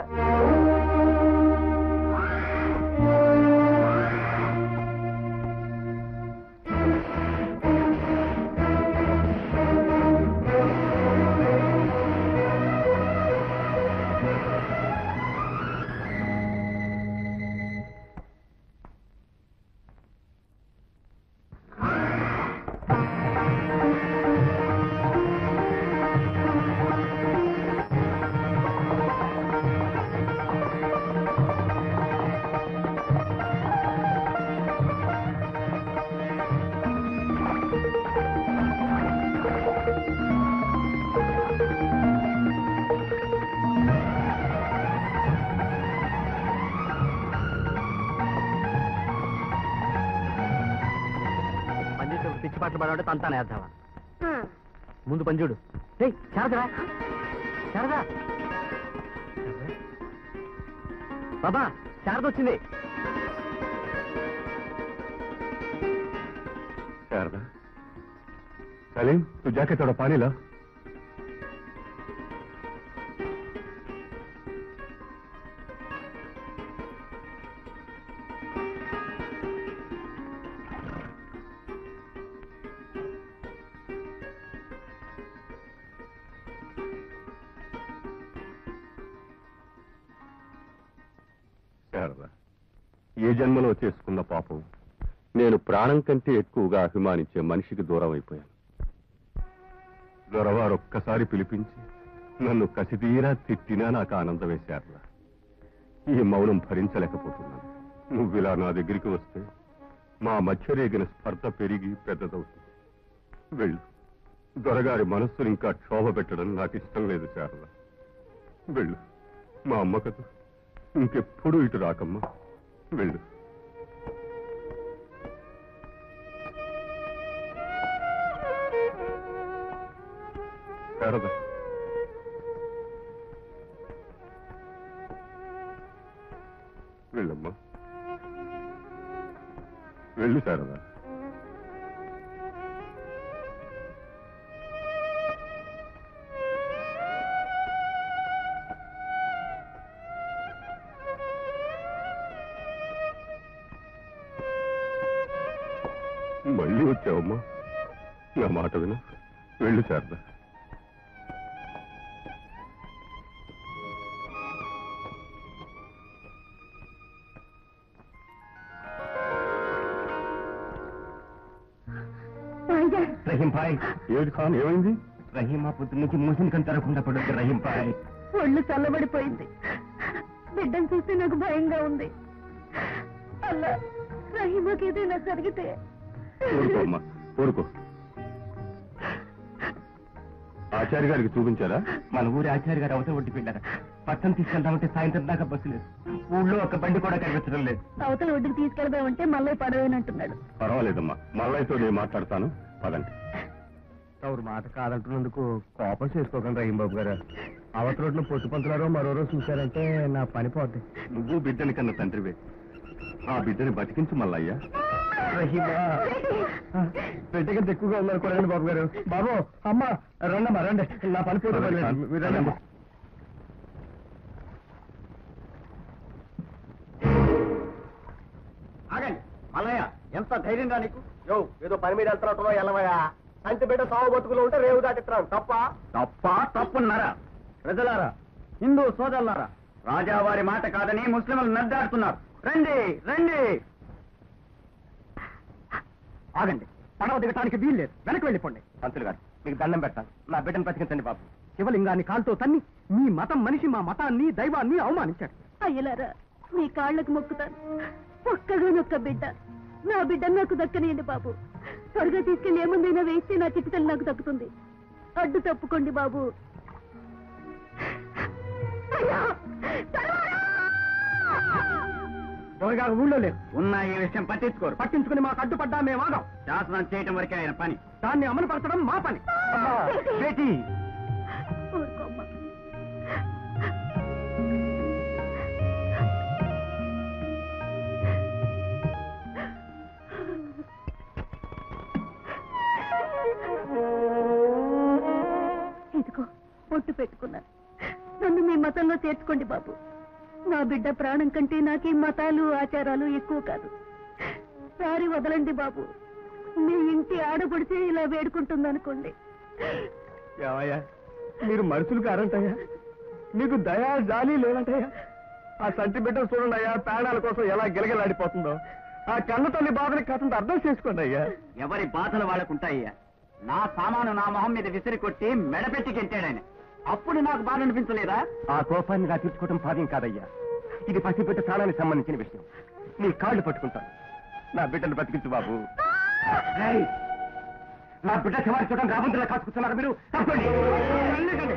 పాటలు పాడాలంటే తంతానే వేద్దామా ముందు పని చూడు ఏయ్ శారదరా శారదా శారదా? బాబా శారద వచ్చింది शारदा सलीम तू जाके थोड़ा पानी ला శారద ఏ జన్మలో చేసుకున్న పాపం నేను ప్రాణం కంటే ఎక్కువగా అభిమానించే మనిషికి దూరం అయిపోయాను దొరవారు ఒక్కసారి పిలిపించి నన్ను కసితీరా తిట్టినా నాకు ఆనందం వేశారు ఈ మౌనం భరించలేకపోతున్నాను నువ్విలా నా దగ్గరికి వస్తే మా మధ్య రేగిన స్పర్ధ పెరిగి పెద్దదవుతుంది వెళ్ళు దొరగారి మనస్సును ఇంకా క్షోభ పెట్టడం నాకు ఇష్టం లేదు శారద వెళ్ళు మా అమ్మ కదా ఇంకెప్పుడు ఇటు రాకమ్మా వెళ్ళు శారద వెళ్ళమ్మా వెళ్ళు శారద మళ్ళీ వచ్చావమ్మా నా మాట విను వెళ్ళు శారద రహీం భాయ్ ఏమిటి ఖాన్ ఏమైంది రహీం ఆ పొద్దు నుంచి మూసిన కంతరకుండా పడుతుంది రహీం భాయ్ ఒళ్ళు చల్లబడిపోయింది బిడ్డను చూస్తే నాకు భయంగా ఉంది అలా రహీమాకి ఏదైనా జరిగితే ఊరుకో అమ్మా ఊరుకో ఆచార్య గారికి చూపించారా మన ఊరి ఆచార్య గారు అవతల ఒడ్డుకు వెళ్ళారు పట్టణం తీసుకెళ్దామంటే సాయంత్రం దాకా బస్సు లేదు ఊళ్ళో ఒక బండి కూడా కనిపించడం లేదు అవతల ఒడ్డుకి తీసుకెళ్దామంటే మళ్ళీ పడవేనంటున్నాడు పర్వాలేదమ్మా మల్లయ్యతో నేను మాట్లాడతాను పదండి ఎవరు మాట కాదంటున్నందుకు కోపం చేసుకోకండి రహీం బాబు గారు అవతల రోడ్లో పొట్టు పంతులారో మరో రోజు చూశారంటే నా పని పోద్ది నువ్వు బిడ్డని కన్న తండ్రివే ఆ బిడ్డని బతికించు మల్లయ్య రహీమా బిడ్డకి ఎక్కువగా ఉన్నారు కొనండి బాబు గారు బాబు అమ్మ రండమ్మా రండి నా పని పూర్తి పర్లేదు. మీరు రండమ్మా ఆగండి మల్లయ్య ఎంత ధైర్యంగా నీకు యో ఏదో పని మీద వెళ్తున్నట్టులో ఎల్లవయ్యా సంచి బిడ్డ సాగు బతుకులు ఉంటే రేవు దాటిస్తున్నాను తప్ప తప్ప తప్పున్నారా ప్రజలారా హిందూ సోదరులారా రాజావారి మాట కాదని ముస్లింలు నద్దాడుతున్నారు రండి రండి ఆగండి పడవ దిగటానికి వీల్లేదు వెనక్కి వెళ్ళిపోండి పంతులు గారు మీకు దండం పెట్టాలి నా బిడ్డను బతికించండి బాబు శివలింగాన్ని కాల్తో తన్ని మీ మతం మనిషి మా మతాన్ని దైవాన్ని అవమానించాడు అయ్యలారా మీ కాళ్ళకు మొక్కుతాను ఒక్కగానొక్క బిడ్డ నా బిడ్డ నాకు దక్కనియండి బాబు త్వరగా తీసుకెళ్లి ఏముందైనా వేస్తే నా చిటితలు నాకు దక్కుతుంది అడ్డు తప్పుకోండి బాబు అయ్యా! తలవారా! దొరగారు ఊళ్ళో లేరు ఉన్న ఈ విషయం పట్టించుకోరు పట్టించుకుని మాకు అడ్డుపడ్డా మేము ఆగాం శాసనం చేయటం వరకే ఆయన పని దాన్ని అమలు పరచడం మా పని బేటీ ఊరుకోమ్మా. ఇదిగో పొట్టు పెట్టుకున్నాను నన్ను మీ మతంలో చేర్చుకోండి బాబు నా బిడ్డ ప్రాణం కంటే నాకే మతాలు ఆచారాలు ఎక్కువ కాదు సారి వదలండి బాబు మీ ఇంటి ఆడపడితే ఇలా వేడుకుంటుందనుకోండి ఏమయ్యా మీరు మనుషులు కారంటయ్యా మీకు దయా జాలి లేదంటయ్యా ఆ సంటి బిడ్డ చూడండి అయ్యా ప్రాణాల కోసం ఎలా గిలగిలాడిపోతుందో ఆ కన్న తల్లి బాధని కథంత అర్థం చేసుకోండి అయ్యా ఎవరి బాధలు వాళ్ళకుంటాయ్యా నా సామాను నా మొహం మీద విసిరి కొట్టి మెడపెట్టి గెంటాడాయన అప్పుడు నాకు బాధ అనిపించలేదా ఆ కోపాన్ని నా తీర్చుకోవడం భావ్యం కాదయ్యా ఇది పసిబిడ్డ ప్రాణానికి సంబంధించిన విషయం నీ కాళ్ళు పట్టుకుంటాను నా బిడ్డను బతికించు బాబు రేయ్! నా బిడ్డ శివారి చూడడం రాబందులా కాచుకుంటున్నారు మీరు తప్పండి వెళ్ళకండి.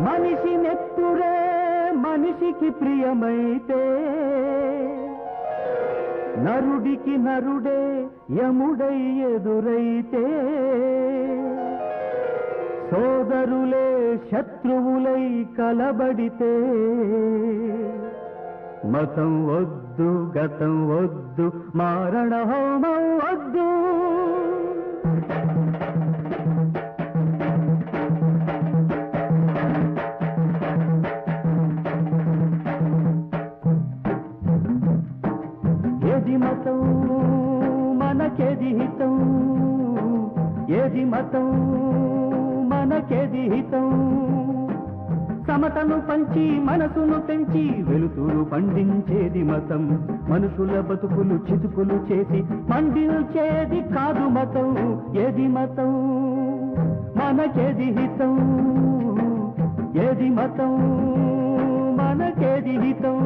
మనిషి నెత్తురే మనిషికి ప్రియమైతే నరుడికి నరుడే యముడై ఎదురైతే సోదరులే శత్రువులై కలబడితే మతం వద్దు గతం వద్దు మారణ హోమం వద్దు ఏది మతం మనకేది హితం ఏది మతం మనకేది హితం సమతను పంచి మనసును పెంచి వెలుతురు పండించేది మతం మనుషుల బతుకులు చితుకులు చేసి పండించేది కాదు మతం ఏది మతం మనకేది హితం ఏది మతం మనకేది హితం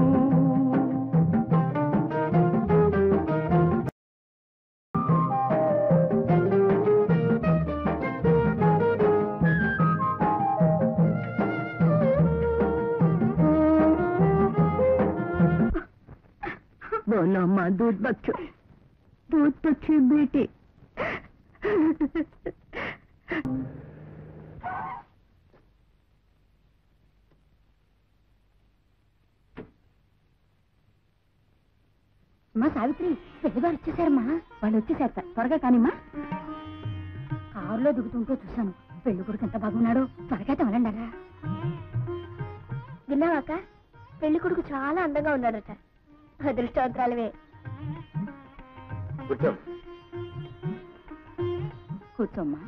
बोलो माँ दूध बच्चों दूध बच्चे बेटे అమ్మా సావిత్రి పెద్దవారు వచ్చేసారమ్మా వాళ్ళు వచ్చేసారట త్వరగా కానిమ్మా కారులో దిగుతుంటే చూశాను పెళ్లి కొడుకు ఎంత బాగున్నాడో త్వరగా తమలండారా విన్నావాక పెళ్లి కొడుకు చాలా అందంగా ఉన్నాడట అదృష్టవంతరాలవే కూర్చో కూర్చోమ్మా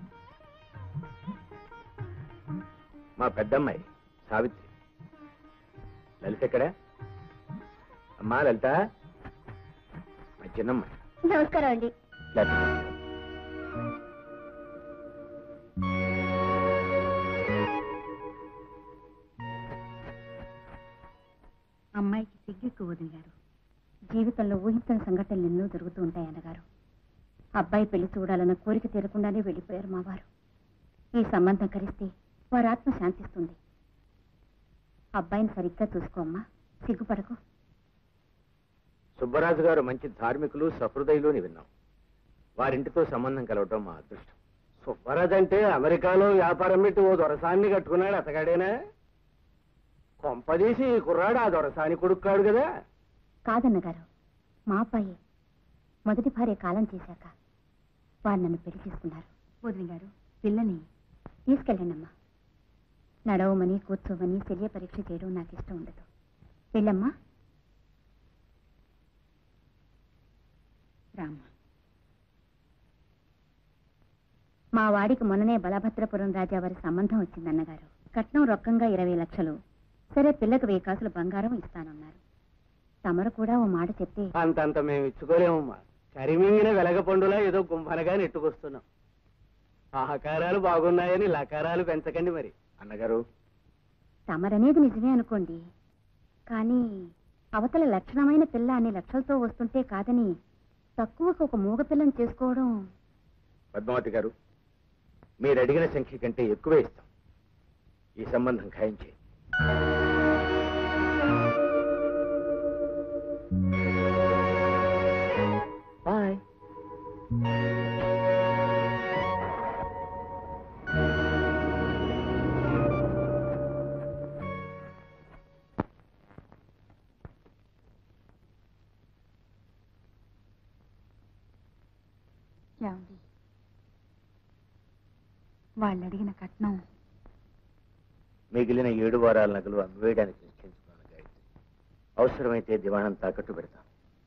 మా పెద్దమ్మాయి సావిత్రి లలిత ఎక్కడా అమ్మా లలిత మా చిన్నమ్మాయి నమస్కారం అండి లలిత అమ్మాయికి సిగ్గెక్కు వదిలారు జీవితంలో ఊహించని సంఘటనలు ఎన్నో జరుగుతూ ఉంటాయి అన్నగారు అబ్బాయి పెళ్లి చూడాలన్న కోరిక తీరకుండానే వెళ్ళిపోయారు మా వారు ఈ సంబంధం కలిస్తే వారి ఆత్మ శాంతిస్తుంది అబ్బాయిని సరిగ్గా చూసుకో అమ్మా సిగ్గుపడకు సుబ్బరాజు గారు మంచి ధార్మికులు సహృదయులు అని విన్నాం వారింటితో సంబంధం కలవటం మా అదృష్టం సుబ్బరాజ్ అంటే అమెరికాలో వ్యాపారం పెట్టి ఓ దొరసాన్ని కట్టుకున్నాడు అతగాడేనా కొంపదీసి ఈ కుర్రాడు ఆ దొరసాని కొడుకున్నాడు కదా కాదన్నగారు మా అబ్బాయే మొదటి భార్య కాలం చేశాక వారు నన్ను పెళ్లి చేసుకున్నారు వదిన గారు పిల్లని తీసుకెళ్ళండి అమ్మా నడవమని కూర్చోమని శల్య పరీక్ష చేయడం నాకు ఇష్టం ఉండదు వెళ్ళమ్మా రామ్మ మా వాడికి మొన్ననే బలభద్రపురం రాజా వారి సంబంధం వచ్చిందన్నగారు కట్నం రొక్కంగా ఇరవై లక్షలు సరే పిల్లకు వెయ్యి కాసులు బంగారం ఇస్తానన్నారు తమరు కూడా ఓ మాట చెప్తే అంతంత మేము ఇచ్చుకోలేమమ్మా కరిమింగిన వెలగ పండులా ఏదో గుంభనగా నెట్టుకొస్తున్నాం ఆకారాలు బాగున్నాయని లకారాలు పెంచకండి మరి అన్నగారు తమరనేది నిజమే అనుకోండి కానీ అవతల లక్షణమైన పిల్ల అన్ని లక్షలతో వస్తుంటే కాదని తక్కువకు ఒక మూగ పిల్లని చేసుకోవడం పద్మావతి గారు మీరు అడిగిన సంఖ్య కంటే ఎక్కువే ఇస్తాం ఈ సంబంధం ఖాయించే బాయ్ ఏమండి వాళ్ళు అడిగిన కట్నం మిగిలిన ఏడు వారాల నగలు అమ్మివేయడానికి నిశ్చయించుకున్నాను గాయత్రి అవసరమైతే దివాణం తాకట్టు పెడతాం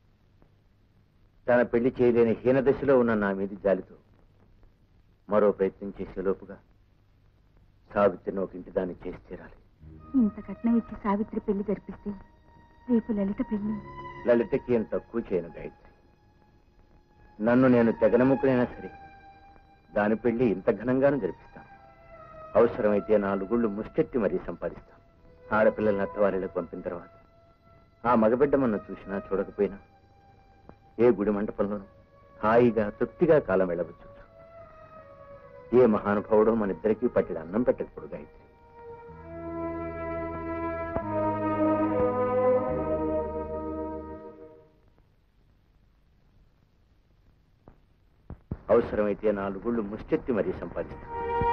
తన పెళ్లి చేయలేని హీనదశలో ఉన్న నా మీది జాలితో మరో ప్రయత్నం చేసే లోపుగా సావిత్రిని ఒక ఇంటి దాన్ని చేసి తీరాలి ఇంత కట్నం ఇచ్చి సావిత్రి పెళ్లి జరిపిస్తే రేపు లలిత పెళ్లి లలితకి ఏం తక్కువ చేయను గాయత్రి నన్ను నేను తెగనముకునైనా సరే దాని పెళ్లి ఇంత ఘనంగానూ జరిపిస్తాను అవసరమైతే నాలుగుళ్ళు ముష్టెత్తి మరీ సంపాదిస్తాం ఆడపిల్లల్ని అత్తవారిలకు పంపిన తర్వాత ఆ మగబిడ్డ మన చూసినా చూడకపోయినా ఏ గుడి మంటపంలోనూ హాయిగా తృప్తిగా కాలం వెళ్ళవచ్చు ఏ మహానుభావుడో మన ఇద్దరికీ పట్టిన అన్నం పెట్టకూడదు గాయత్రి అవసరమైతే నాలుగుళ్ళు ముష్టెత్తి మరీ సంపాదిస్తా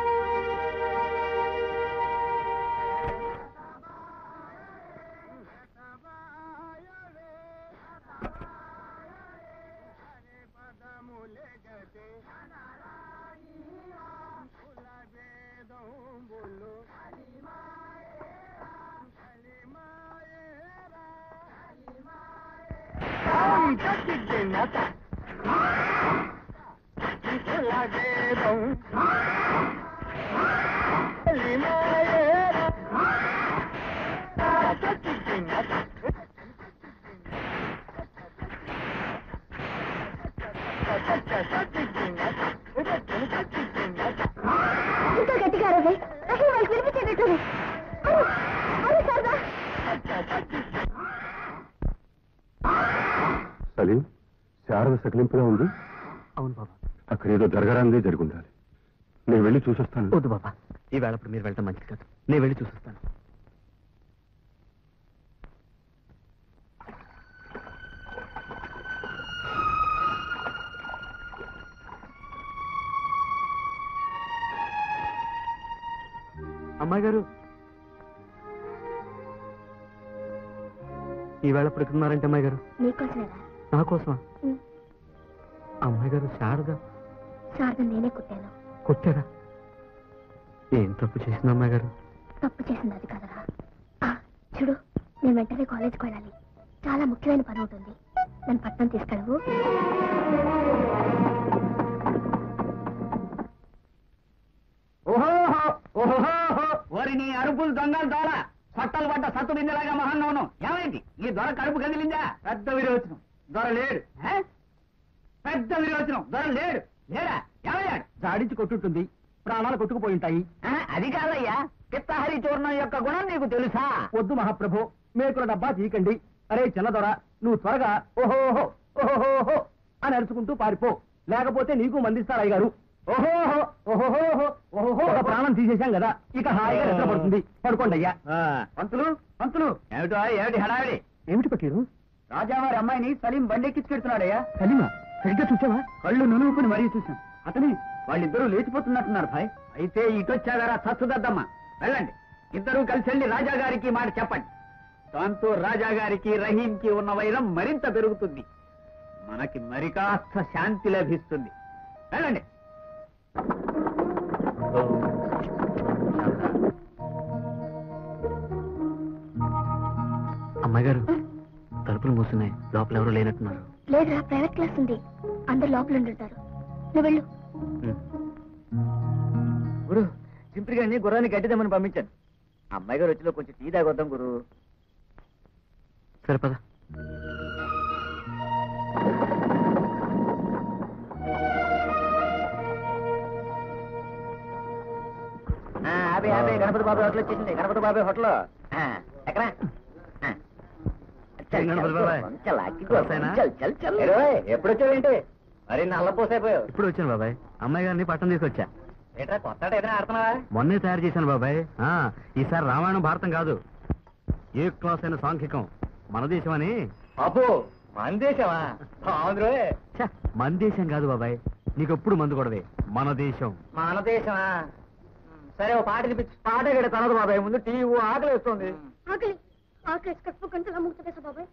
ఇంకా గట్టిగా అరవై అసలు వాళ్ళకి వినిపించేటట్టు అరే సరదా సలీం శారద సకలింపుగా ఉంది అవును బాబా అక్కడ ఏదో జరగరాందే జరుగుండాలి నేను వెళ్ళి చూసొస్తాను వద్దు బాబా ఈ వేళప్పుడు మీరు వెళ్ళటం మంచిది కాదు నేను వెళ్ళి చూసిస్తాను అమ్మాయి గారు ఈ వేళ ఇప్పుడు ఉన్నారంటే అమ్మాయి గారు నీకోసమేరా నా కోసమా ఉం. అమ్మాయి గారు శారద శారద నేనే కుట్టాను కొట్టారా ఏం తప్పు చేసింది అమ్మాయి గారు తప్పు చేసింది అది కదరా ఆ, చూడు నేను వెంటనే కాలేజ్కి వెళ్ళాలి చాలా ముఖ్యమైన పని ఉంటుంది నన్ను పట్నం తీసుకెళ్ళవు ఓహోహో ఓహోహో వరి నీ అరుపులు దొంగలు దొర సొట్టలు పడ్డ సత్తు బిందెలాగా మహాన్నవును ఏమైంది ఈ దొర కడుపు కదిలిందా పెద్ద విరోచనం దొర లేడు హే? పెద్ద విరోచనం దొర లేడు లేడా ఏమయ్యాడు జాడించి కొట్టుంటుంది ప్రాణాలు కొట్టుకుపోయి ఉంటాయి అది కాదయ్యా పిత్తహరి చూర్ణం యొక్క గుణం నీకు తెలుసా వద్దు మహాప్రభు మేకుల డబ్బా తీకండి అరే చిన్న దొర నువ్వు త్వరగా ఓహోహో ఓహోహో అని అరుచుకుంటూ పారిపో లేకపోతే నీకు మందిస్తారు అయ్యగారు ఓహోహో ఓహోహో ఓహోహో ఒక ప్రాణం తీసేశాం కదా ఇక హాయిగా నిద్ర పడుతుంది పడుకోండి అయ్యా పంతులు పంతులు ఏమిటో ఏమిటి హడావిడి ఏమిటి పట్టిరు రాజావారి అమ్మాయిని సలీం బండెక్కించుకెడుతున్నాడయ్యా సలీమా సరిగ్గా చూసావా కళ్ళు నునుపుని మరీ చూశాం అతని వాళ్ళిద్దరూ లేచిపోతున్నట్టున్నారు భాయ్ అయితే ఇటొచ్చాగారా చచ్చుదద్దమ్మా వెళ్ళండి ఇద్దరూ కలిసి వెళ్ళి రాజా గారికి మాట చెప్పండి దాంతో రాజా గారికి రహీంకి ఉన్న వైరం మరింత పెరుగుతుంది మనకి మరి కాస్త శాంతి లభిస్తుంది వెళ్ళండి అమ్మాయి గారు తలుపులు మూసున్నాయి లోపల ఎవరు లేనట్టున్నారు లేదురా ప్రైవేట్ క్లాస్ ఉంది అందరు లోపల ఉండుంటారు నువ్వు వెళ్ళు గురు సింపుల్ గాని గుర్రాన్ని గడ్డిదామని పంపించాను అమ్మాయి గారు వచ్చిలో కొంచెం టీ తాగొద్దాం గురు సరే పద అదే అదే గణపతి బాబాయ్ హోటల్ వచ్చేసింది గణపతి బాబాయ్ హోటల్ ఎక్కడ గణపతి బాబాయ్. వస్తాయినా? ఎప్పుడు వచ్చావేంటి మరి నల్లపోసైపోయావు ఇప్పుడు వచ్చాను బాబాయ్ అమ్మాయి గారిని పట్టణం తీసుకొచ్చా ఏంట్రా కొత్త ఏదైనా ఆడుతున్నావా మొన్నే తయారు చేశాను బాబాయ్ ఆ ఈసారి రామాయణం భారతం కాదు ఏ క్లాస్ అయిన సాంఘికం మన దేశం అని అబ్బో మన దేశమా బాగుందిరో ఛ, మన దేశం కాదు బాబాయ్ నీకెప్పుడు మందు కొడవే మన దేశం మన దేశమా సరే ఓ పాట వినిపించు పాట ఇక్కడ తనదు బాబాయ్ ముందు టీ ఆకలి వస్తుంది ఆకలి ఆకలి కడుపు గంటలా ముగ్గుతా బాబాయ్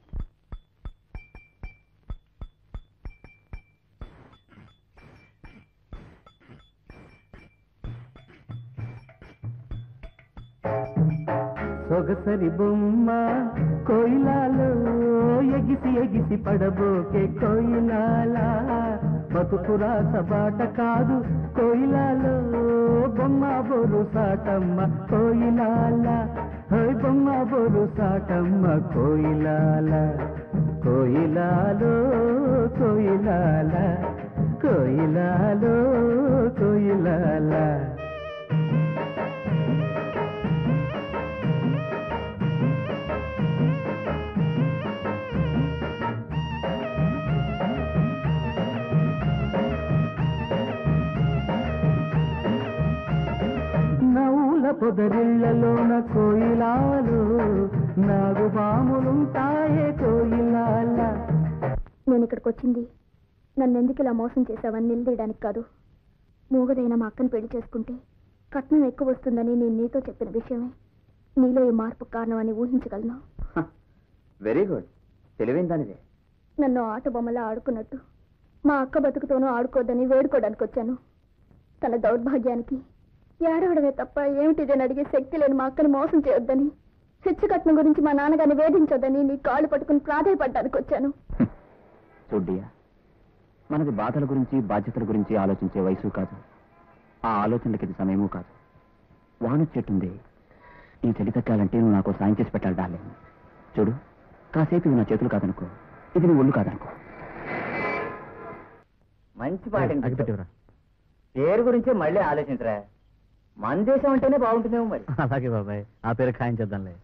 సొగసరి బొమ్మ కోయిలాలో ఎగిసి ఎగిసి పడబోకే కోయిలాల బతుకురా సబాట కాదు కోయిలాలో బొమ్మ బొరు సాటమ్మ కోయిలాల హోయ్ బొమ్మ బొరు సాటమ్మ కోయిలాల కోయిలాలో కోయిలాల కోయిలాలో కోయిలాల నవ్వుల పొదరిళ్లలోన కోయిలాలు నాగు బాములుంటాయే కోయిలాల నేను ఇక్కడికి వచ్చింది నన్నెందుకు ఇలా మోసం చేశావని నిలదీయడానికి కాదు మూగదైన మా అక్కను పెళ్లి చేసుకుంటే కట్నం ఎక్కువ వస్తుందని నేను నీతో చెప్పిన విషయమే నీలో ఈ మార్పు కారణం అని ఊహించగలను వెరీ గుడ్ తెలివైన దానిదే నన్ను ఆట బొమ్మలా ఆడుకున్నట్టు మా అక్క బతుకుతోనూ ఆడుకోవద్దని వేడుకోవడానికి వచ్చాను తన దౌర్భాగ్యానికి ఏడవడమే తప్ప ఏమిటిదని అడిగే శక్తి లేని మా అక్కని మోసం చేయొద్దని హెచ్చు కట్నం గురించి మా నాన్నగారిని వేధించొద్దని నీ కాళ్ళు పట్టుకుని ప్రాధాయపడడానికి వచ్చాను చూడ్డియా మనది బాధల గురించి బాధ్యతల గురించి ఆలోచించే వయసు కాదు ఆ ఆలోచనలకి ఇది సమయము కాదు వాను చెట్టుంది ఈ చలి తగ్గాలంటే నువ్వు నాకు సాయం చేసి పెట్టాలి డార్లింగ్ చూడు కాసేపు ఇది నా చేతులు కాదనుకో ఇది నీ ఒళ్ళు కాదనుకో మంచి పాట అగిపెట్టివరా పేరు గురించి మళ్ళీ ఆలోచించరా మన దేశం అంటేనే బాగుంటుందేమో మరి అలాగే బాబాయ్ ఆ పేరు ఖాయం చేద్దాంలే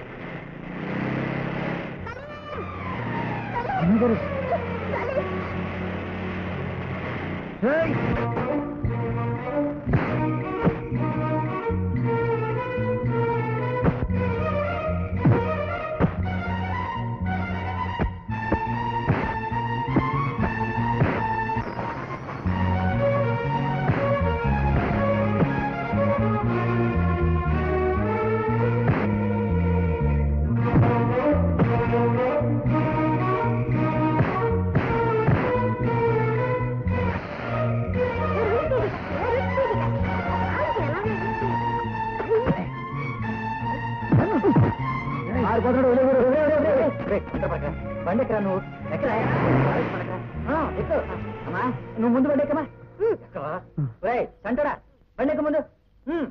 బండి ఎక్కరా నువ్వు ఎక్కరా ఎక్కు అమ్మా నువ్వు ముందు బండి ఎక్కమా ఎక్కవా రేయ్ సంటడా బండి ఎక్క ముందు ఉమ్.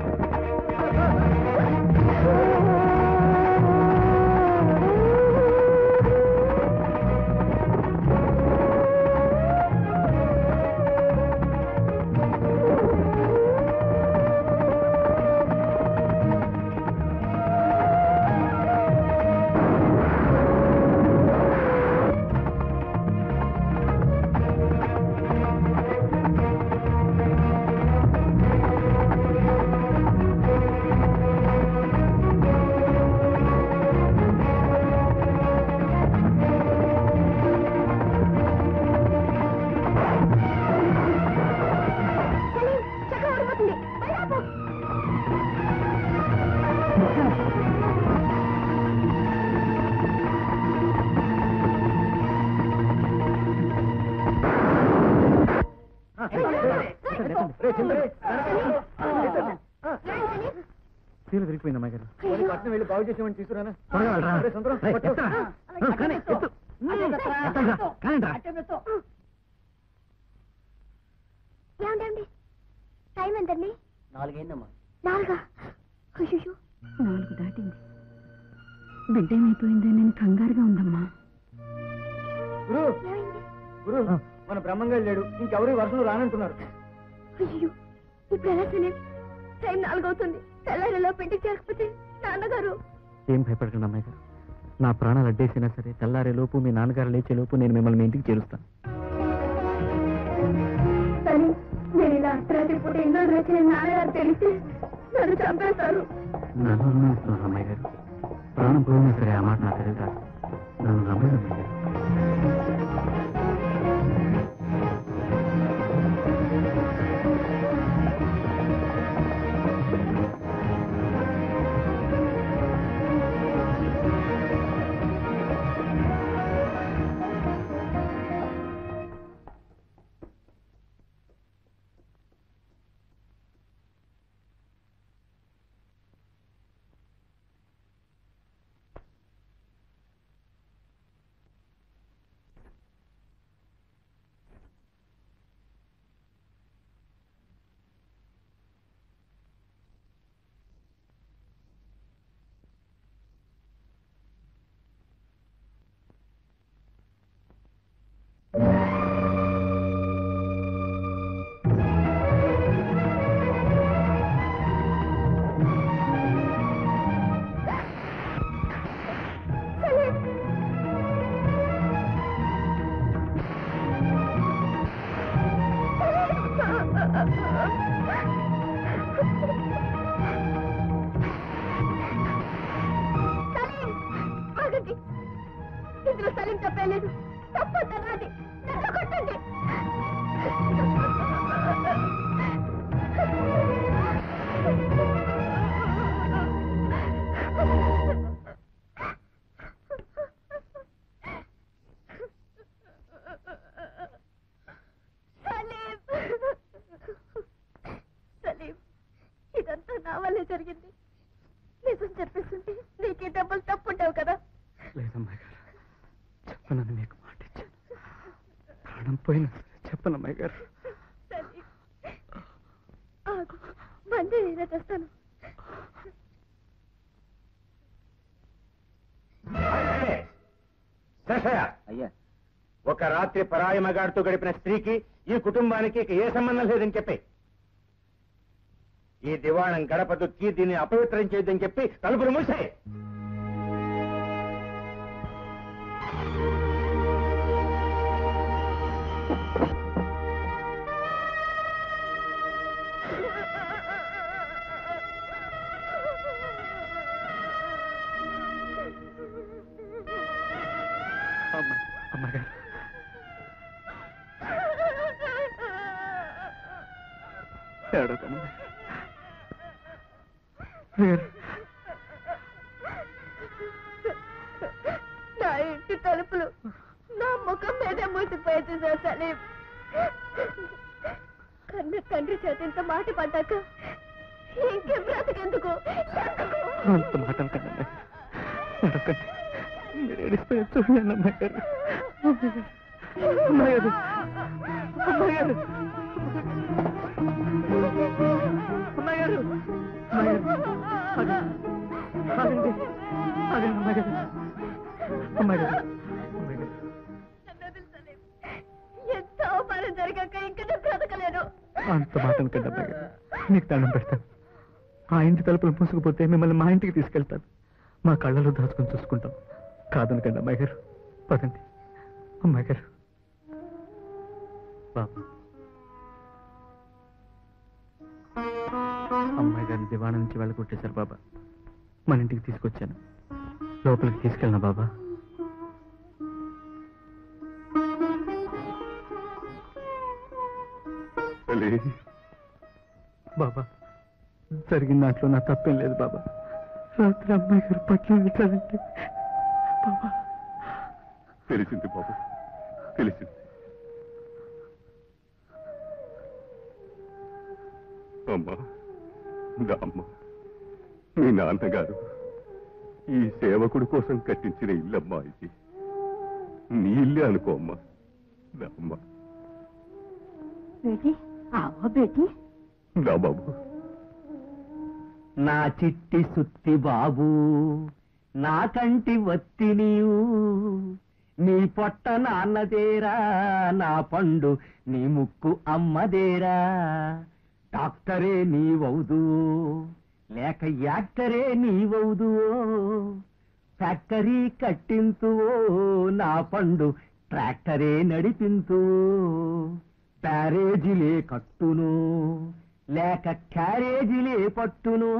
చక్కగా ఓడిపోతుంది బయట ఆపు. సీలు తిరిగిపోయింది అమ్మాయి గారు పట్నం వెళ్ళి బాగు చేసేవాడిని తీసుకురానా త్వరగా వెళ్ళరా. రే, సుందరం, రేయ్, పట్టు. ఎత్తరా. ఆ, కానీ, ఎత్తు. ఎత్తండి రా, కానివ్వండి రా. ఏమండి ఏమండి టైం ఎంతండి నాలుగైందమ్మా నాలుగా అయ్యో నాలుగు దాటింది బిడ్డ ఏమైపోయిందో నేను కంగారుగా ఉందమ్మా గురు ఏమైంది గురు మన బ్రహ్మంగా లేడు ఇంకెవరు ఈ వర్షంలో రానంటున్నారు అయ్యో ఇప్పుడు ఎలా సలీం టైం నాలుగు అవుతుంది తెల్లారిలో పెట్టి చేరకపోతే నాన్నగారు ఏం భయపడకండి అమ్మాయి గారు నా ప్రాణాలు అడ్డేసినా సరే తెల్లారే లోపు మీ నాన్నగారు లేచే లోపు నేను మిమ్మల్ని మీ ఇంటికి చేరుస్తాను సలీం నేను ఇలా అర్ధరాత్రి పూట ఇంట్లో వచ్చిన నాన్నగారు తెలిస్తే నన్ను చంపేస్తారు నన్ను అనుమానిస్తున్నారు అమ్మాయి గారు ప్రాణం పోయినా సరే ఆ మాట నాకు తెలియదు నన్ను నమ్మలేదు అమ్మాయి గారు ఆగండి ఇందులో సలీం తప్పేలేదు తప్పు తనాది నన్ను కొట్టండి ఆగండి సలీం సలీం ఇదంతా నా వల్లే జరిగింది నిజం చెప్పేస్తుంటే నీకే డబ్బులు తప్పుంటావు కదా లేదమ్మాయి గారు చెప్పనని మీకు మాట ఇచ్చాను ప్రాణం పోయినా సరే చెప్పనమ్మాయి గారు సలీం ఆగు మంది నేనే తెస్తాను శేషయ్య అయ్యా ఒక రాత్రి పరాయి మగాడితో గడిపిన స్త్రీకి ఈ కుటుంబానికి ఇక ఏ సంబంధం లేదని చెప్పి ఈ దివాణం గడప దుక్కి దీన్ని అపవిత్రం చేయొద్దని చెప్పి తలుపులు మూసే అమ్మాయి అమ్మాయి గారు ఏడవకండి వేరు నా ఇంటి తలుపులు నా ముఖం మీదే మూసిపోయింది సార్ సలీం కన్న తండ్రి చేత ఇంత మాట పడ్డాక ఇంకేం బ్రతికెందుకు ఎందుకు? అంత మాట అనకండి అమ్మాయి ఏడవకండి మీరు ఏడిపోయి చూడండి అమ్మాయి గారు అమ్మాయి గారు అమ్మాయి గారు అమ్మాయి గారు అమ్మాయి గారు ఆగండి ఆగండి అమ్మాయి గారు అమ్మాయి గారు అమ్మాయి గారు నన్ను వదిలు సలీం. ఎంత అవమానం జరిగాక ఇంక నేను బ్రతకలేను అంత మాట అనకండి అబ్బాయి గారు మీకు దండం పెడతాను ఆ ఇంటి తలుపులు మూసుకుపోతే మిమ్మల్ని మా ఇంటికి తీసుకెళ్తాను మా కళ్ళలో దాచుకొని చూసుకుంటాం కాదనకండి అమ్మాయి గారు పదండి అమ్మాయి గారు బాబా అమ్మాయి గారిని దివాణం నుంచి వెళ్ళగొట్టేశారు బాబా మన ఇంటికి తీసుకొచ్చాను లోపలికి తీసుకెళ్ళిన బాబా తల్లి బాబా జరిగిన దాంట్లో నా తప్పేం లేదు బాబా రాత్రి అమ్మాయి గారు పట్ల వెళ్ళాలంటే బాబా తెలిసింది బాబు తెలిసింది అమ్మా దా అమ్మా మీ నాన్నగారు ఈ సేవకుడి కోసం కట్టించిన ఇల్లమ్మా ఇది నీ ఇల్లే అనుకో అమ్మా దా అమ్మా బేటీ ఆవో బేటీ దా బాబు నా చిట్టి సుత్తి బాబు నా కంటి వత్తి నీవు నీ పొట్ట నాన్నదేరా నా పండు నీ ముక్కు అమ్మదేరా డాక్టరే నీవౌదు లేక యాక్టరే నీవౌదు ఫ్యాక్టరీ కట్టింతువో నా పండు ట్రాక్టరే నడిపింతు ప్యారేజీలే కట్టును లేక క్యారేజీలే పట్టును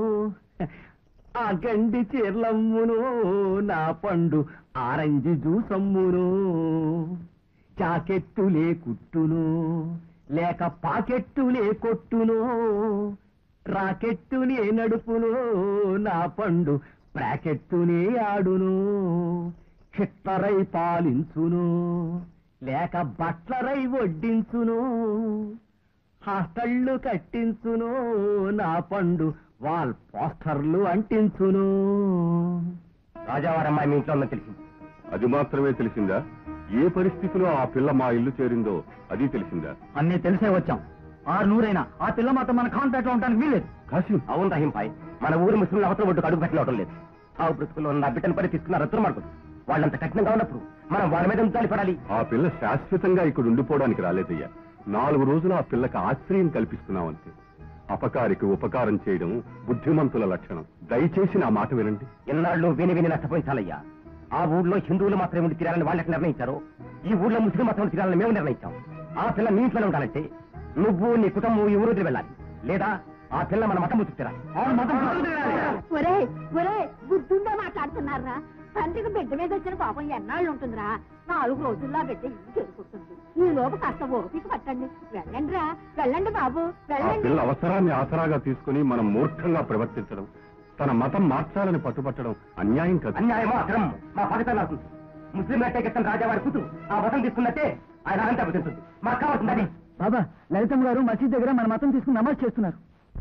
ఆ గండి చీర్లమ్మును నా పండు ఆరంజి జ్యూసమ్మును జాకెట్టులే కుట్టును లేక పాకెట్టులే కొట్టును రాకెట్టునే నడుపును నా పండు బ్రాకెట్టునే ఆడును హిట్లరై పాలించును లేక బట్లరై వడ్డించును హాస్టళ్ళు కట్టించును నా పండు వాల్ పోస్టర్లు అంటించును రాజావారమ్మాయి మీ ఇంట్లో ఉందని తెలిసింది అది మాత్రమే తెలిసిందా ఏ పరిస్థితిలో ఆ పిల్ల మా ఇల్లు చేరిందో అది తెలిసిందా అన్నీ తెలిసే వచ్చాం ఆరు నూరైనా ఆ పిల్ల మాత్రం మన కాంటాక్ట్ లో ఉండడానికి వీల్లేదు కాశీ అవును రహీంపాయ్ మన ఊరి ముస్లింలు అవతల ఒడ్డుకు అడుగు పెట్టినవడం లేదు సాగు బ్రతుకుల్లో ఉన్న బిడ్డను పని తీసుకున్న రత్తులు మార్కొద్దు వాళ్ళంత కఠినంగా ఉన్నప్పుడు మనం వాళ్ళ మీద ఉంచాలి పడాలి ఆ పిల్ల శాశ్వతంగా ఇక్కడ ఉండిపోవడానికి రాలేదయ్యా నాలుగు రోజులు ఆ పిల్లకి ఆశ్రయం కల్పిస్తున్నామంతే అపకారికి ఉపకారం చేయడం బుద్ధిమంతుల లక్షణం దయచేసి నా మాట వినండి ఎన్నాళ్ళు విని విని నష్టపోయించాలయ్యా ఆ ఊళ్ళో హిందువులు మాత్రమే ఉండి తిరాలని వాళ్ళకి నిర్ణయించారు ఈ ఊళ్ళో ముస్లిం మాత్రం తిరాలని మేము నిర్ణయించాం ఆ పిల్ల నీ ఇంట్లోనే ఉండాలంటే నువ్వు నీ కుటుంబం ఈ ఊరు వదిలి వెళ్ళాలి లేదా ఆ పిల్ల మన మతం ముసుకు తిరాలి ఒరే ఒరే బుద్ధుండే మాట్లాడుతున్నారా తండ్రికి బిడ్డ మీద వచ్చిన పాపం ఎన్నాళ్ళు ఉంటుందిరా నాలుగు రోజుల్లో బిడ్డ ఇల్లు చేరుకుంటుంది ఈ లోపు కాస్త ఓపిక పట్టండి వెళ్ళండి రా వెళ్ళండి బాబు ఆ వెళ్ళండి పిల్ల అవసరాన్ని ఆసరాగా తీసుకుని మనం మూర్ఖంగా ప్రవర్తించడం తన మతం మార్చాలని పట్టుపట్టడం అన్యాయం కదా అన్యాయమో అక్రమం మా పగత నాకు ముస్లిం అట్టేకెత్తిన రాజావారి కూతురు ఆ వసం తీసుకున్నట్టే ఆయన అనంత అభివృద్ధి మాకు కావాల్సింది అది బాబా లలితమ్మ గారు మసీద్ దగ్గర మన మతం తీసుకుని నమాజ్ చేస్తున్నారు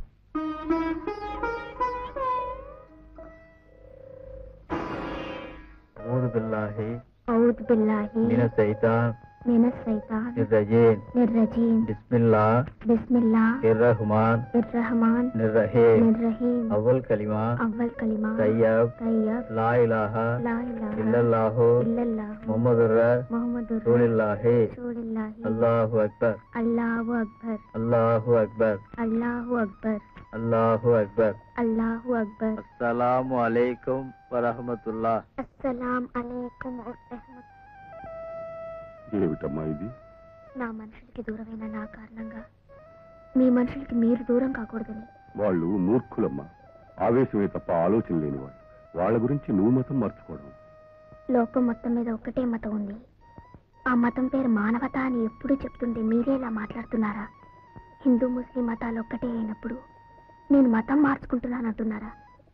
أعوذ بالله أعوذ بالله من الشيطان من الشيطان الرجيم الرجيم بسم الله بسم الله الرحمن الرحمن الرحيم الرحيم أول كلمة أول كلمة طيب طيب لا إله لا إله إلا الله إلا الله محمد محمد رسول الله رسول الله الله أكبر الله أكبر الله أكبر الله أكبر الله أكبر الله أكبر السلام عليكم ورحمة الله السلام عليكم ورحمة ఏమిటమ్మా ఇది నా మనుషులకి దూరమైన నా కారణంగా మీ మనుషులకి మీరు దూరం కాకూడదని వాళ్ళు మూర్ఖులమ్మా ఆవేశమే తప్ప ఆలోచన లేని వాళ్ళు వాళ్ళ గురించి నువ్వు మతం మార్చుకోవడం లోకం మొత్తం మీద ఒక్కటే మతం ఉంది ఆ మతం పేరు మానవత అని ఎప్పుడూ చెప్తుంటే మీరే ఇలా మాట్లాడుతున్నారా హిందూ ముస్లిం మతాలు ఒక్కటే అయినప్పుడు నేను మతం మార్చుకుంటున్నానంటున్నారా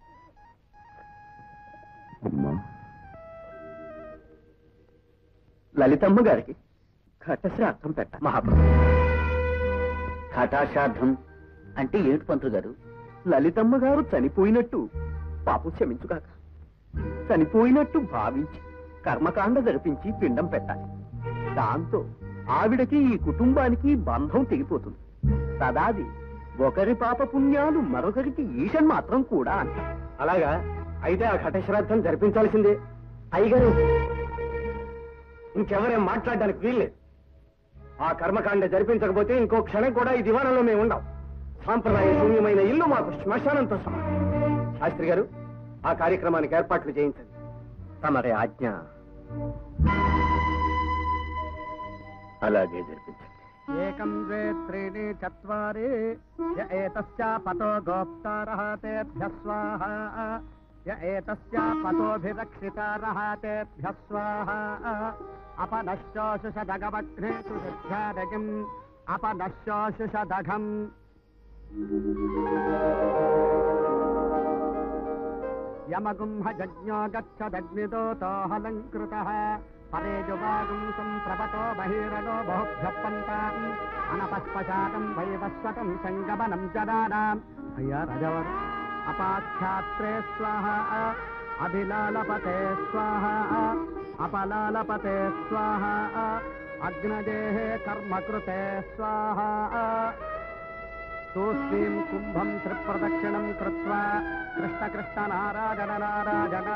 అమ్మా లలితమ్మ గారికి ఘటశ్రార్థం పెట్ట మహాప్రభు ఘటాశ్రార్థం అంటే ఏమిటి పంతులు గారు లలితమ్మ గారు చనిపోయినట్టు పాపం క్షమించుగాక చనిపోయినట్టు భావించి కర్మకాండ జరిపించి పిండం పెట్టాలి దాంతో ఆవిడకి ఈ కుటుంబానికి బంధం తెగిపోతుంది సదాది ఒకరి పాప పుణ్యాలు మరొకరికి ఈషన్ మాత్రం కూడా అంట అలాగా అయితే ఆ ఘటశ్రాద్ధం జరిపించాల్సిందే అయ్యగారు ఇంకెవరేం మాట్లాడడానికి వీల్లేదు ఆ కర్మకాండ జరిపించకపోతే ఇంకో క్షణం కూడా ఈ దివాణంలో మేము ఉండం సాంప్రదాయ శూన్యమైన ఇల్లు మాకు శ్మశానంతో సమానం శాస్త్రి గారు ఆ కార్యక్రమానికి ఏర్పాట్లు చేయించండి తమరి ఆజ్ఞ అలాగే జరిపించండి ఏకం ద్వే త్రీణి చత్వారి య ఏతస్య పతో గోప్తారః తేభ్య స్వాహ య ఏతస్య పతోభిరక్షితారః తేభ్య స్వాహ అపనశ్యోషుషదగమగ్నేషు సిద్ధ్యాదగిం అపనశ్యోషుషదఘం యమగుంహ జజ్ఞో గచ్చదగ్నిదోతోహలంకృతః పరేజువాగుం సంప్రపతో బహిరణో బహుభ్య పంతాం అనపస్పశాకం వైవస్వతం సంగమనం జనానాం అయ్యా రాజావారు అపాఖ్యాత్రే స్వాహ అభిలాలపతే స్వాహ అపలాలపతే స్వాహ అగ్నజే కర్మకృతే స్వాహ తూష్ణీం కుంభం త్రిప్రదక్షిణం కృత్వా కృష్ణ కృష్ణ నారాజన నారాజన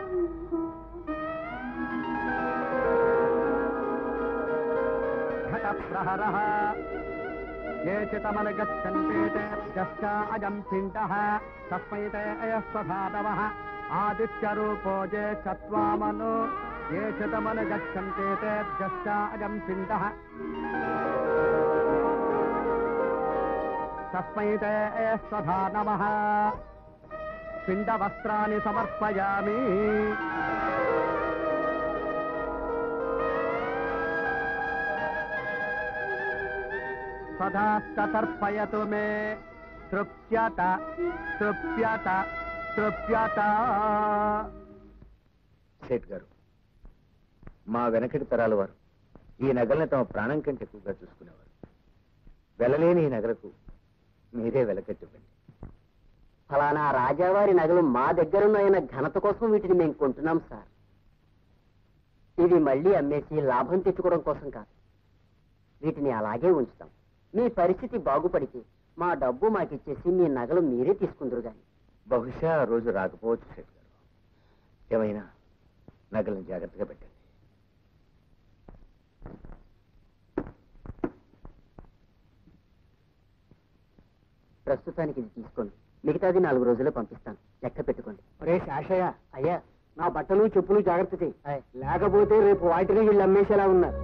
ఘటప్రహరः ये चितमनुगच्छन्ते तेभ्यश्च अजम् पिण्डः तस्मै ते अयस्वधातवः आदित्यरूपो ये चत्वामनो ये चितमनुगच्छन्ते तेभ्यश्च अजम् पिण्डः तस्मै ते स्वधा नमः पिण्डवस्त्राणि समर्पयामि సదాస్తర్పయతు మే తృప్యత తృప్యత తృప్యత సేట్ గారు మా వెనకటి తరాల వారు ఈ నగల్ని తమ ప్రాణం కంటే ఎక్కువగా చూసుకునేవారు వెళ్ళలేని ఈ నగరకు మీరే వెలకట్టివ్వండి ఫలానా రాజావారి నగలు మా దగ్గరున్న ఘనత కోసం వీటిని మేము కొంటున్నాం సార్ ఇవి మళ్ళీ అమ్మేసి లాభం తెచ్చుకోవడం కోసం కాదు వీటిని అలాగే ఉంచుతాం మీ పరిస్థితి బాగుపడితే మా డబ్బు మాకిచ్చేసి మీ నగలు మీరే తీసుకుందరు గాని బహుశా ఆ రోజు రాకపోవచ్చు సేట్ గారు ఏమైనా నగలను జాగ్రత్తగా పెట్టండి ప్రస్తుతానికి ఇది తీసుకోండి మిగతాది నాలుగు రోజుల్లో పంపిస్తాను లెక్క పెట్టుకోండి రే శాషయ్య అయ్యా నా బట్టలు చెప్పులు జాగ్రత్త చేయి లేకపోతే రేపు వాటిని వీళ్ళు అమ్మేసేలా ఉన్నారు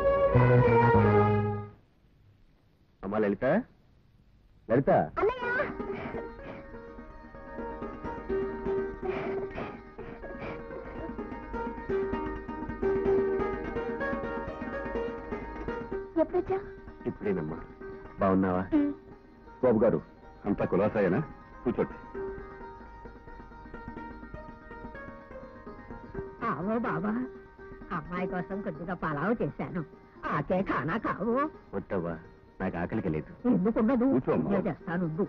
అమ్మా లలిత లలిత ఎప్పుడొచ్చా ఇప్పుడేనమ్మా బాగున్నావా బాబు గారు అంతా కులాసాయేనా కూర్చోండి ఆవో బాబా అమ్మాయి కోసం కొద్దిగా పలావ్ చేశాను ఆకే ఖానా కావు వద్దవ్వా నాకు ఆకలికి లేదు ఎందుకుండదు కూర్చో అమ్మా. నేను తెస్తాను ఉండు.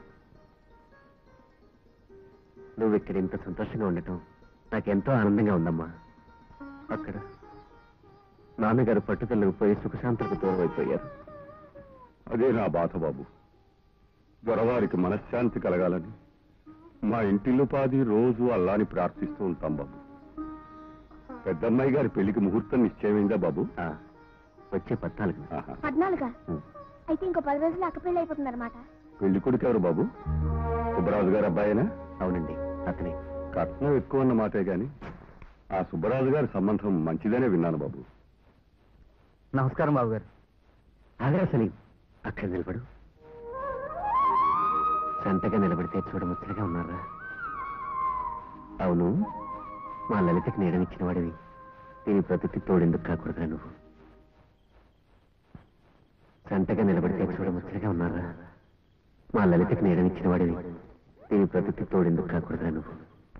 నువ్వు ఇక్కడ ఇంత సంతోషంగా ఉండటం నాకెంతో ఆనందంగా ఉందమ్మా అక్కడ నాన్నగారు పట్టుదలకు పోయి సుఖశాంతులకు దూరం అయిపోయారు అదే నా బాధ బాబు దొరవారికి మనశ్శాంతి కలగాలని మా ఇంటిల్లుపాది రోజు అల్లాని ప్రార్థిస్తూ ఉంటాం బాబు పెద్దమ్మాయి గారి పెళ్లికి ముహూర్తం నిశ్చయమైందా బాబు ఆ, వచ్చే పద్నాలుగు ఆహా. పద్నాలుగా అయితే ఇంకో పది రోజులు అక్క పెళ్లి అయిపోతుంది అనమాట పెళ్లి కొడుకు ఎవరు బాబు సుబ్బరాజు గారు అబ్బాయేనా అవునండి అతనే కట్నం ఎక్కువ అన్న మాటే గాని ఆ సుబ్బరాజు గారి సంబంధం మంచిదనే విన్నాను బాబు నమస్కారం బాబు గారు ఆగరా సలీం అక్కడ నిలబడు సంతగా నిలబడితే చూడముచ్చటగా ఉన్నారా అవును మా లలితకి నీడనిచ్చిన వాడివి దీని బ్రతుకి తోడెందుకు కాకూడదురా నువ్వు సంతగా నిలబడితే చూడముచ్చటగా ఉన్నారా మా లలితకి నీడనిచ్చిన వాడివి దీని బ్రతుకి తోడెందుకు కాకూడదురా నువ్వు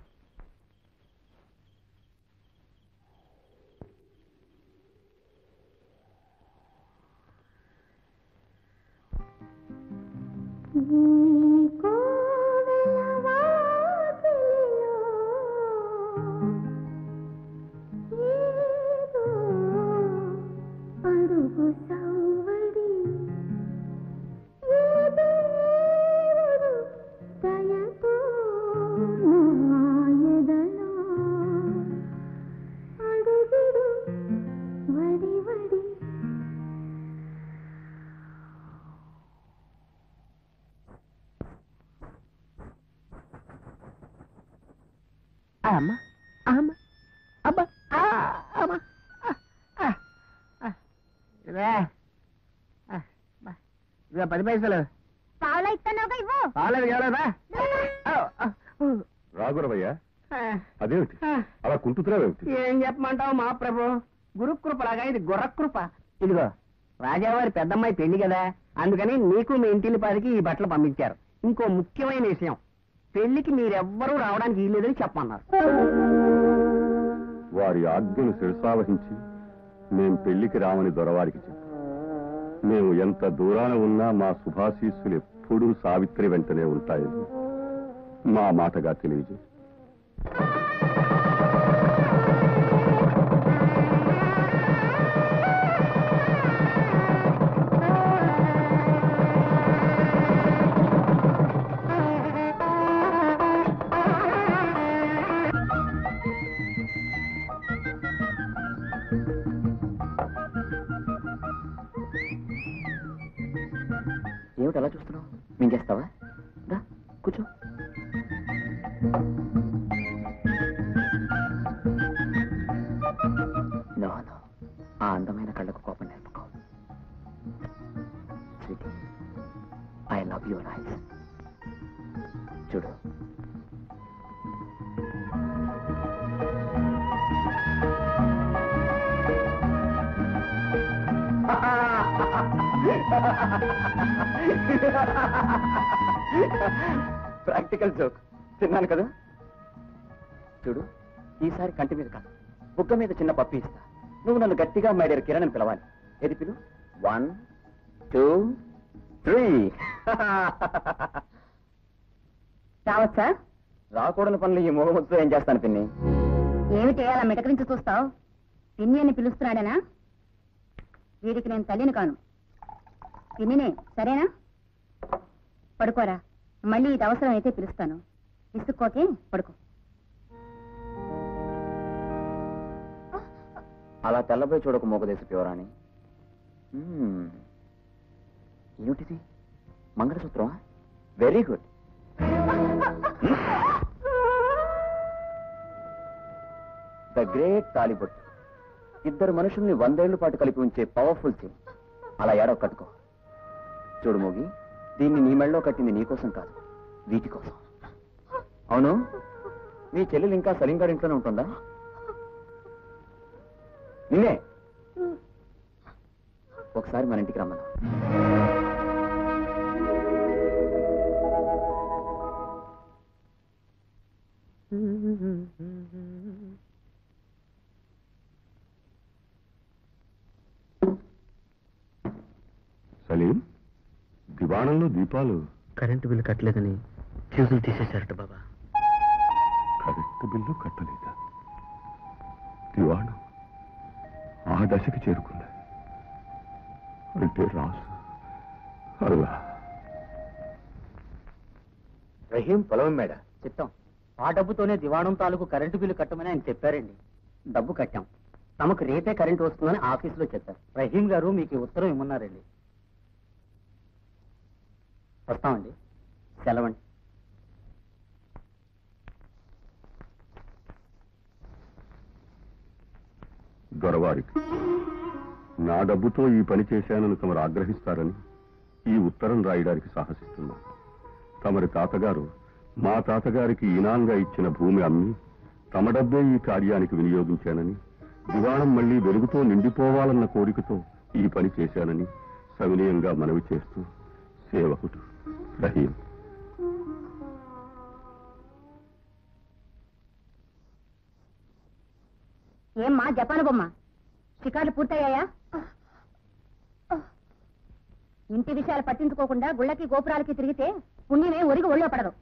అడుగు సౌవడి దయతో నాయదలో అడుగుడు వడి వడి అమ్మ అమ్మ అమ్మ ఆ, అమ్మ ఆ, ఆ, ఆ. ఇదే ఆ, బా. ఇదిగో పది పైసలు పావులా ఇస్తానుగా ఇవ్వు కాలేదు కాలేదా రాఘురవయ్య అదేమిటి అలా కుంటుతున్నావేమిటి ఏం చెప్పమంటావు మా ప్రభు గురుకృపలాగా ఇది గుర్రకృప ఇదిగో రాజావారి పెద్దమ్మాయి పెళ్లి కదా అందుకని నీకు మీ ఇంటిల్లి పాదికి ఈ బట్టలు పంపించారు ఇంకో ముఖ్యమైన విషయం పెళ్లికి మీరెవ్వరూ రావడానికి వీల్లేదని చెప్పమన్నారు వారి ఆజ్ఞను శిరసావహించి మేం పెళ్లికి రామని దొరవారికి చెప్పాం మేము ఎంత దూరాన ఉన్నా మా శుభాశీస్సులు ఎప్పుడూ సావిత్రి వెంటనే ఉంటాయని మా మాటగా తెలియజేసి ఏమిటి అలా చూస్తున్నావు మింగేస్తావా దా కూర్చో నో నో ఆ అందమైన కళ్ళకు కోపం నేర్పుకో ఐ లవ్ యువర్ ఐస్ చూడు ప్రాక్టికల్ జోక్ తిన్నాను కదా చూడు ఈసారి కంటి మీద కాదు బుగ్గ మీద చిన్న పప్పి ఇస్తా నువ్వు నన్ను గట్టిగా మైడర్ కిరణ్ అని పిలవాలి ఏది పిలు వన్ టూ త్రీ రావచ్చా రాకూడని పనులు ఈ మోహముతో ఏం చేస్తాను పిన్ని ఏమిటి అలా మిటకరించి చూస్తావు పిన్ని అని పిలుస్తున్నాడనా వీడికి నేను తల్లిని కాను పిన్నినే సరేనా పడుకోరా మళ్ళీ ఇది అవసరం అయితే పిలుస్తాను విసుక్కోకే పడుకో అలా తెల్లబోయి చూడకు మోగదేశ పివరాని మ్మ్. ఏమిటిది మంగళసూత్రమా వెరీ గుడ్ ద గ్రేట్ తాలిబొట్టు ఇద్దరు మనుషుల్ని వందేళ్ల పాటు కలిపి ఉంచే పవర్ఫుల్ థింగ్ అలా ఏడవ కట్టుకో చూడు మోగి దీన్ని నీ మెళ్ళలో కట్టింది నీకోసం కాదు వీటి కోసం అవును మీ చెల్లెలు ఇంకా సలీంగాడి ఇంట్లోనే ఉంటుందా ఒకసారి ఒకసారి మన ఇంటికి రమ్మను సలీం దివాణంలో దీపాలు కరెంటు బిల్లు కట్టలేదని ఫ్యూజులు తీసేశారట బాబా కరెంటు బిల్లు కట్టలేదా దివాణం ఆ దశకి చేరుకుంది అంటే రాసు అల్లా రహీం పొలం మేడ చిత్తం ఆ డబ్బుతోనే దివాణం తాలూకు కరెంటు బిల్లు కట్టమని ఆయన చెప్పారండి డబ్బు కట్టాం తమకు రేపే కరెంటు వస్తుందని ఆఫీసులో చెప్పారు రహీం గారు మీకు ఈ ఉత్తరం ఇమ్మన్నారండి వస్తామండి సెలవండి దొరవారికి నా డబ్బుతో ఈ పని చేశానని తమరు ఆగ్రహిస్తారని ఈ ఉత్తరం రాయడానికి సాహసిస్తున్నాను తమరి తాతగారు మా తాతగారికి ఇనాంగా ఇచ్చిన భూమి అమ్మి తమ డబ్బే ఈ కార్యానికి వినియోగించానని దివాణం మళ్లీ వెలుగుతో నిండిపోవాలన్న కోరికతో ఈ పని చేశానని సవినయంగా మనవి చేస్తూ సేవకుడు రహీం ఏమ్మా జపాన్ బొమ్మ షికార్లు పూర్తయ్యాయా ఇంటి విషయాలు పట్టించుకోకుండా గుళ్ళకి గోపురాలకి తిరిగితే పుణ్యమే ఒరిగి ఒళ్ళో పడదు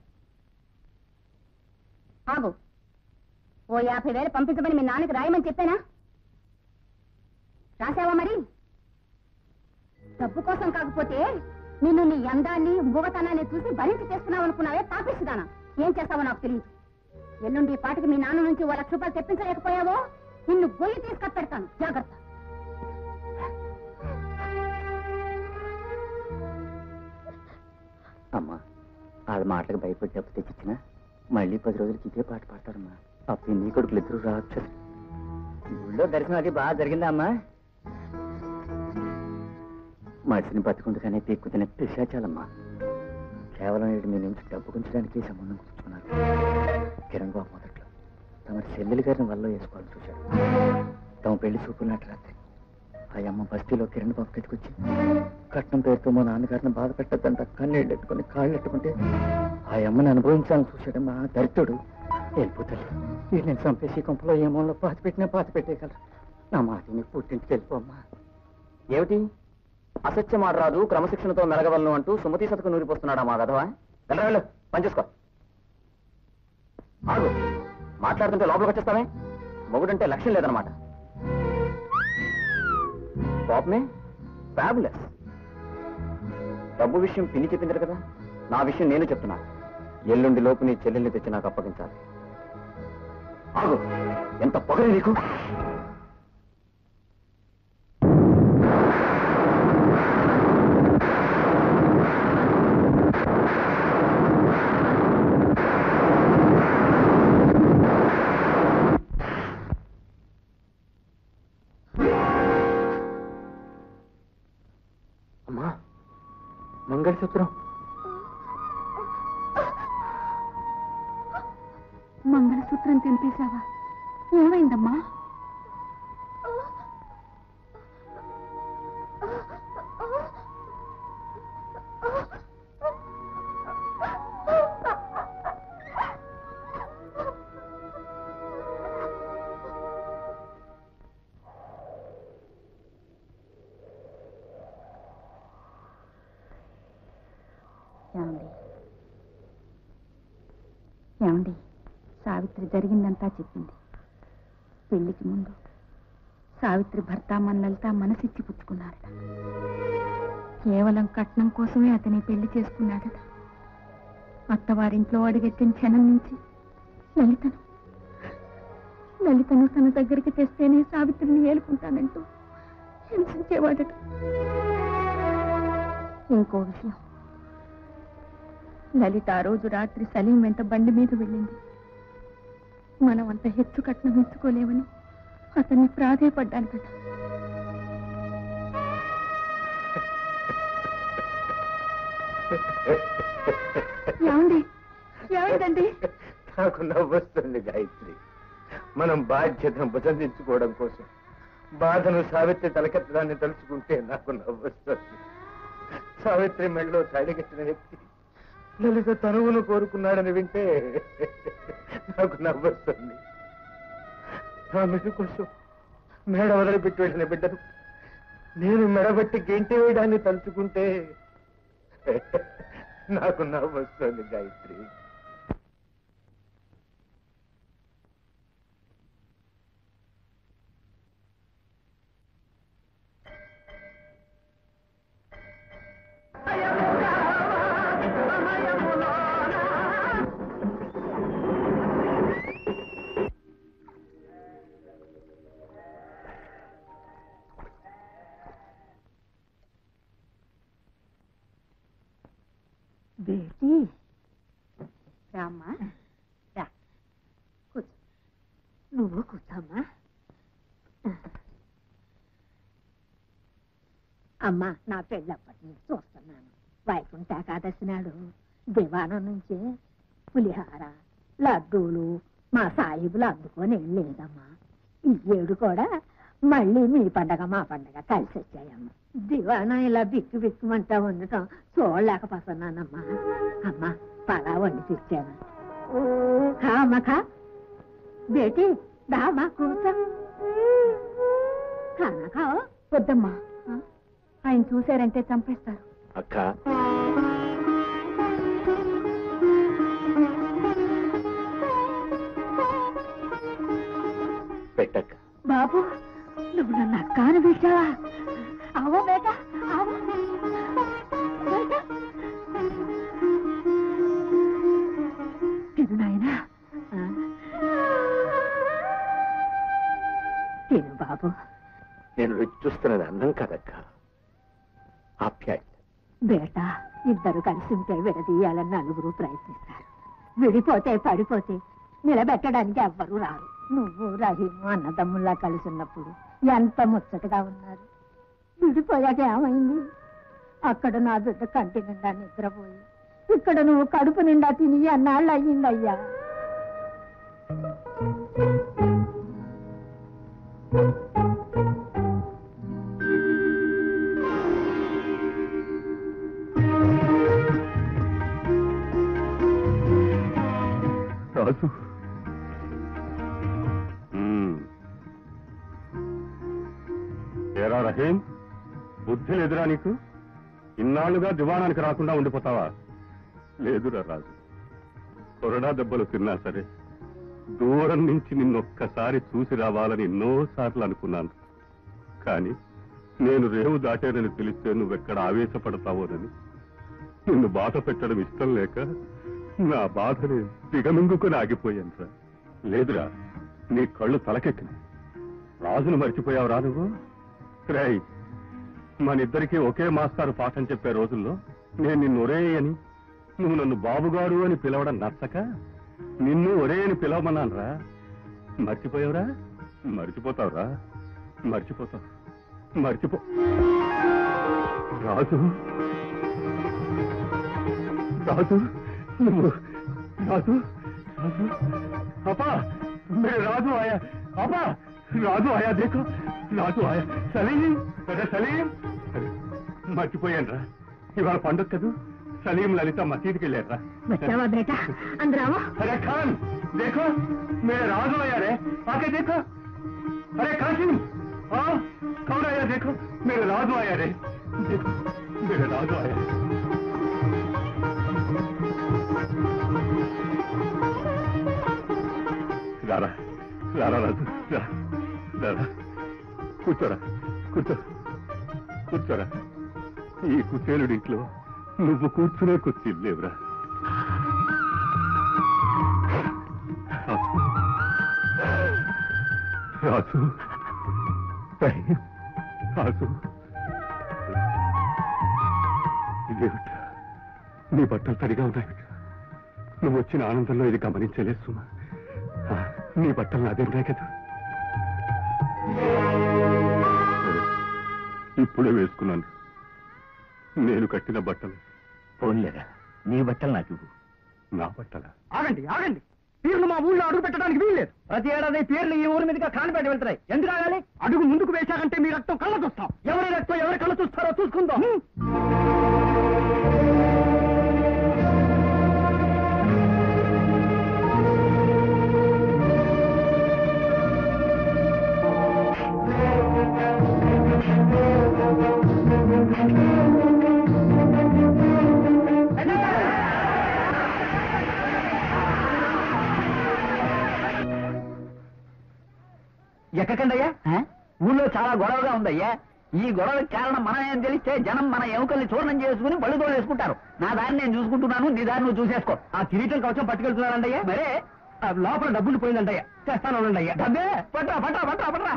ఆగు ఓ యాభై వేలు పంపించమని మీ నాన్నకి రాయమని చెప్పానా రాశావా మరి డబ్బు కోసం కాకపోతే నిన్ను నీ అందాన్ని మూగతనాన్ని చూసి భరించి చేస్తున్నావు అనుకున్నావే తాపిస్తుదానా ఏం చేస్తావో నాకు తెలియదు ఎల్లుండి ఈ పాటికి మీ నాన్న నుంచి ఓ లక్ష రూపాయలు తెప్పించలేకపోయావో నిన్ను గొయ్యి తీసుకొచ్చి జాగ్రత్త అమ్మా వాళ్ళ మాటలకు భయపడి డబ్బు తెచ్చిచ్చిన మళ్ళీ పది రోజులకి ఇదే పాట పాడతారమ్మా అప్పుడు నీ కొడుకులు ఇద్దరు రావచ్చు గుళ్ళో దర్శనం అది బాగా జరిగిందా అమ్మా మనిషిని బతుకుండగానే పీక్కు తినే పిశాచాలమ్మా కేవలం వీడి మీ నుంచి డబ్బు గుంచడానికి సంబంధం కుదుర్చుకున్నారు కిరణ్ బాబు మొదట్లో తమ చెల్లెలి గారిని వల్ల వేసుకోవాలని చూశాడు తమ పెళ్లి చూపులు నాటి రాత్రి ఆ అమ్మ బస్తీలో కిరణ్ బాబు కట్టుకొచ్చి కట్నం పేరుతో మా నాన్నగారిని బాధ పెట్టద్దంట కన్నీళ్ళు ఎట్టుకుని కాళ్ళు ఎట్టుకుంటే ఆ అమ్మని అనుభవించాలని చూశాడమ్మా దరిద్రుడు వెళ్ళిపోతాడు వీళ్ళని చంపేసి కొంపలో ఏమోలో పాతి పెట్టినా పాతి పెట్టేయగలరు నా మాట నీకు పుట్టింటికి వెళ్ళిపోమ్మా ఏమిటి అసత్యం ఆడరాదు క్రమశిక్షణతో మెలగవలను అంటూ సుమతి సతకు నూరిపోస్తున్నాడా మా గదవా వెళ్ళరా వెళ్ళు పని చేసుకో ఆగు మాట్లాడుతుంటే లోపలికి వచ్చేస్తామే మొగుడంటే లక్ష్యం లేదనమాట కోపమే ఫ్యాబులస్ డబ్బు విషయం పిన్ని చెప్పిందరు కదా నా విషయం నేను చెప్తున్నా ఎల్లుండి లోపు నీ చెల్లెల్ని తెచ్చి నాకు అప్పగించాలి ఆగు ఎంత పొగరు నీకు అమ్మా మంగళసూత్రం మంగళసూత్రం తెంపేశావా ఏమైందమ్మా ఏమండి ఏమండి సావిత్రి జరిగిందంతా చెప్పింది పెళ్లికి ముందు సావిత్రి భర్త మన లలిత మనసిచ్చి పుచ్చుకున్నారట కేవలం కట్నం కోసమే అతని పెళ్లి చేసుకున్నాడట అత్తవారింట్లో అడుగెట్టిన క్షణం నుంచి లలితను లలితను తన దగ్గరికి తెస్తేనే సావిత్రిని ఏలుకుంటానంటూ హింసించేవాడట ఇంకో విషయం లలిత ఆ రోజు రాత్రి సలీం వెంట బండి మీద వెళ్ళింది మనం అంత హెచ్చు కట్నం ఇచ్చుకోలేమని అతన్ని ప్రాధేయపడ్డానట ఏమండి ఏమైందండి నాకు నవ్వొస్తుంది గాయత్రి మనం బాధ్యతను భుజందించుకోవడం కోసం బాధను సావిత్రి తలకెత్తడాన్ని తలుచుకుంటే నాకు నవ్వొస్తుంది సావిత్రి మెడలో తాడిగట్టిన వ్యక్తి లలిత తనువును కోరుకున్నాడని వింటే నాకు నవ్వొస్తుంది నా మెడ కోసం మేడ వదిలిపెట్టి వెళ్ళిన బిడ్డను నేను మెడబట్టి గెంటి వేయడాన్ని తలుచుకుంటే నాకు నవ్వొస్తుంది గాయత్రి బేటీ రామ్మా రా కూర్చో నువ్వు కూర్చోమ్మా అమ్మా నా పెళ్ళప్పటి నుంచి చూస్తున్నాను వైకుంఠ ఏకాదశి నాడు దివాణం నుంచే పులిహార లడ్డూలు మా సాయిబులు అందుకొని వెళ్ళలేదమ్మా ఈ ఏడు కూడా మళ్ళీ మీ పండగ మా పండగ కలిసి వచ్చాయమ్మా దివాణం ఇలా బిక్కు బిక్కుమంటా ఉండటం చూడలేకపోతున్నానమ్మా అమ్మా పలా వండి తెచ్చాను ఖా అమ్మ ఖా బేటీ దామా కూర్చో ఖానా ఖాओ వద్దమ్మా ఆయన చూశారంటే చంపేస్తారు అక్క పెట్టక్క బాబు నువ్వు నన్ను అక్కాను పిలిచావా ఆవో బేట ఆవో బేట తిను నాయనా ఆ. తిను బాబు నేను రుచి చూస్తున్నది అన్నం కదక్క ఆప్యాయత బేట ఇద్దరు కలిసి ఉంటే విడదీయాలని నలుగురు ప్రయత్నిస్తారు విడిపోతే పడిపోతే నిలబెట్టడానికి ఎవ్వరూ రారు నువ్వు రహీము అన్నదమ్ముల్లా కలిసి ఉన్నప్పుడు ఎంత ముచ్చటగా ఉన్నారు విడిపోయాక ఏమైంది అక్కడ నా బిడ్డ కంటి నిండా నిద్రపోయి ఇక్కడ నువ్వు కడుపు నిండా తిని అన్నాళ్ళు అయ్యిందయ్యా రాజు మ్మ్. ఏరా రహీం బుద్ధి లేదురా నీకు ఇన్నాళ్లుగా దివాణానికి రాకుండా ఉండిపోతావా లేదురా రాజు కొరడా దెబ్బలు తిన్నా సరే దూరం నుంచి నిన్నొక్కసారి చూసి రావాలని ఎన్నోసార్లు అనుకున్నాను కానీ నేను రేవు దాటానని తెలిస్తే నువ్వెక్కడ ఆవేశపడతావోనని నిన్ను బాధ పెట్టడం ఇష్టం లేక నా బాధని దిగమింగుకొని ఆగిపోయాను రా లేదురా నీ కళ్ళు తలకెక్కిన రాజును మర్చిపోయావురా నువ్వు రై మనిద్దరికీ ఒకే మాస్టారు పాఠం చెప్పే రోజుల్లో నేను నిన్ను ఒరే అని నువ్వు నన్ను బాబుగారు అని పిలవడం నచ్చక నిన్ను ఒరే అని పిలవమన్నాను రా మర్చిపోయావురా మర్చిపోతావురా మర్చిపోతావు మర్చిపో రాజు రాజు నువ్వు రాజు రాజు అప్పా मेरे राजू आया अबा రాజు ఆయా దేఖో రాజు ఆయా సలీం అరే సలీం మర్చిపోయాను రా ఇవాళ పండుగ కదూ సలీం లలిత మసీద్కి వెళ్ళారా వచ్చావా బేట అందరావా अरे खान देखो मेरे राजू आया रे आके देखो अरे कासिम हाँ कौन आया देखो मेरे राजू आया रे देखो मेरे राजू आया రారా రారా రాజు రా రారా కూర్చోరా కూర్చో కూర్చోరా ఈ కుచేలుడింట్లో నువ్వు కూర్చునే కుర్చీలు లేవురా రాజు రాజు రాజు ఇదేమిటా నీ బట్టలు తడిగా ఉన్నాయి నువ్వు వచ్చిన ఆనందంలో ఇది గమనించలేదు సుమా ఆ, నీ బట్టలు నాదేంటాయి కదా సరే, ఇప్పుడే వేసుకున్నాను నేను కట్టిన బట్టలు పోన్లేరా నీ బట్టలు నాకు ఇవ్వు. నా బట్టల ఆగండి ఆగండి పీర్లు మా ఊళ్ళో అడుగు పెట్టడానికి వీల్లేదు ప్రతి ఏడాది పేర్లు ఈ ఊరి మీదుగా కానిపెట్టి వెళ్తున్నాయి ఎందుకు ఆగాలి అడుగు ముందుకు వేశారంటే మీ రక్తం కళ్ళ చూస్తాం ఎవరి రక్తం ఎవరి కళ్ళ చూస్తారో చూసుకుందాం ఎక్కకండి అయ్యా ఊళ్ళో చాలా గొడవగా ఉందయ్యా ఈ గొడవకి కారణం మనం ఏం తెలిస్తే జనం మన ఎముకల్ని చూర్ణం చేసుకుని బళ్ళు తోలేసుకుంటారు నా దాన్ని నేను చూసుకుంటున్నాను నీ దాన్ని నువ్వు చూసేసుకో ఆ కిరీటం కవచం పట్టుకెళ్తున్నారండయ్యా మరే ఆ లోపల డబ్బులు పోయిందంటయ్యా చేస్తాను ఉండండి అయ్యా డబ్బే పట్రా పట్రా పట్రా పట్రా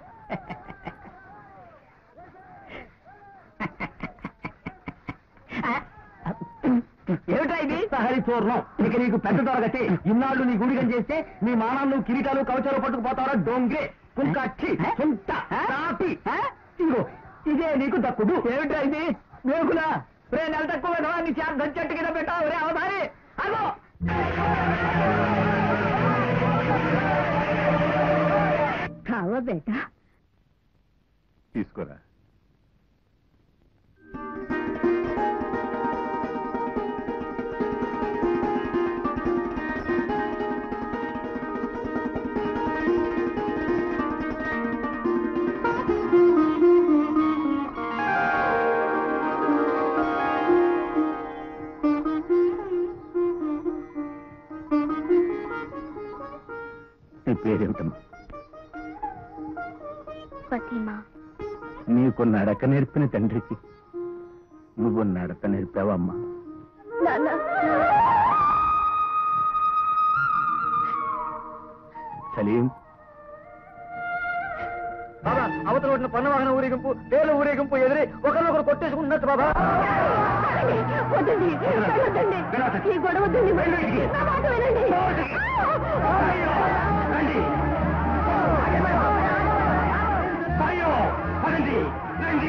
ఏమిటా ఇది సహరి చూర్ణం ఇక నీకు పెద్ద దొరగతి ఇన్నాళ్ళు నీ గుడిగం చేస్తే నీ మానాలు కిరీటాలు కవచాలు పట్టుకుపోతారా డొంగే పుంకాచి సుంట కాపి ఇదిగో ఇదే నీకు దక్కుడు ఏమిటా ఇది మేకులా రే నెల తక్కువ కదా నీ చేత దంచెట్టు కింద పెట్టావు రే అవధారి అదో కావా బేటా తీసుకోరా నీ పేరేమిటమ్మా ఫతిమా నీకు నడక నేర్పిన తండ్రికి నువ్వు నడక నేర్పావమ్మా నాన్న సలీం బాబా అవతల ఒకటి పన్ను వాహన ఊరేగింపు తేలు ఊరేగింపు ఎదిరి ఒకరినొకరు కొట్టేసుకుంటున్నట్టు బాబా వద్దండి వెళ్ళొద్దండి ఈ గొడవ వద్దండి నా మాట వినండి అయ్యో పదండి రండి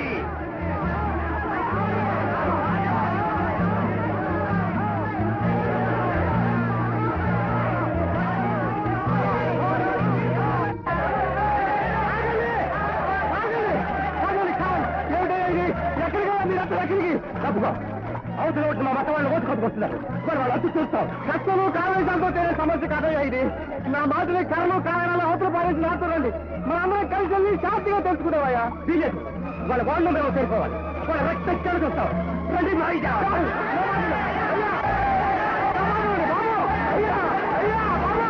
అవతల ఒకటి మా మత వాళ్ళు ఓటుకొట్టుకొస్తున్నారు మరి వాళ్ళు అచ్చు చూస్తాం కష్టము కారణంతో తేనే సమస్య కాదయ్యా ఇది నా మాటలే కారణం కారణాలు అవతల పాలించి నాటుకోండి మన అందరం కలిసి వెళ్ళి శాంతిగా తెలుసుకుంటామయ్యా బీజేపీ వాళ్ళ వాళ్ళు మేము చేరుకోవాలి వాళ్ళ రక్త చెడు చూస్తాం రండి మాయిజా. అయ్యా! బాబు! అయ్యా! అయ్యా! బాబు!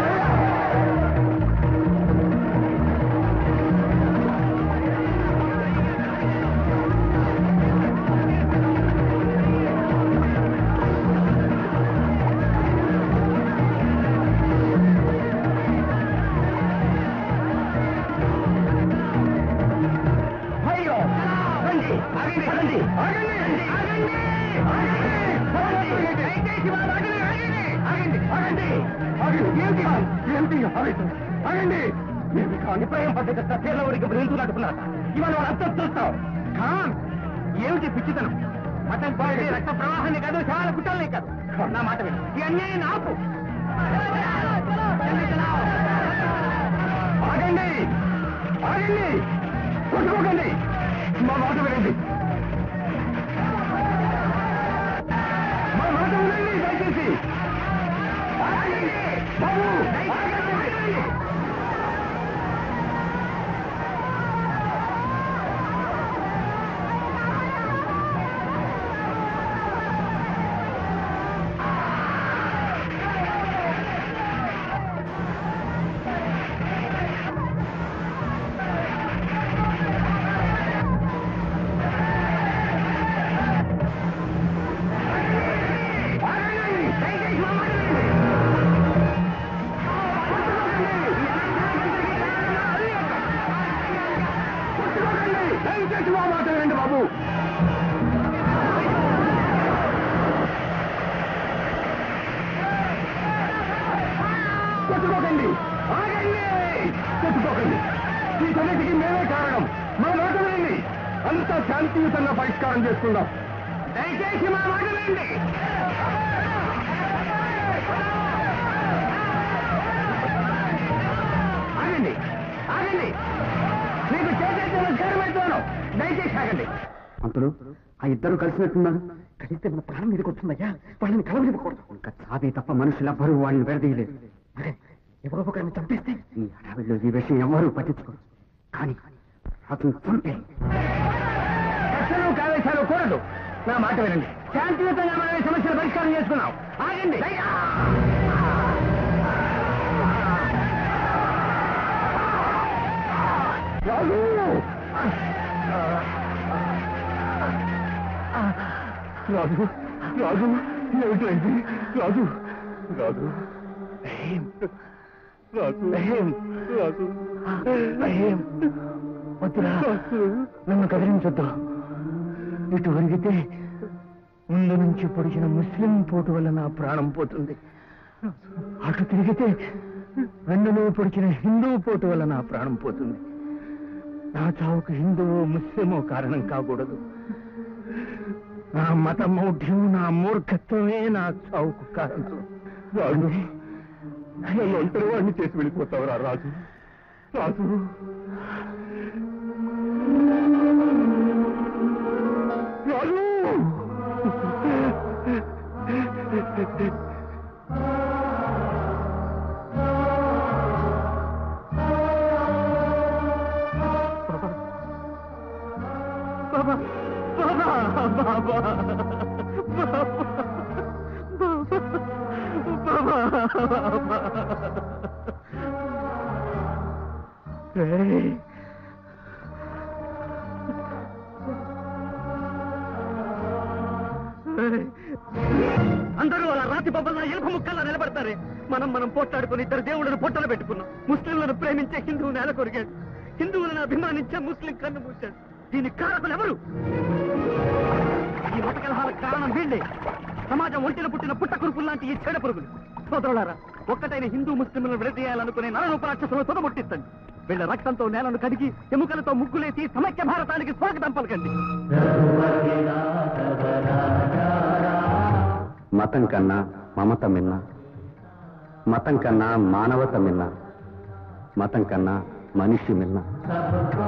అయ్యో రండి ఆగండి ఆగండి ఆగండి ఆగండి ఆగండి దయచేసి వారు ఆగండి ఆగండి ఆగండి ఆగండి ఏంటి ఏంటి ఆవేశం ఆగండి మీరు అభిప్రాయం పద్ధతి సత్యంలో ఊరికి బ్రెంతున్నట్టుకున్నారు ఇవాళ వాళ్ళు అర్థం చూస్తాం ఖాన్ ఏమిటి పిచ్చితనం మతం పాడి రక్త ప్రవాహాన్ని కాదు చాలా కుట్టాలనే కాదు నా మాట విను ఈ అన్యాయం ఆపు ఆగండి ఆగండి కొట్టుకోకండి మా మాట వినండి మా మాట వినండి దయచేసి ఆగండి బాబు ఆగండి దయచేసి మా మాట వినండి బాబు కొట్టుకోకండి ఆగండి కొట్టుకోకండి ఈ కొన్నిటికి మేమే కారణం మా మాట వినండి అంతా శాంతియుతంగా పరిష్కారం చేసుకుందాం దయచేసి మా మాట వినండి మీకు చేసేది నమస్కారం పెడుతున్నాను దయచేసి ఆగండి పంతులు ఆ ఇద్దరు కలిసినట్టున్నారు కలిస్తే మన ప్రాణం మీదకి వస్తుందయ్యా వాళ్ళని కలవనివ్వకూడదు ఇంకా చావే తప్ప మనుషులెవ్వరూ వాళ్ళని విడదీయలేదు అరే ఎవరో ఒకరిని చంపేస్తే ఈ అడవిలో ఈ విషయం ఎవరూ పట్టించుకోరు కానీ రాజును చంపే చర్చలు కావేశాలు కూడదు నా మాట వినండి శాంతియుతంగా మనం ఈ సమస్యను పరిష్కారం చేసుకున్నాం ఆగండి రాజు! రాజు రాజు ఏమిటైంది రాజు రాజు రాజు రాజు వద్దురా నన్ను కదిలించొద్దు ఇటు ఒరిగితే ముందు నుంచి పొడిచిన ముస్లిం పోటు వల్ల నా ప్రాణం పోతుంది అటు తిరిగితే వెన్నులో పొడిచిన హిందూ పోటు వల్ల నా ప్రాణం పోతుంది నా చావుకు హిందువో ముస్లిమో కారణం కాకూడదు నా మత మౌఢ్యం నా మూర్ఖత్వమే నా చావుకు కారణం రాజు నన్ను ఒంటరి వాడిని చేసి వెళ్ళిపోతావురా రాజు రాజు రాజు ఏయ్! ఏయ్! అందరూ అలా రాతి బొమ్మల ఎలుపు ముక్కల్లా నిలబడతారే మనం మనం పోట్లాడుకుని ఇద్దరు దేవుళ్ళను పొట్టలు పెట్టుకున్నాం ముస్లింలను ప్రేమించే హిందువు నేల కొరిగాడు హిందువులను అభిమానించే ముస్లిం కన్ను మూశాడు దీని కారకులు ఎవరు ఈ మత కలహాలకు కారణం వీళ్ళే సమాజం ఒంటిన పుట్టిన పుట్ట కురుపులు లాంటి ఈ చెడ పురుగులు సోదరులారా ఒక్కటైన హిందూ ముస్లింలను విడదీయాలనుకునే నరరూపరాక్షసులు తొదముట్టించండి వీళ్ళ రక్తంతో నేలను కడిగి ఎముకలతో ముగ్గులేసి సమైక్య భారతానికి స్వాగతం పలకండి మతం కన్నా మమత మిన్న మతం కన్నా మానవత మిన్న మతం కన్నా మనిషి మిన్న